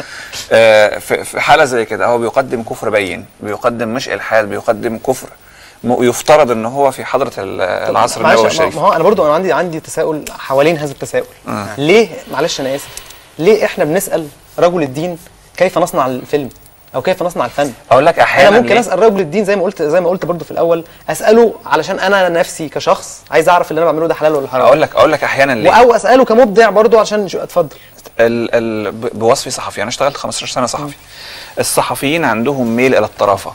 آه، في في حاله زي كده هو بيقدم كفر بين بيقدم مش الحاد بيقدم كفر م- يفترض ان هو في حضره ال- العصر معلش، النبوي ما- الشريف ما هو انا برضو انا عندي عندي تساؤل حوالين هذا التساؤل آه. ليه معلش انا اسف ليه احنا بنسال رجل الدين كيف نصنع الفيلم او كيف نصنع الفن اقول لك احيانا انا ممكن ليه؟ اسال رجل الدين زي ما قلت زي ما قلت برضو في الاول اساله علشان انا نفسي كشخص عايز اعرف اللي انا بعمله ده حلال ولا حرام اقول لك اقول لك احيانا ليه او اساله كمبدع برضو علشان شو اتفضل ال ال ب- بوصفي صحفي انا اشتغلت 15 سنه صحفي الصحفيين عندهم ميل الى الطرافه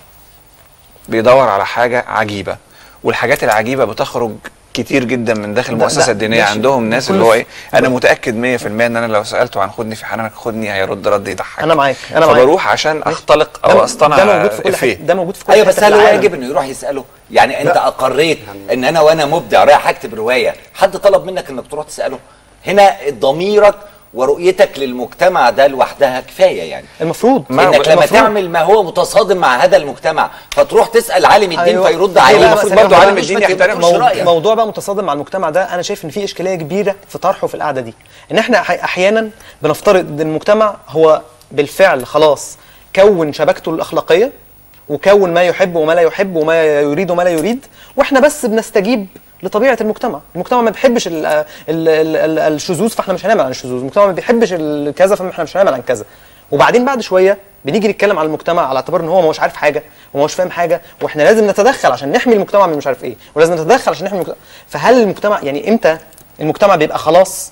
بيدور على حاجه عجيبه والحاجات العجيبه بتخرج كتير جدا من داخل ده- المؤسسه ده- الدينيه ماشي. عندهم ناس كل اللي هو ف- ايه انا متاكد 100% ان انا لو سالته عن خدني في حنانك خدني هيرد رد يضحك انا معاك انا معاك فبروح عشان اختلق ده- او اصطنع ده موجود في كل إفيه. حته ده موجود في كل ايوه حتة بس في هل العالم. واجب انه يروح يساله يعني انت اقريت ان انا وانا مبدع رايح اكتب روايه حد طلب منك انك تروح تساله هنا ضميرك ورؤيتك للمجتمع ده لوحدها كفايه يعني المفروض انك لما المفروض. تعمل ما هو متصادم مع هذا المجتمع فتروح تسال عالم الدين أيوة. فيرد لا، عليه لا، المفروض لا، برضه لا، عالم لا، الدين مش يحترم مو- رايك موضوع بقى متصادم مع المجتمع ده انا شايف ان في اشكاليه كبيره في طرحه في القعده دي ان احنا أح- احيانا بنفترض ان المجتمع هو بالفعل خلاص كون شبكته الاخلاقيه وكون ما يحب وما لا يحب وما يريد وما لا يريد واحنا بس بنستجيب لطبيعه المجتمع المجتمع ما بيحبش ال ال ال ال الشذوذ فاحنا مش هنعمل عن الشذوذ المجتمع ما بيحبش ال- كذا فاحنا مش هنعمل عن كذا وبعدين بعد شويه بنيجي نتكلم على المجتمع على اعتبار ان هو ما هوش عارف حاجه وما هوش فاهم حاجه واحنا لازم نتدخل عشان نحمي المجتمع من مش عارف ايه ولازم نتدخل عشان نحمي المجتمع فهل المجتمع يعني امتى المجتمع بيبقى خلاص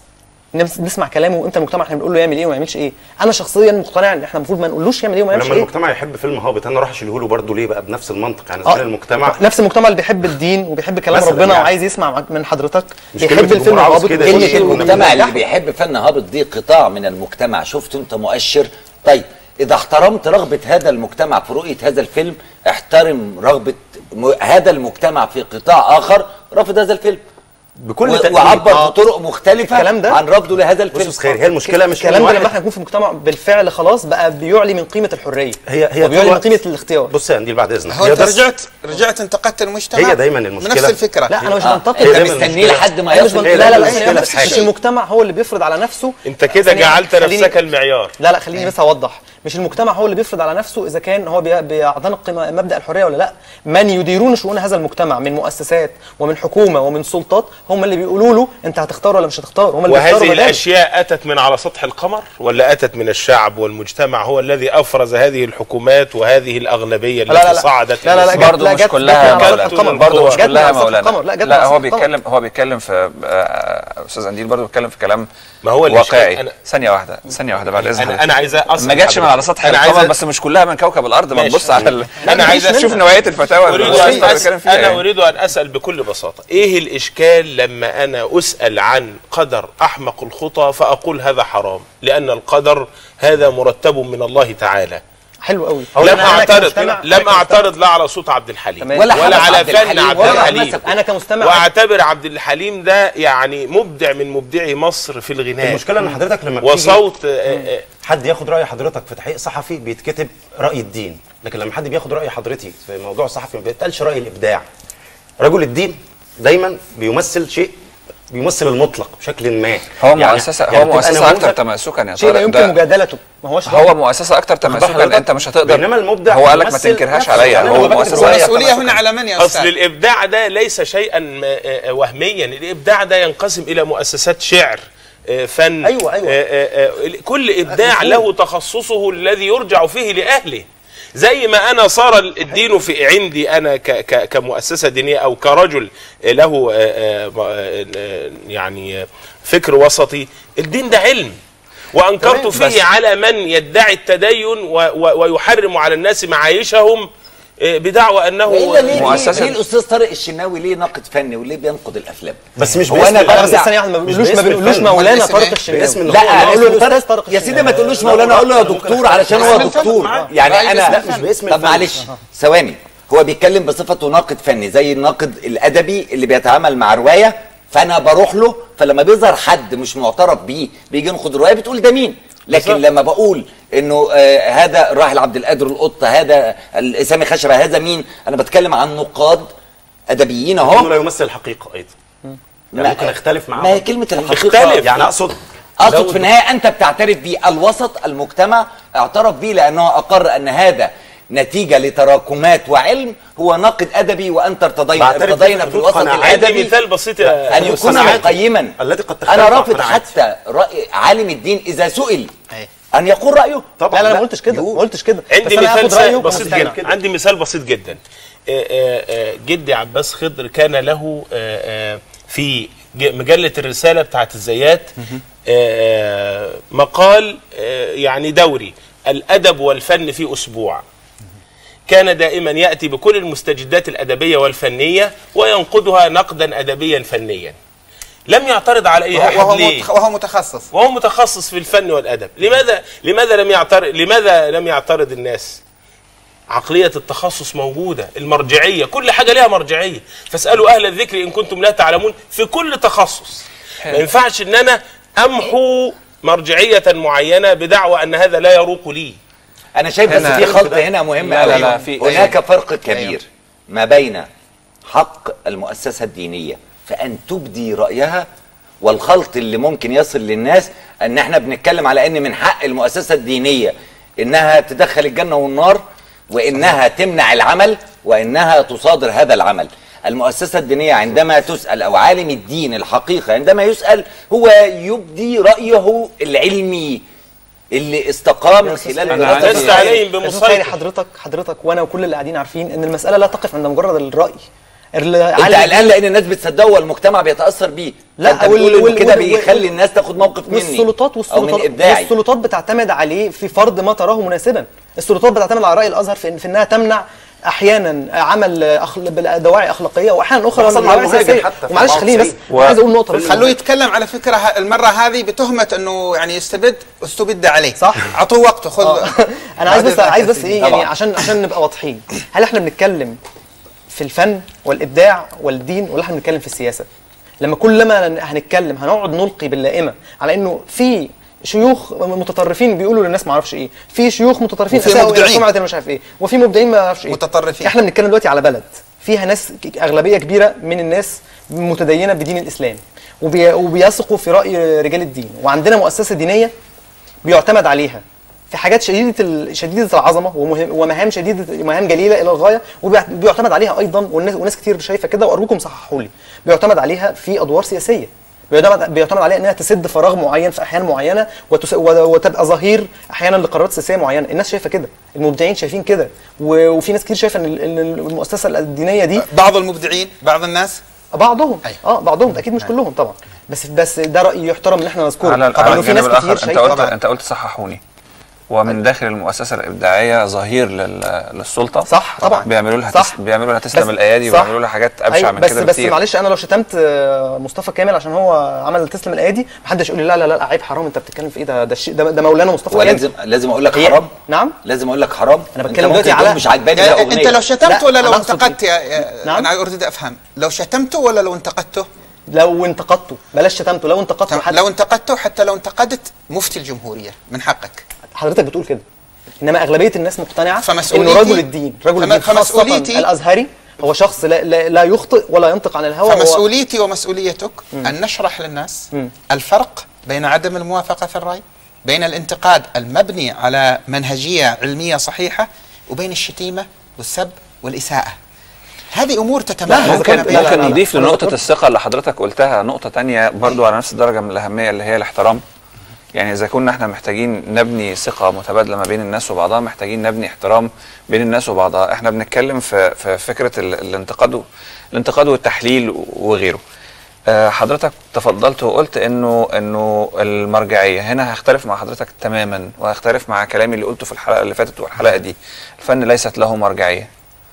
نمس- نسمع كلامه وامتى المجتمع احنا بنقول له يعمل ايه وما يعملش ايه انا شخصيا مقتنع ان احنا المفروض ما نقولوش يعمل ايه وما يعملش لما ايه المجتمع يحب فيلم هابط انا اروح اشيله له برضه ليه بقى بنفس المنطق يعني آه، زمان المجتمع نفس المجتمع اللي بيحب الدين وبيحب كلام مثلاً ربنا يعني. وعايز يسمع من حضرتك مش بيحب كلمة الفيلم الجمهور عاوز الهابط كده وكلمة كلمة يخش المجتمع اللي النجاح. بيحب فن هابط دي قطاع من المجتمع شفت انت مؤشر طيب اذا احترمت رغبة هذا المجتمع في رؤية هذا الفيلم احترم رغبة م- هذا المجتمع في قطاع اخر رفض هذا الفيلم بكل و- تأكيد. وعبر آه. بطرق مختلفة الكلام ده- عن رفضه لهذا بص الفيلم بص خير هي المشكله مش الكلام ده إن لما واحد- احنا نكون في مجتمع بالفعل خلاص بقى بيعلي من قيمه الحريه هي هي وبيعلي طول من قيمه وقت- الاختيار بص يا قنديل بعد اذنك هو هي انت بس- رجعت رجعت انتقدت المجتمع هي دايما المشكلة- بنفس الفكره لا انا مش آه. بنتقد هي انت دايما مستنيه المشكلة. لحد ما أنا مش يصل بن- هي لا لا دايما لا المشكلة لا في حاجة. مش المجتمع هو اللي بيفرض على نفسه انت كده ثانية، جعلت خليني- نفسك المعيار لا لا خليني بس اوضح مش المجتمع هو اللي بيفرض على نفسه اذا كان هو بي- بيعتنق قيمة- مبدا الحريه ولا لا من يديرون شؤون هذا المجتمع من مؤسسات ومن حكومه ومن سلطات هم اللي بيقولوا له انت هتختار ولا مش هتختار هم اللي وهذه بيختاروا بداله. الاشياء اتت من على سطح القمر ولا اتت من الشعب والمجتمع هو الذي افرز هذه الحكومات وهذه الاغلبيه لا، لا، التي لا. صعدت لا، لا، لا، إلى جت- برضه لا، مش جت- كلها جت يا من على مولانا سطح القمر. برضه مش جت من كلها على يا سطح مولانا القمر. لا، جت من لا على هو سطح القمر. بيتكلم هو بيتكلم في آه، استاذ انديل برضه بيتكلم في كلام ما هو الإشكال واقعي أنا- ثانيه واحده ثانيه واحده بعد اذنك انا انا عايز أسأل ما جاتش من حضرتك. على سطح أنا عايز القمر أ- بس مش كلها من كوكب الارض ما ماشي. تبص على ال... انا عايز شوف أسأل- نوعيه الفتاوى اللي أريد الأستاذ أن بيتكلم أس... فيها أنا يعني. أريد أن أسأل بكل بساطة إيه الإشكال لما أنا أسأل عن قدر أحمق الخطى فأقول هذا حرام لأن القدر هذا مرتب من الله تعالى حلو قوي لم أعترض لم أعترض لا على صوت عبد الحليم تمام. ولا, ولا ولا حمس على عبد فن الحليم عبد ولا الحليم حمسك. أنا كمستمع- واعتبر عبد الحليم ده يعني مبدع من مبدعي مصر في الغناء المشكله ان حضرتك لما بتيجي وصوت آه، آه، حد ياخد راي حضرتك في تحقيق صحفي بيتكتب راي الدين لكن لما حد بياخد راي حضرتك في موضوع صحفي ما بيتقالش راي الابداع رجل الدين دايما بيمثل شيء بيمثل المطلق بشكل ما هو يعني- مؤسسه يعني هو بتبقى مؤسسه اكتر نموذج- تماسكا يا شيء لا طارق يمكن ده- مجادلته ما هوش هو مؤسسه اكتر حضرتك؟ تماسكا انت مش هتقدر بينما المبدع هو قال لك ما بيمثل تنكرهاش نفسه. عليا يعني هو أنا بكتب مؤسسه رواية المسؤوليه تماسكاً. هنا على من يا اصل استاذ الابداع ده ليس شيئا آه، آه، وهميا الابداع ده ينقسم الى مؤسسات شعر آه، فن أيوة، أيوة. آه، آه، آه، كل ابداع مفهوم. له تخصصه الذي يرجع فيه لاهله زي ما انا صار الدين في عندي انا ك ك كمؤسسه دينيه او كرجل له آه، آه، آه، يعني فكر وسطي الدين ده علم وانكرت تمام، فيه بس- على من يدعي التدين و و ويحرم على الناس معايشهم آه، بدعوى انه والا ليه مؤسسة- ليه, ليه الاستاذ طارق الشناوي ليه ناقد فني وليه بينقد الافلام بس مش هو باسم أنا الفن. بس برجع- ثانيه واحده ما مش بيقولوش ما باسم بيقولوش الفن. مولانا باسم طارق إيه؟ الشناوي باسم إن لا هو- اقول له الأستاذ الاستاذ طارق يا سيدي ما الشناوي. تقولوش مولانا اقول له يا دكتور علشان هو باسم الفن دكتور معاك. يعني رأي انا باسم الفن. باسم طب الفن. معلش ثواني هو بيتكلم بصفته ناقد فني زي الناقد الادبي اللي بيتعامل مع روايه فانا بروح له فلما بيظهر حد مش معترف بيه بيجي ينقد روايه بتقول ده مين لكن بالظبط. لما بقول انه آه هذا راحل عبد القادر القطه هذا سامي خشبه هذا مين انا بتكلم عن نقاد ادبيين انه اهو لا يمثل الحقيقه ايضا يعني ممكن اختلف معاه ما هي كلمه الحقيقه اختلف. يعني اقصد اقصد لو- في النهايه انت بتعترف بيه الوسط المجتمع اعترف بيه لانه اقر ان هذا نتيجه لتراكمات وعلم هو ناقد ادبي وانت ارتضينا بعترف ارتضينا بحدود في الوسط قناعاتي. عندي الادبي مثال بسيط يا ان يكون قناعاتي مقيما التي قد تختلف انا عن رافض قناعاتي. حتى راي عالم الدين اذا سئل أي. ان يقول رايه طبعا لا لا انا ما قلتش كده ما قلتش كده عندي بس أنا مثال هاخد رأيه سا- بسيط ومستمع. جدا عندي مثال بسيط جدا آه، آه، آه، جدي عباس خضر كان له آه، آه، في ج- مجلة الرسالة بتاعت الزيات آه، مقال آه، يعني دوري الأدب والفن في أسبوع كان دائما يأتي بكل المستجدات الأدبية والفنية وينقدها نقدا أدبيا فنيا لم يعترض على أي أحد وهو ليه؟ متخ- وهو متخصص وهو متخصص في الفن والادب لماذا لماذا لم يعترض لماذا لم يعترض الناس عقلية التخصص موجودة المرجعية كل حاجة لها مرجعية فاسألوا أهل الذكر إن كنتم لا تعلمون في كل تخصص ما ينفعش إن أنا أمحو مرجعية معينة بدعوى أن هذا لا يروق لي انا شايف بس هنا- في خلط هنا مهم لا، لا، قوي. لا، في- هناك فرق كبير أيوه. ما بين حق المؤسسه الدينيه في ان تبدي رايها والخلط اللي ممكن يصل للناس ان احنا بنتكلم على ان من حق المؤسسه الدينيه انها تدخل الجنه والنار وانها تمنع العمل وانها تصادر هذا العمل المؤسسة الدينية عندما تسأل أو عالم الدين الحقيقة عندما يسأل هو يبدي رأيه العلمي اللي استقام من خلال أنا دراسة عندي- لست العلم. عليهم يا أستاذ خيري بمسيطر حضرتك حضرتك وانا وكل اللي قاعدين عارفين ان المساله لا تقف عند مجرد الراي انت قلقان لان الناس بتصدقه والمجتمع بيتاثر بيه لا فانت بتقول وال- انه كده وال- بيخلي الناس تاخد موقف مني والسلطات او والسلطات من ابداعي والسلطات بتعتمد عليه في فرض ما تراه مناسبا السلطات بتعتمد على راي الازهر في, إن- في انها تمنع احيانا عمل أخل... بدواعي اخلاقيه واحيانا اخرى حصل مع بدواعي المهاجر سياسيه حتى في ومعلش خليني بس 94. عايز اقول نقطه بس خلوه يتكلم على فكره ه- المره هذه بتهمه انه يعني يستبد استبد عليه صح اعطوه وقته خذ انا عايز بعد بس إذنك عايز يا بس سيدي. ايه يعني طبعاً. عشان عشان نبقى واضحين هل احنا بنتكلم في الفن والابداع والدين ولا احنا بنتكلم في السياسه لما كلما هنتكلم هنقعد نلقي باللائمه على انه في شيوخ متطرفين بيقولوا للناس ما اعرفش ايه في شيوخ متطرفين وفي أساءوا إلى مبدعين. سمعه أنا مش عارف ايه وفي مبدعين ما اعرفش ايه متطرفين. احنا بنتكلم دلوقتي على بلد فيها ناس ك- اغلبيه كبيره من الناس متدينه بدين الاسلام وبي وبيثقوا في راي رجال الدين وعندنا مؤسسه دينيه بيعتمد عليها في حاجات شديده ال- شديده العظمه ومهم ومهام شديده مهام جليله الى الغايه وبيعتمد عليها ايضا والناس وناس كتير شايفه كده وارجوكم صححوا لي بيعتمد عليها في ادوار سياسيه بيعتمد بيعتمد عليها انها تسد فراغ معين في احيان معينه وتس... و- وتبقى ظهير احيانا لقرارات سياسيه معينه الناس شايفه كده المبدعين شايفين كده و... وفي ناس كتير شايفه ان ال- إن المؤسسه الدينيه دي بعض المبدعين بعض الناس بعضهم اه بعضهم اكيد مش كلهم طبعا بس بس ده راي يحترم ان احنا نذكره على طبعا على وفي الجانب ناس كتير الاخر انت شايفه قلت طبعا انت قلت صححوني ومن داخل المؤسسه الابداعيه ظهير لل- للسلطه صح طبعا بيعملوا لها صح. تس... بيعملوا لها تسلم بس- الايادي صح. وبيعملوا لها حاجات ابشع أيوة من بس كده بس بكتير معلش انا لو شتمت آه، مصطفى كامل عشان هو عمل تسلم الايادي محدش يقول لي لا لا لا عيب حرام انت بتتكلم في ايه ده ده الشيء ده, ده مولانا مصطفى كامل ولازم لازم اقول لك هي- حرام نعم لازم اقول لك حرام انا أنت بتكلم ممكن دلوقتي تقول على مش عاجباني يعني الأغنية. انت لو شتمت لا، ولا لو أنا أقصد انتقدت يا يا- نعم. انا اريد افهم لو شتمته ولا لو انتقدته لو انتقدته بلاش شتمته لو انتقدته حتى لو انتقدته حتى لو انتقدت مفتي الجمهوريه من حقك حضرتك بتقول كده انما اغلبيه الناس مقتنعه فمسؤوليتي- انه رجل الدين رجل فم- الدين خاصه فمسؤوليتي- الازهري هو شخص لا, لا, لا يخطئ ولا ينطق عن الهوى هو- فمسؤوليتي ومسؤوليتك ان نشرح للناس الفرق بين عدم الموافقه في الراي بين الانتقاد المبني على منهجيه علميه صحيحه وبين الشتيمه والسب والاساءه هذه امور تتميز ممكن ممكن نضيف لنقطة الثقة اللي حضرتك قلتها نقطة تانية برضو على نفس الدرجة من الأهمية اللي هي الاحترام يعني إذا كنا احنا محتاجين نبني ثقة متبادلة ما بين الناس وبعضها محتاجين نبني احترام بين الناس وبعضها احنا بنتكلم في, في فكرة ال- الانتقاد و- الانتقاد والتحليل وغيره آه، حضرتك تفضلت وقلت انه انه المرجعيه هنا هختلف مع حضرتك تماما وهختلف مع كلامي اللي قلته في الحلقه اللي فاتت والحلقه دي الفن ليست له مرجعيه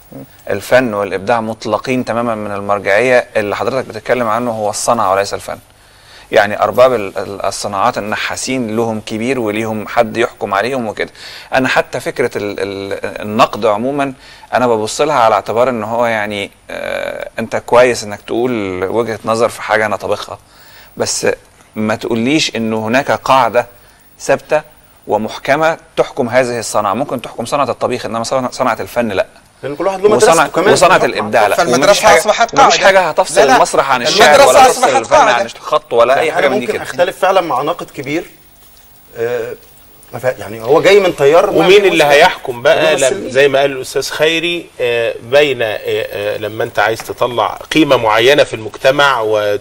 الفن والابداع مطلقين تماما من المرجعيه اللي حضرتك بتتكلم عنه هو الصنعه وليس الفن يعني ارباب ال- ال- الصناعات النحاسين لهم كبير وليهم حد يحكم عليهم وكده انا حتى فكره ال ال النقد عموما انا ببص لها على اعتبار ان هو يعني آه انت كويس انك تقول وجهه نظر في حاجه انا طابقها بس ما تقوليش انه هناك قاعده ثابته ومحكمه تحكم هذه الصنعه ممكن تحكم صنعه الطبيخ انما صنعه صنعة الفن لا لان كل واحد له مدرسته وصنعة كمان وصنعة الابداع لا فالمدرسة ومفيش حاجة- أصبحت مفيش قاعدة. حاجه هتفصل لا لا. المسرح عن الشعر المدرسة ولا تفصل أصبحت الفن قاعدة. عن الخط ولا اي حاجه أنا من دي ممكن كده اختلف فعلا مع ناقد كبير آه، ما فا- يعني هو جاي من تيار ما ومين فيه اللي مشكلة. هيحكم بقى الممثلين. لم زي ما قال الاستاذ خيري آه، بين آه، آه، لما انت عايز تطلع قيمه معينه في المجتمع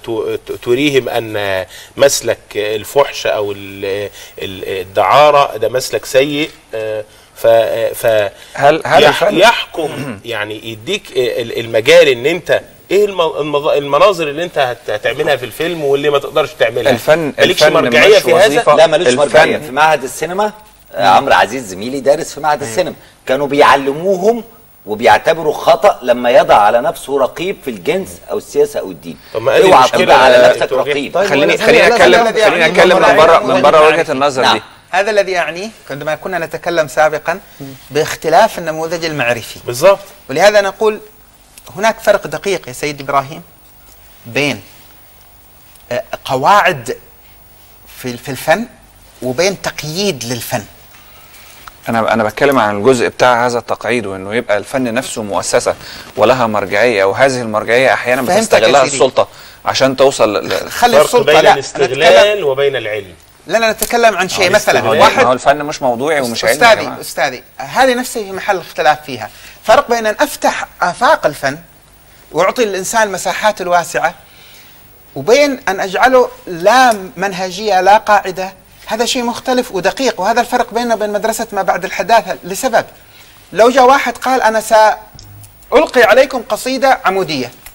وتريهم ان مسلك الفحش او ال- ال- الدعاره ده مسلك سيء آه، ف ف هل هل يح- الفن يحكم يعني يديك ال- المجال ان انت ايه الم- المظ- المناظر اللي انت هت- هتعملها في الفيلم واللي ما تقدرش تعملها الفن- مالكش الفن مرجعيه مش في هذا وظيفة. لا ملوش الفن- مرجعيه في معهد السينما آه، عمرو عزيز زميلي دارس في معهد السينما كانوا بيعلموهم وبيعتبروا خطا لما يضع على نفسه رقيب في الجنس او السياسه او الدين طب ما ادي اوعى المشكلة تبقى على اللي نفسك بتواجهها. رقيب طيب خليني ولا- خليني لا- لا- اتكلم لا- لا- خليني لا- اتكلم لا- من لا- بره لا- من لا- بره لا- وجهه النظر نعم. دي هذا الذي يعنيه عندما كنا نتكلم سابقا باختلاف النموذج المعرفي بالظبط ولهذا نقول هناك فرق دقيق يا سيد ابراهيم بين آه، قواعد في في الفن وبين تقييد للفن انا انا بتكلم عن الجزء بتاع هذا التقعيد وانه يبقى الفن نفسه مؤسسه ولها مرجعيه وهذه المرجعيه احيانا فهمتك يا بتستغلها سيدي. السلطه عشان توصل ل- ل- خلي فرق السلطه بين لا نتكلم الاستغلال وبين العلم لا لا نتكلم عن شيء آه، مثلا ما هو- واحد ما هو الفن مش موضوعي ومش علمي يا استاذي جماعة. استاذي هذه نفسها في محل اختلاف فيها فرق بين ان افتح افاق الفن واعطي للانسان مساحات الواسعه وبين ان اجعله لا منهجيه لا قاعده هذا شيء مختلف ودقيق وهذا الفرق بيننا وبين مدرسه ما بعد الحداثه لسبب لو جاء واحد قال انا سالقي عليكم قصيده عموديه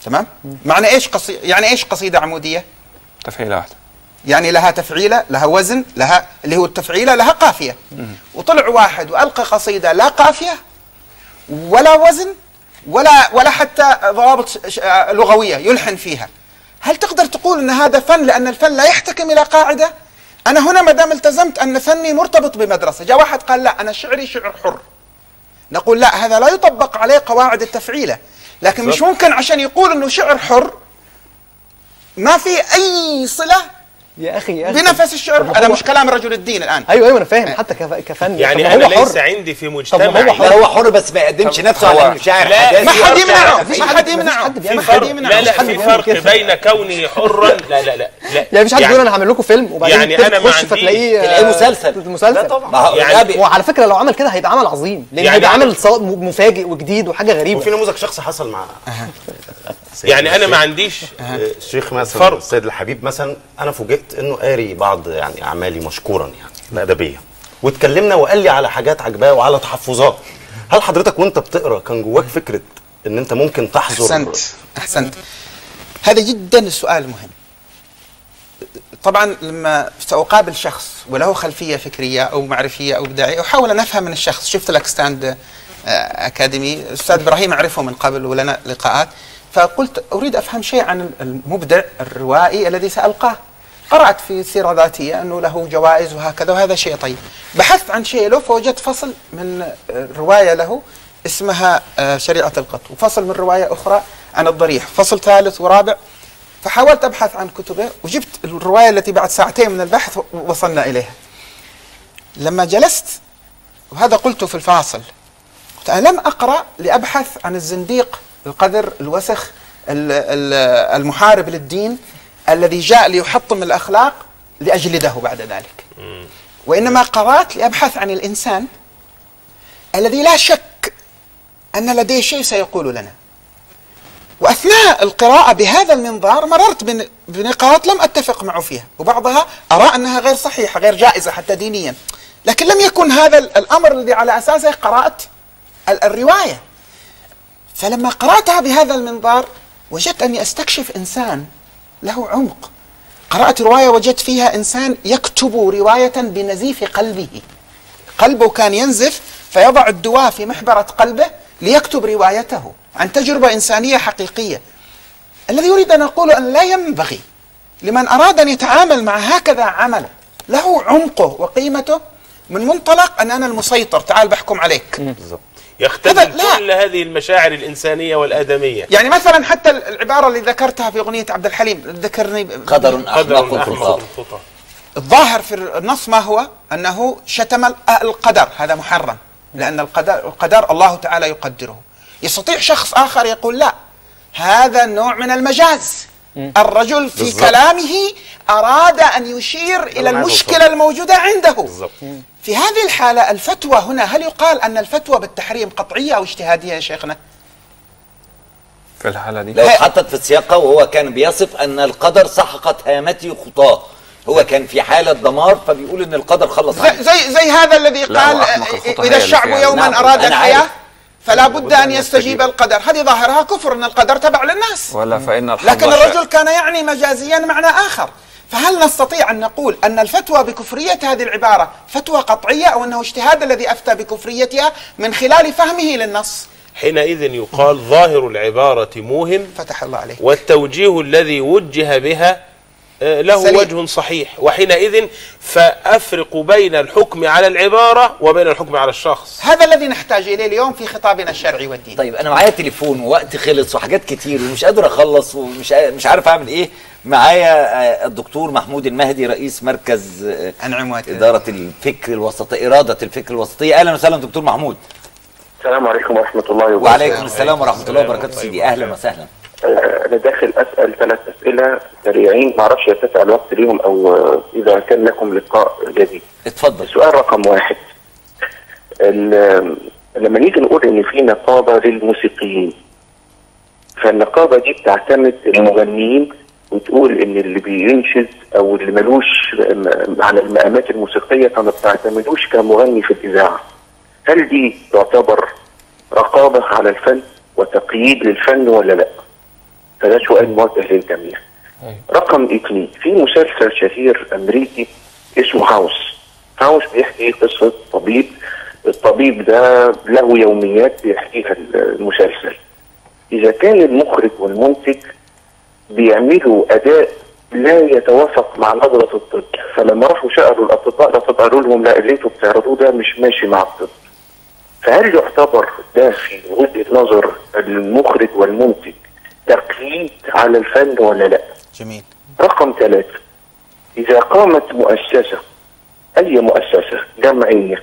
تمام معنى ايش قصيده يعني ايش قصيده عموديه تفعيله واحده يعني لها تفعيله لها وزن لها اللي هو التفعيله لها قافيه وطلع واحد والقى قصيده لا قافيه ولا وزن ولا ولا حتى ضوابط ش- آه، لغويه يلحن فيها هل تقدر تقول ان هذا فن لان الفن لا يحتكم الى قاعده انا هنا ما دام التزمت ان فني مرتبط بمدرسه جاء واحد قال لا انا شعري شعر حر نقول لا هذا لا يطبق عليه قواعد التفعيله لكن مش ممكن عشان يقول انه شعر حر ما في اي صله يا اخي يا اخي بنفس الشعر طب ما هذا هو- مش كلام رجل الدين الان ايوه ايوه انا فاهم حتى كف- كفن يعني طب ما انا هو ليس حر. عندي في طب ما مجتمعي هو حر. لا هو حر بس ما يقدمش نفسه على انه شاعر لا، حداثي ما حد أو يمنعه شاعر مفيش فقيه. حد يمنعه حد في بيعمل فرق حد يمنع لا مش لا حد في بيعمل فرق كده. بين كوني حرا لا لا لا لا يعني مش حد بيقول انا هعمل لكم فيلم وبعدين يعني تخش أنا ما عنديش- فتلاقيه تلاقيه آه، مسلسل. مسلسل لا طبعا. ما هو يعني- غبي. وعلى فكره لو عمل كده هيبقى عمل عظيم لان يعني هيبقى أنا- عامل صو- م- مفاجئ وجديد وحاجه غريبه وفي نموذج شخصي حصل مع يعني انا ما عنديش الشيخ مثلا فرق. السيد الحبيب مثلا انا فوجئت انه قاري بعض يعني اعمالي مشكورا يعني الادبيه واتكلمنا وقال لي على حاجات عجباه وعلى تحفظات هل حضرتك وانت بتقرا كان جواك فكره ان انت ممكن تحظر احسنت احسنت هذا جدا السؤال مهم طبعا لما ساقابل شخص وله خلفيه فكريه او معرفيه او ابداعيه احاول ان افهم من الشخص شفت لك ستاند آه، اكاديمي الاستاذ ابراهيم اعرفه من قبل ولنا لقاءات فقلت اريد افهم شيء عن المبدع الروائي الذي سالقاه قرات في سيره ذاتيه انه له جوائز وهكذا وهذا شيء طيب بحثت عن شيء له فوجدت فصل من آه، روايه له اسمها آه، شريعه القط وفصل من روايه اخرى عن الضريح فصل ثالث ورابع فحاولت ابحث عن كتبه وجبت الروايه التي بعد ساعتين من البحث وصلنا اليها. لما جلست وهذا قلته في الفاصل قلت انا لم اقرا لابحث عن الزنديق القذر الوسخ ال- ال- المحارب للدين الذي جاء ليحطم الاخلاق لاجلده بعد ذلك. وانما قرات لابحث عن الانسان الذي لا شك ان لديه شيء سيقول لنا. واثناء القراءه بهذا المنظار مررت بن- بنقاط لم اتفق معه فيها وبعضها ارى انها غير صحيحه غير جائزه حتى دينيا لكن لم يكن هذا ال- الامر الذي على اساسه قرات ال- الروايه فلما قراتها بهذا المنظار وجدت اني استكشف انسان له عمق قرات روايه وجدت فيها انسان يكتب روايه بنزيف قلبه قلبه كان ينزف فيضع الدواء في محبرة قلبه ليكتب روايته عن تجربة إنسانية حقيقية الذي يريد أن أقول أن لا ينبغي لمن أراد أن يتعامل مع هكذا عمل له عمقه وقيمته من منطلق أن أنا المسيطر تعال بحكم عليك بالظبط يختزل هذا- لا. كل هذه المشاعر الإنسانية والآدمية يعني مثلا حتى العبارة اللي ذكرتها في أغنية عبد الحليم ذكرني ب- قدر قدر احمق أحمق الخطاب الخطى الظاهر في النص ما هو أنه شتم ال- القدر هذا محرم لأن القدر, القدر الله تعالى يقدره يستطيع شخص آخر يقول لا هذا نوع من المجاز الرجل في بالضبط. كلامه أراد أن يشير إلى أنا عايز المشكلة أوصل. الموجودة عنده بالظبط في هذه الحالة الفتوى هنا هل يقال أن الفتوى بالتحريم قطعية أو اجتهادية يا شيخنا في الحاله دي لو اتحطت في سياقه وهو كان بيصف ان القدر سحقت هامتي خطاه هو كان في حالة دمار فبيقول ان القدر خلص زي, عنه زي, زي هذا الذي لا، قال وأحمق الخطأ إذا هي الشعب اللي فيها. يوما نعم، أراد أنا الحياة عارف. فلا بد أن يستجيب القدر هذه ظاهرها كفر أن القدر تبع للناس ولا فان الحظ لكن شاء. الرجل كان يعني مجازيا معنى آخر فهل نستطيع أن نقول أن الفتوى بكفرية هذه العبارة فتوى قطعية أو أنه اجتهاد الذي أفتى بكفريتها من خلال فهمه للنص حينئذ يقال ظاهر العبارة موهم فتح الله عليه والتوجيه الذي وجه بها آه، له سليم. وجه صحيح وحينئذ فأفرق بين الحكم على العبارة وبين الحكم على الشخص هذا الذي نحتاج إليه اليوم في خطابنا الشرعي والديني طيب انا معايا تليفون ووقت خلص وحاجات كتير ومش قادر اخلص ومش عا- مش عارف اعمل ايه معايا آه، الدكتور محمود المهدي رئيس مركز آه، أنعم واتر. اداره الفكر الوسطي اراده الفكر الوسطيه اهلا وسهلا دكتور محمود السلام عليكم ورحمة الله وبركاته وعليكم السلام ورحمه الله وبركاته سيدي اهلا وسهلا آه، أنا داخل أسأل ثلاث أسئلة سريعين معرفش يتسع الوقت ليهم أو آه، إذا كان لكم لقاء جديد اتفضل السؤال رقم واحد ال- لما نيجي نقول إن في نقابة للموسيقيين فالنقابة دي بتعتمد المغنيين وتقول إن اللي بينشز أو اللي ملوش م- على المقامات الموسيقية فما بتعتمدوش كمغني في الإذاعة هل دي تعتبر رقابة على الفن وتقييد للفن ولا لا؟ فده سؤال موجه للجميع رقم اثنين في مسلسل شهير امريكي اسمه هاوس هاوس بيحكي قصه طبيب الطبيب ده له يوميات بيحكيها المسلسل اذا كان المخرج والمنتج بيعملوا اداء لا يتوافق مع نظره الطب فلما راحوا سالوا الاطباء الاطباء قالوا لهم لا اللي انتوا بتعرضوه ده مش ماشي مع الطب فهل يعتبر ده في وجهه نظر المخرج والمنتج تقييد على الفن ولا لا؟ جميل رقم ثلاثة إذا قامت مؤسسة أي مؤسسة جمعية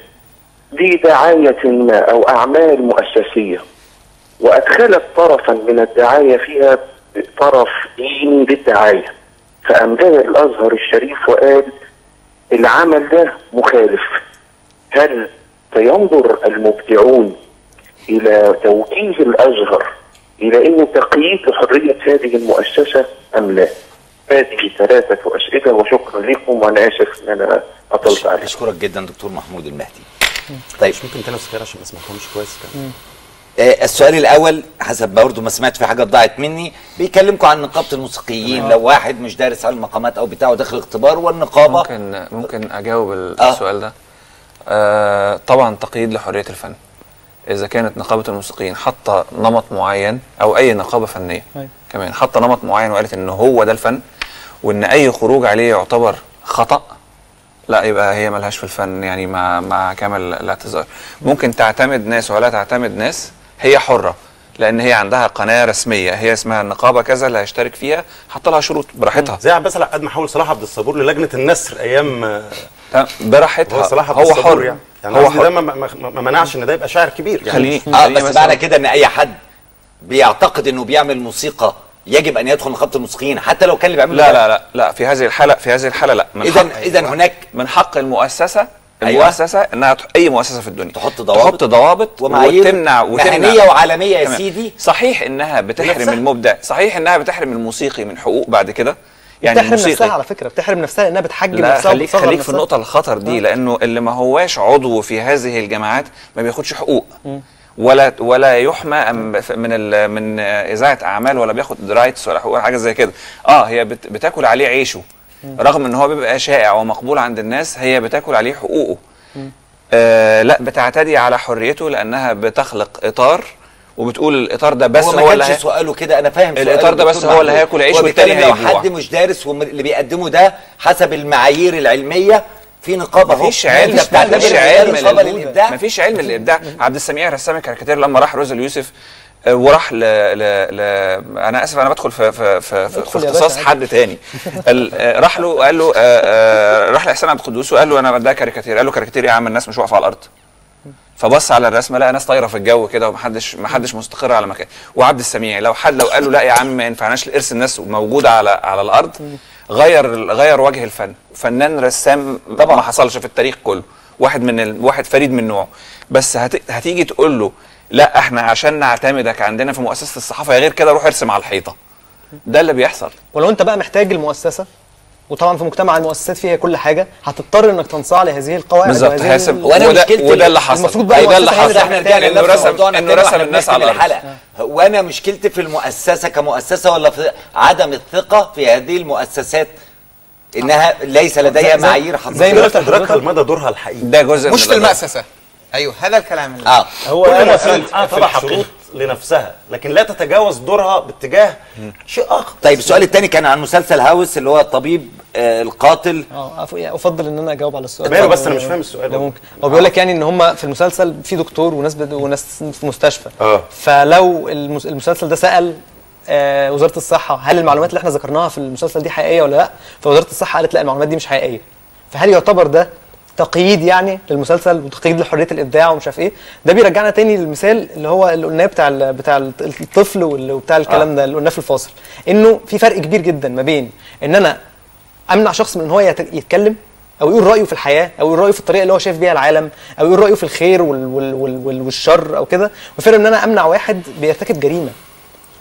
بدعاية ما أو أعمال مؤسسية وأدخلت طرفا من الدعاية فيها طرف ديني للدعاية فأمجد الأزهر الشريف وقال العمل ده مخالف هل سينظر المبدعون إلى توجيه الأزهر إلى أنه تقييد لحرية هذه المؤسسة أم لا؟ هذه ثلاثة أسئلة وشكرا لكم وأنا آسف أن أنا أطلت عليكم اشكرك جدا دكتور محمود المهدي طيب مش ممكن تاني صغير عشان ما سمعتهمش كويس كده آه، السؤال الاول حسب برضه ما سمعت في حاجه ضاعت مني بيكلمكم عن نقابه الموسيقيين لو واحد مش دارس علم المقامات او بتاعه داخل اختبار والنقابه ممكن ممكن اجاوب السؤال ده آه طبعا تقييد لحريه الفن اذا كانت نقابه الموسيقيين حاطه نمط معين او اي نقابه فنيه أيوة. كمان حاطه نمط معين وقالت ان هو ده الفن وان اي خروج عليه يعتبر خطا لا يبقى هي ملهاش في الفن يعني مع مع كامل الاعتذار ممكن تعتمد ناس ولا تعتمد ناس هي حره لان هي عندها قناه رسميه هي اسمها النقابه كذا اللي هيشترك فيها حط لها شروط براحتها زي عباس العقاد محاول صلاح عبد الصبور للجنه النسر ايام آه، تمام، براحتها هو صلاح عبد هو الصبور حر يعني يعني هو قصدي حر ده ما, ما, ما- ما منعش ان ده يبقى شاعر كبير يعني خليني اه خليني بس مثلاً- معنى كده ان اي حد بيعتقد انه بيعمل موسيقى يجب ان يدخل نقابه الموسيقيين حتى لو كان اللي بيعمله لا ده. لا لا لا في هذه الحاله في هذه الحاله لا من إذن- حق- إذن هناك من حق المؤسسه أيوة. المؤسسه انها تح- اي مؤسسه في الدنيا تحط ضوابط تحط ضوابط ومعايير وتمنع وتمنع مهنية وعالمية يا تمام. سيدي. صحيح انها بتحرم بنفسها. المبدع صحيح انها بتحرم الموسيقي من حقوق بعد كده يعني بتحرم نفسها الموسيقي على فكره بتحرم نفسها لانها بتحجم لا نفسها خليك وبتصغر خليك في نفسها. النقطه الخطر دي لانه اللي ما هواش عضو في هذه الجماعات ما بياخدش حقوق ولا ولا يحمى أم- من ال- من اذاعه اعمال ولا بياخد رايتس ولا حقوق ولا حاجه زي كده اه هي بت بتاكل عليه عيشه رغم ان هو بيبقى شائع ومقبول عند الناس هي بتاكل عليه حقوقه آه لا بتعتدي على حريته لانها بتخلق اطار وبتقول الاطار ده بس هو هو, ما اللي كانش هي- سؤاله كده انا فاهم سؤال الإطار ده بس الدكتور هو اللي محمود. هياكل عيش هو والتاني بيتكلم لو هيجوع. حد مش دارس واللي بيقدمه ده حسب المعايير العلميه في نقابه اهو. مفيش علم أنت بتعتبر مفيش إن ده علم نقابه لل- للابداع مفيش علم للابداع عبد السميع رسام الكاريكاتير لما راح روز اليوسف آه، وراح ل... ل... ل... انا اسف انا بدخل في في في, في, في ادخل يا اختصاص باشا، حد تاني ال... آه، راح له قال له آه، آه، راح لاحسان عبد القدوس وقال له انا ده كاريكاتير قال له كاريكاتير يا عم الناس مش واقفه على الارض فبص على الرسمه لقى ناس طايره في الجو كده ومحدش محدش مستقر على مكان وعبد السميع لو حد لو قال له لا يا عم ما ينفعناش الارث الناس موجوده على على الارض غير غير وجه الفن فنان رسام طبعا ما حصلش في التاريخ كله واحد من ال... واحد فريد من نوعه بس هت... هتيجي تقول له لا احنا عشان نعتمدك عندنا في مؤسسه الصحافه يا غير كده روح ارسم على الحيطه ده اللي بيحصل ولو انت بقى محتاج المؤسسه وطبعا في مجتمع المؤسسات فيها كل حاجه هتضطر انك تنصاع لهذه القواعد بالظبط وهذه هيحسب ال- وأنا وده, مشكلتي- وده اللي حصل المفروض بقى وده اللي المؤسسة هي حصل اللي احنا رجعنا انه لنفس رسم موضوعنا انه تاني رسم واحنا الناس بنختم على الارض الحلقه وانا مشكلتي في المؤسسه كمؤسسه ولا في عدم الثقه في هذه المؤسسات انها ليس لديها زي- معايير زي حقيقيه ما قلت ادراكها لحضرتك لمدى دورها الحقيقي ده جزء مش من في القضية. المأسسة ايوه هذا الكلام اللي اه هو كل انا مؤسسه تضع شروط لنفسها لكن لا تتجاوز دورها باتجاه شيء اخر طيب السؤال الثاني كان عن مسلسل هاوس اللي هو الطبيب آه القاتل اه أف- يعني افضل ان انا اجاوب على السؤال ماله ده. بس أنا مش فاهم السؤال لا برضه. ممكن هو بيقول لك يعني ان هم في المسلسل في دكتور وناس بد... وناس في مستشفى اه فلو المس... المسلسل ده سال آه وزاره الصحه هل المعلومات اللي احنا ذكرناها في المسلسل دي حقيقيه ولا لا فوزاره الصحه قالت لا المعلومات دي مش حقيقيه فهل يعتبر ده تقييد يعني للمسلسل وتقييد لحريه الابداع ومش عارف ايه ده بيرجعنا تاني للمثال اللي هو اللي قلناه بتاع ال... بتاع الطفل وال- وبتاع الكلام ده اللي قلناه في الفاصل انه في فرق كبير جدا ما بين ان انا امنع شخص من ان هو يت- يتكلم او يقول رايه في الحياه او يقول رايه في الطريقه اللي هو شايف بيها العالم او يقول رايه في الخير وال وال وال وال والشر او كده وفرق ان انا امنع واحد بيرتكب جريمه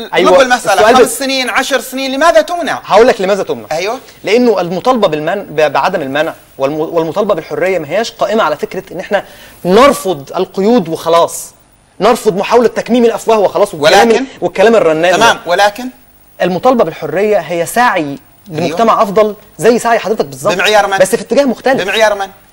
ال- أيوة، لب المساله السؤال خمس بس- سنين عشر سنين لماذا تمنع؟ هقول لك لماذا تمنع ايوه لانه المطالبه بالمن... ب- بعدم المنع والم... والمطالبه بالحريه ما هياش قائمه على فكره ان احنا نرفض القيود وخلاص نرفض محاوله تكميم الافواه وخلاص والكلام ولكن؟ والكلام الرنان تمام ده. ولكن المطالبه بالحريه هي سعي لمجتمع افضل زي سعي حضرتك بالظبط بمعيار من؟ بس في اتجاه مختلف بمعيار من؟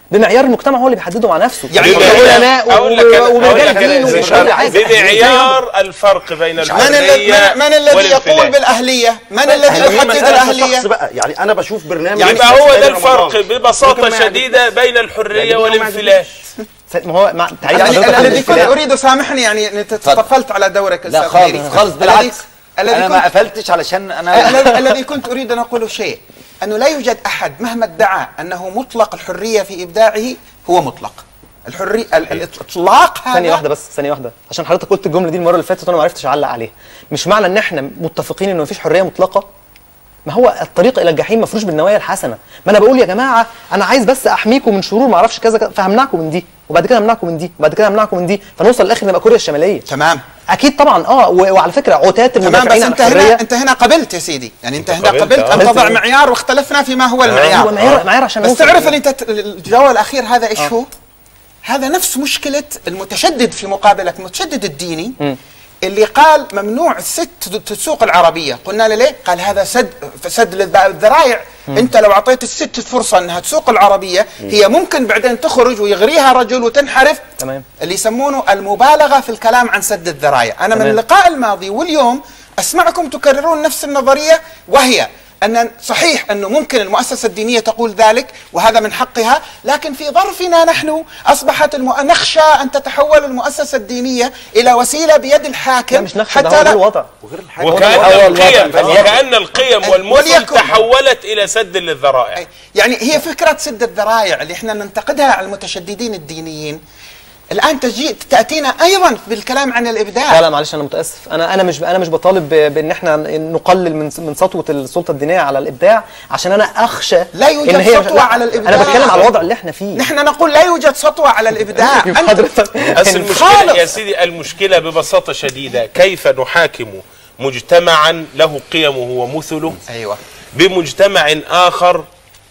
بمعيار المجتمع هو اللي بيحدده مع نفسه يعني علماء أقول لك أنا- أقول ورجال لك أنا دين إزاي وشباب شرح. عادي. بمعيار الفرق بين من الذي الحرية من, من الذي والانفلات. يقول بالاهليه؟ من الذي هي يحدد مسألة الاهليه؟ شخص بقى يعني انا بشوف برنامج يبقى لسه هو في ده رمضان. الفرق ممكن ببساطة ما شديدة بين الحرية يعني والانفلات ما هو مع تعريف يعني حضرتك الذي كنت للانفلات. اريد سامحني يعني انت تطفلت على دورك لا أستاذ خالص خيري. خالص الذي- بالعكس الذي انا كنت ما قفلتش علشان انا الذي الذي كنت اريد ان اقوله شيء انه لا يوجد احد مهما ادعى انه مطلق الحريه في ابداعه هو مطلق الحريه ال- الاطلاق هذا ثانية واحدة بس ثانية واحدة عشان حضرتك قلت الجملة دي المرة اللي فاتت وانا ما عرفتش اعلق عليها مش معنى ان احنا متفقين انه مفيش حرية مطلقة ما هو الطريق الى الجحيم مفروش بالنوايا الحسنة ما انا بقول يا جماعة انا عايز بس احميكم من شرور ما اعرفش كذا كذا فهمنعكم من دي وبعد كده همنعكم من دي وبعد كده همنعكم من دي فنوصل للاخر نبقى كوريا الشمالية تمام اكيد طبعا اه و- وعلى فكرة عتاة تمام المدافعين بس عن انت الحرية هنا انت هنا قبلت يا سيدي يعني انت هنا قبلت، قبلت ان آه. تضع قبلت. معيار واختلفنا فيما هو المعيار هو معيار- معيار عشان بس نوصل تعرف إليه. اللي انت ت- الجواب الاخير هذا ايش هو؟ هذا نفس مشكله المتشدد في مقابله المتشدد الديني اللي قال ممنوع الست تسوق العربيه قلنا له ليه قال هذا سد سد للذ- الذرايع انت لو اعطيت الست فرصه انها تسوق العربيه هي ممكن بعدين تخرج ويغريها رجل وتنحرف تمام اللي يسمونه المبالغه في الكلام عن سد الذرائع انا من تمام. اللقاء الماضي واليوم اسمعكم تكررون نفس النظريه وهي ان صحيح انه ممكن المؤسسه الدينيه تقول ذلك وهذا من حقها لكن في ظرفنا نحن اصبحت الم... نخشى ان تتحول المؤسسه الدينيه الى وسيله بيد الحاكم لا مش نخشى ده هو ده الوضع وكأن هو القيم الوضع. وكأن القيم والمثل وليكن. تحولت إلى سد للذرائع يعني هي فكره سد الذرائع اللي احنا ننتقدها على المتشددين الدينيين الان تجي تاتينا ايضا بالكلام عن الابداع لا لا معلش انا متاسف انا انا مش انا مش بطالب ب- بان احنا نقلل من من سطوه السلطه الدينيه على الابداع عشان انا اخشى لا يوجد إن هي سطوة لا، على الإبداع. انا بتكلم على الوضع اللي احنا فيه نحن نقول لا يوجد سطوه على الابداع يبقى أنت- حضرتك بس يعني المشكلة خالص. يا سيدي المشكلة ببساطة شديدة كيف نحاكم مجتمعا له قيمه ومثله ايوه بمجتمع آخر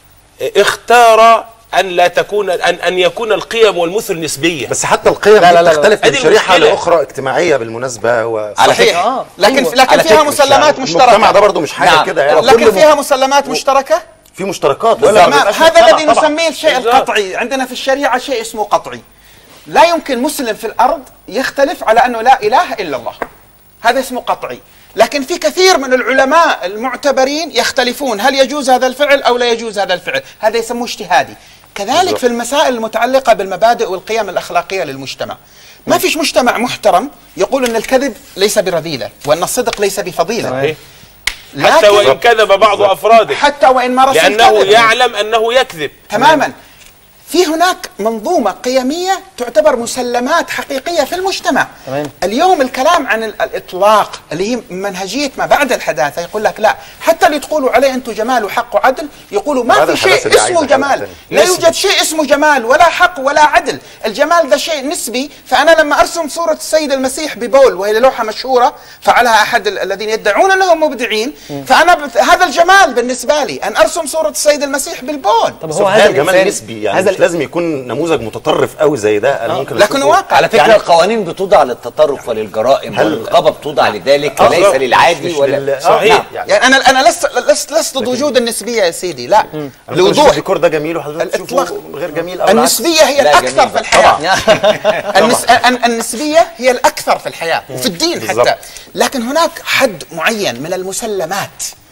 اختار أن لا تكون أن أن يكون القيم والمثل نسبية بس حتى القيم لا، دي لا، لا، لا. بتختلف من هذه شريحه المشكلة. لاخرى اجتماعيه بالمناسبه و... على صحيح فكرة آه، لكن أيوة. لكن على فيها فكرة مسلمات المجتمع مشتركه ده برضه مش حاجه نعم. كده يعني لكن كل فيها مسلمات مشتركه في مشتركات بالظبط. ولا تمام بيبقاش هذا مجتمع الذي طبعاً. نسميه الشيء بالظبط. القطعي عندنا في الشريعه شيء اسمه قطعي لا يمكن مسلم في الارض يختلف على انه لا اله الا الله هذا اسمه قطعي لكن في كثير من العلماء المعتبرين يختلفون هل يجوز هذا الفعل او لا يجوز هذا الفعل هذا يسموه اجتهادي كذلك بالضبط. في المسائل المتعلقه بالمبادئ والقيم الاخلاقيه للمجتمع ما فيش مجتمع محترم يقول ان الكذب ليس برذيله وان الصدق ليس بفضيله تمام. حتى وإن لكن كذب بعض أفراده حتى وان مارس لأنه الكذب. يعلم أنه يكذب تماما في هناك منظومة قيمية تعتبر مسلمات حقيقية في المجتمع تمام. اليوم الكلام عن ال- الإطلاق اللي هي منهجية ما بعد الحداثة يقول لك لا حتى اللي تقولوا عليه أنتم جمال وحق وعدل يقولوا ما بعد في شيء الحداثة دي اسمه عايزة حلقة جمال تانية. لا نسبي. يوجد شيء اسمه جمال ولا حق ولا عدل الجمال ده شيء نسبي فأنا لما أرسم صورة السيد المسيح ببول وهي لوحة مشهورة فعلها أحد ال- الذين يدعون أنهم مبدعين فأنا بت... هذا الجمال بالنسبة لي أن أرسم صورة السيد المسيح بالبول طب بس هو هو هذا الجمال الإنسان- نسبي يعني هذا مش لازم يكون نموذج متطرف قوي زي ده انا ممكن لكن أشوفه- واقع على فكرة يعني- القوانين بتوضع للتطرف وللجرائم هل- والرقابة بتوضع لذلك آه، وليس بالظبط. للعادي مش ولا لل- آه، صحيح. نعم، يعني يعني انا انا لست لست لست ضد وجود النسبيه يا سيدي لا أنا ممكن أشوف لوضوح الديكور ده جميل وحضرتك الإطلاق. تشوفه غير جميل او العكس. النسبيه هي لا، الاكثر جميل. في الحياه النس... الن- النسبيه هي الاكثر في الحياه وفي الدين بالظبط. حتى لكن هناك حد معين من المسلمات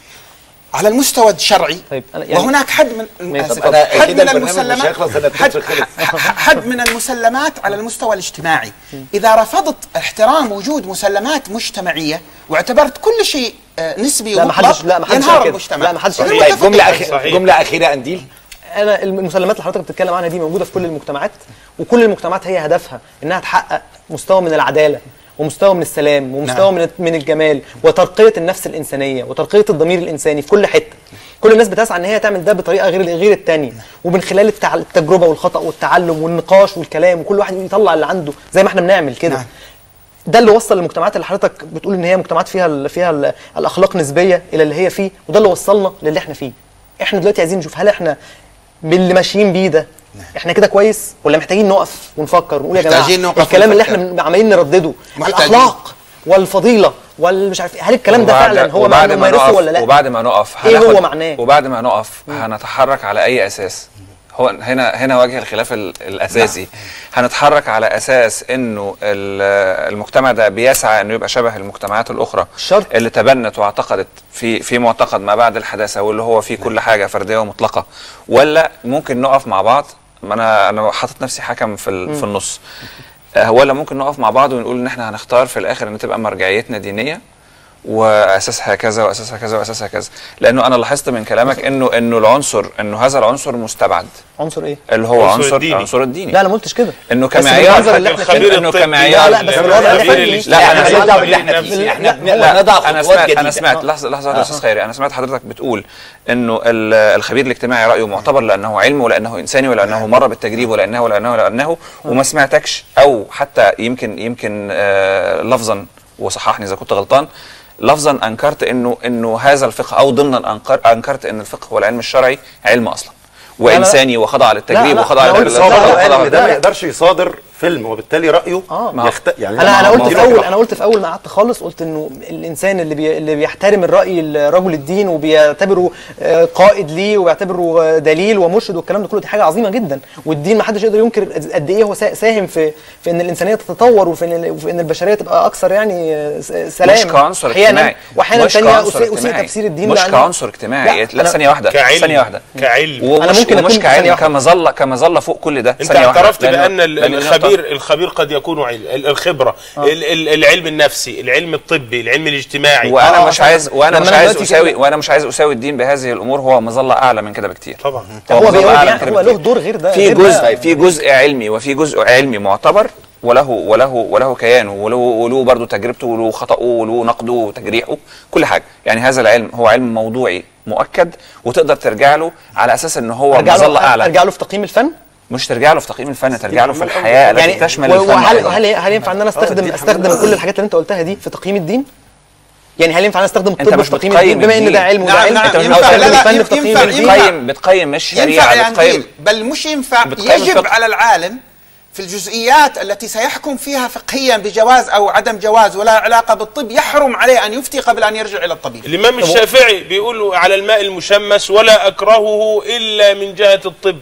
على المستوى الشرعي طيب، أنا يعني- وهناك حد من ماشي. آسف. طب أنا حد كده من البرنامج مش المسلمات هيخلص إلا حد, التتر خلص. ح- حد من المسلمات على المستوى الاجتماعي اذا رفضت احترام وجود مسلمات مجتمعيه واعتبرت كل شيء آه، نسبي لا، ما ومطلق حدش- لا، ما حدش ينهار قال كده. المجتمع لا، ما حدش قال غير كده. طيب متفقين. جملة أخيرة صحيح. جملة أخيرة أنديل انا المسلمات اللي حضرتك بتتكلم عنها دي موجوده في كل المجتمعات وكل المجتمعات هي هدفها انها تحقق مستوى من العداله ومستوى من السلام ومستوى نعم. من من الجمال وترقيه النفس الانسانيه وترقيه الضمير الانساني في كل حته كل الناس بتسعى ان هي تعمل ده بطريقه غير غير التانية ومن خلال التع- التجربه والخطا والتعلم والنقاش والكلام وكل واحد يطلع اللي عنده زي ما احنا بنعمل كده نعم. ده اللي وصل المجتمعات اللي حضرتك بتقول ان هي مجتمعات فيها ال فيها ال الاخلاق نسبيه الى اللي هي فيه وده اللي وصلنا للي احنا فيه احنا دلوقتي عايزين نشوف هل احنا باللي ماشيين بيه ده احنا كده كويس ولا محتاجين نقف ونفكر ونقول يا جماعه محتاجين نقف الكلام اللي ونفكر. احنا عمالين نردده محتاجين. الاخلاق والفضيله والمش عارف إيه، هل الكلام ده وبعد- فعلا هو وبعد معنى ما ممارسه نقف ولا لا وبعد ما نقف إيه هو هناخد- معناه؟ وبعد ما نقف هنتحرك على اي اساس هو هنا هنا وجه الخلاف ال- الاساسي هنتحرك على اساس انه ال- المجتمع ده بيسعى انه يبقى شبه المجتمعات الاخرى شرط. اللي تبنت واعتقدت في في معتقد ما بعد الحداثه واللي هو فيه كل حاجه فرديه ومطلقه ولا ممكن نقف مع بعض ما انا انا حاطط نفسي حكم في ال- مم. في النص آه، ولا ممكن نقف مع بعض ونقول ان احنا هنختار في الاخر ان تبقى مرجعيتنا دينيه واساسها كذا واساسها كذا واساسها كذا لانه انا لاحظت من كلامك انه انه العنصر انه هذا العنصر مستبعد عنصر ايه؟ اللي هو عنصر عنصر الديني. العنصر الديني لا انا ما قلتش كده انه بس كمعيار بالمنظر اللي احنا فيه. انه كمعيار لا لا بس الوضع اللي احنا فيه لا انا مالناش دعوة باللي احنا لا، فيه. لا، احنا لا، بن- نضع انا خطوات سمعت انا جديدة. سمعت آه. لحظه لحظه يا آه. استاذ خيري انا سمعت حضرتك بتقول انه ال- الخبير الاجتماعي رايه معتبر لانه علم ولانه انساني ولانه مر بالتجريب ولانه ولانه ولانه وما سمعتكش او حتى يمكن يمكن آه لفظا وصححني اذا كنت غلطان لفظا انكرت انه انه هذا الفقه او ضمنا أنكر انكرت ان الفقه والعلم الشرعي علم اصلا لا، لا. وانساني وخضع للتجريب وخضع أنا قلت لل- هو وخضع العلم لل- ده ما يقدرش يصادر فيلم وبالتالي رايه يخت... يعني انا انا ما- قلت ما- في اول انا قلت في اول ما قعدت خالص قلت انه الانسان اللي بي اللي بيحترم الراي رجل الدين وبيعتبره آه، قائد ليه وبيعتبره آه، دليل ومرشد والكلام ده كله دي حاجه عظيمه جدا والدين ما حدش يقدر ينكر قد ايه هو سا- ساهم في في ان الانسانيه تتطور وفي ان وفي ان البشريه تبقى اكثر يعني آه، س- سلام مش كعنصر أحياناً، اجتماعي واحيانا مش ثانيه كعنصر اسيء اجتماعي. تفسير الدين مش لأن- كعنصر اجتماعي لا, أنا- ثانيه واحده كعلم. ثانيه واحده كعلم. ومش أنا ممكن ومش أكون كعلم ثانية واحدة. كمظله كمظله فوق كل ده انت ثانيه واحده اعترفت لأنه- بان ال- لأنه الخبير الخبير قد يكون علم ال- الخبره ال- ال- العلم النفسي العلم الطبي العلم الاجتماعي وانا آه، مش عايز وانا لما مش أنا عايز دلوقتي اساوي كده- وانا مش عايز اساوي الدين بهذه الامور هو مظله اعلى من كده بكتير طبعا هو مظلة بيقول أعلى يعني من كده هو له بكتير. دور غير ده في غير جزء ده. في جزء علمي وفي جزء علمي معتبر وله وله وله كيانه وله وله برضه تجربته وله خطأه وله نقده وتجريحه كل حاجه يعني هذا العلم هو علم موضوعي مؤكد وتقدر ترجع له على اساس ان هو ارجع مظله له اعلى ارجع له في تقييم الفن مش ترجع له في تقييم الفن ترجع له في الحياه التي يعني تشمل و- الفن وهل أيضاً. هل هل ينفع ان انا استخدم استخدم كل الحاجات اللي انت قلتها دي في تقييم الدين؟ يعني هل ينفع ان استخدم انت الطب مش في تقييم بتقيم الدين بما ان ده علم وده نعم، علم نعم، انت مش ينفع- بتستخدم لا، لا، الفن في ينفع- تقييم الدين بتقيم بتقيم مش شريعه ينفع بتقيم يعني بل مش ينفع بتقيم يجب الفقه. على العالم في الجزئيات التي سيحكم فيها فقهيا بجواز او عدم جواز ولا علاقه بالطب يحرم عليه ان يفتي قبل ان يرجع الى الطبيب الامام الشافعي بيقول على الماء المشمس ولا اكرهه الا من جهه الطب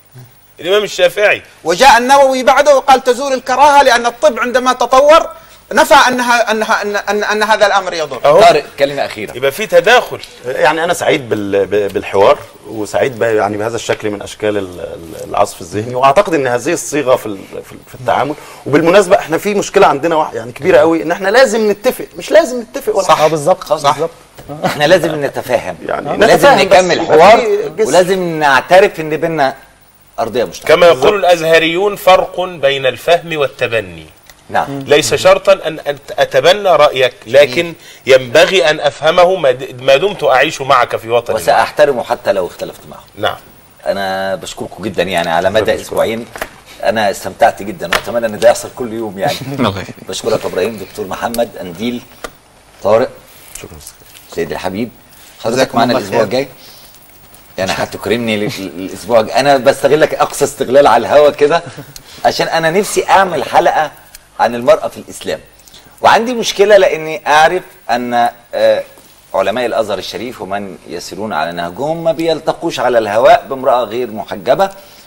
الامام الشافعي وجاء النووي بعده وقال تزول الكراهه لان الطب عندما تطور نفى انها انها ان, أن, أن هذا الامر يضر طارق كلمه اخيره يبقى في تداخل يعني انا سعيد بال- ب- بالحوار وسعيد ب- يعني بهذا الشكل من اشكال ال- ال- العصف الذهني واعتقد ان هذه الصيغه في ال- في ال- في التعامل وبالمناسبه احنا في مشكله عندنا واحد يعني كبيره قوي ان احنا لازم نتفق مش لازم نتفق ولا صح اه بالظبط صح. بالظبط احنا لازم نتفاهم يعني ولازم نتفاهم بس نكمل يبقى حوار في جسر. ولازم نعترف ان بينا ارضيه مشتركه كما يقول الازهريون فرق بين الفهم والتبني نعم ليس شرطا ان أن اتبنى رايك لكن ينبغي ان افهمه ما د- ما دمت اعيش معك في وطني وساحترمه حتى لو اختلفت معه نعم انا بشكركم جدا يعني على مدى اسبوعين انا استمتعت جدا واتمنى ان ده يحصل كل يوم يعني بشكرك يا ابراهيم دكتور محمد انديل طارق شكرا سيد الحبيب حضرتك جزاكم معنا الله الاسبوع خير. الجاي يعني هتكرمني ال- ال- الاسبوع الجاي انا بستغلك اقصى استغلال على الهوا كده عشان انا نفسي اعمل حلقه عن المراه في الاسلام وعندي مشكله لاني اعرف ان آه، علماء الازهر الشريف ومن يسيرون على نهجهم ما بيلتقوش على الهواء بامراه غير محجبه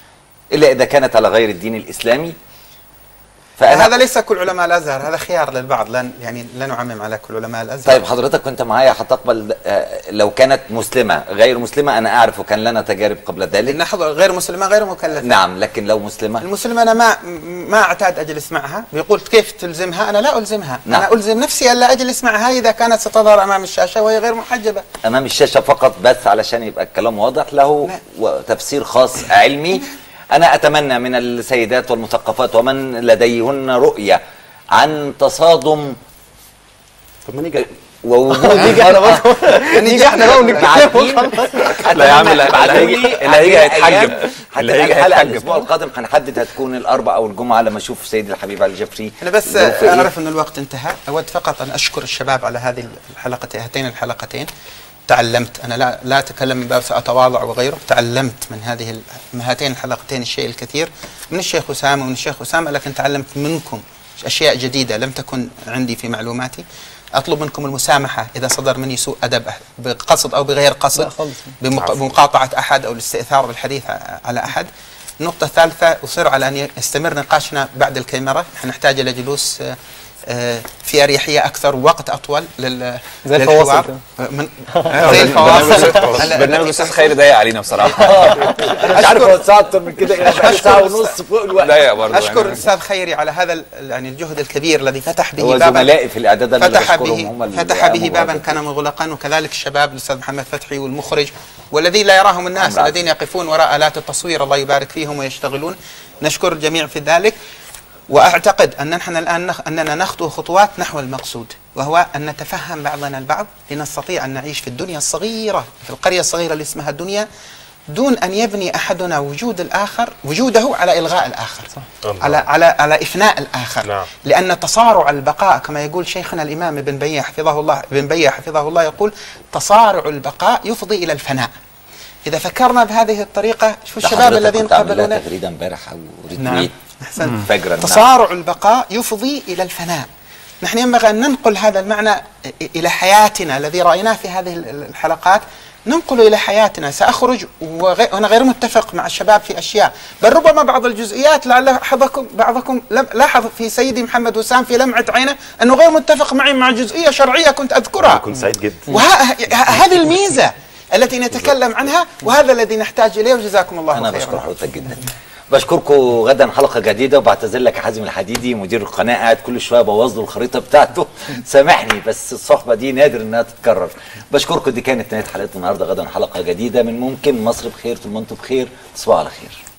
الا اذا كانت على غير الدين الاسلامي فانا هذا ليس كل علماء الازهر هذا خيار للبعض لا يعني لا نعمم على كل علماء الازهر طيب حضرتك كنت معايا هتقبل آه، لو كانت مسلمه غير مسلمه انا اعرف وكان لنا تجارب قبل ذلك نحضر غير مسلمه غير مكلفه نعم لكن لو مسلمه المسلمة أنا ما ما أعتاد أجلس معها بيقول كيف تلزمها أنا لا ألزمها نعم. أنا ألزم نفسي ألا أجلس معها إذا كانت ستظهر أمام الشاشة وهي غير محجبة امام الشاشه فقط بس علشان يبقى الكلام واضح له و- تفسير خاص علمي انا اتمنى من السيدات والمثقفات ومن لديهن رؤيه عن تصادم طب ما نيجي ووجود نيجي احنا المرأة بقى نيجي احنا بقى مع ونتكلم الدين. لا يا عم، اللي- ابعتوا اللي لي هيجي- اللي هيجي هذه هيتحجب. الأيام. اللي هتبقى هيجي الحلقه هيتحجب. الاسبوع القادم هنحدد هتكون الاربعاء او الجمعه لما اشوف سيد الحبيب علي جفري أنا بس ظروفه إيه. أعرف أن الوقت انتهى أود فقط أن أشكر الشباب على هذه الحلقتين هاتين الحلقتين تعلمت أنا لا لا أتكلم من باب سأتواضع وغيره تعلمت من هذه ال- من هاتين الحلقتين الشيء الكثير من الشيخ أسامة ومن الشيخ أسامة لكن تعلمت منكم أشياء جديدة لم تكن عندي في معلوماتي اطلب منكم المسامحه اذا صدر مني سوء ادب بقصد او بغير قصد لا خالص. بمق- بمقاطعه احد او الاستئثار بالحديث ع- على احد النقطة الثالثة أصر على أن يستمر نقاشنا بعد الكاميرا نحن نحتاج إلى جلوس آه، آه، في أريحية أكثر ووقت أطول لل زي للحوار. الفواصل كده. آه، من زي الفواصل هلا- برنامج الاستاذ خيري ضيق علينا بصراحه انا مش عارف هو ساعه اكتر من كده إيه، بقى ساعه ونص فوق الوقت ضيق برضه أشكر يعني. الأستاذ خيري على هذا ال- يعني الجهد الكبير الذي فتح به هو بابا زملائي في الاعداد أنا اللي فتح بشكرهم، به هم اللي فتح به قاموا بابا بهذا. كان مغلقا وكذلك الشباب الاستاذ محمد فتحي والمخرج والذي لا يراهم الناس عمرو الذين يقفون وراء آلات التصوير الله يبارك فيهم ويشتغلون نشكر الجميع في ذلك واعتقد ان نحن الان نخ... اننا نخطو خطوات نحو المقصود وهو ان نتفهم بعضنا البعض لنستطيع ان نعيش في الدنيا الصغيره في القريه الصغيره اللي اسمها الدنيا دون ان يبني احدنا وجود الاخر وجوده على الغاء الاخر صح. على على على افناء الاخر نعم. لان تصارع البقاء كما يقول شيخنا الامام ابن بيع حفظه الله ابن بيع حفظه الله يقول تصارع البقاء يفضي الى الفناء اذا فكرنا بهذه الطريقه شوف ده الشباب حضرتك الذين كنت عامل لها قابلونا تغريده امبارح او نعم. ريتويت أحسنت. فجرا نعم. تصارع البقاء يفضي إلى الفناء نحن ينبغي أن ننقل هذا المعنى إلى حياتنا الذي رأيناه في هذه الحلقات ننقل إلى حياتنا سأخرج وغي- وأنا غير متفق مع الشباب في أشياء بل ربما بعض الجزئيات لعل أحدكم بعضكم لم- لاحظ في سيدي محمد وسام في لمعة عينه أنه غير متفق معي مع جزئية شرعية كنت أذكرها كنت سعيد جدا وهذه الميزة التي نتكلم عنها وهذا الذي نحتاج إليه وجزاكم الله انا خيرا بشكر حضرتك جدا بشكركم غدا حلقه جديده وبعتذر لك يا حازم الحديدي مدير القناه قاعد كل شويه بوظ له الخريطه بتاعته سامحني بس الصحبه دي نادر انها تتكرر بشكركم دي كانت نهايه حلقتنا النهارده غدا حلقه جديده من ممكن مصر بخير طول ما انتم بخير تصبحوا على خير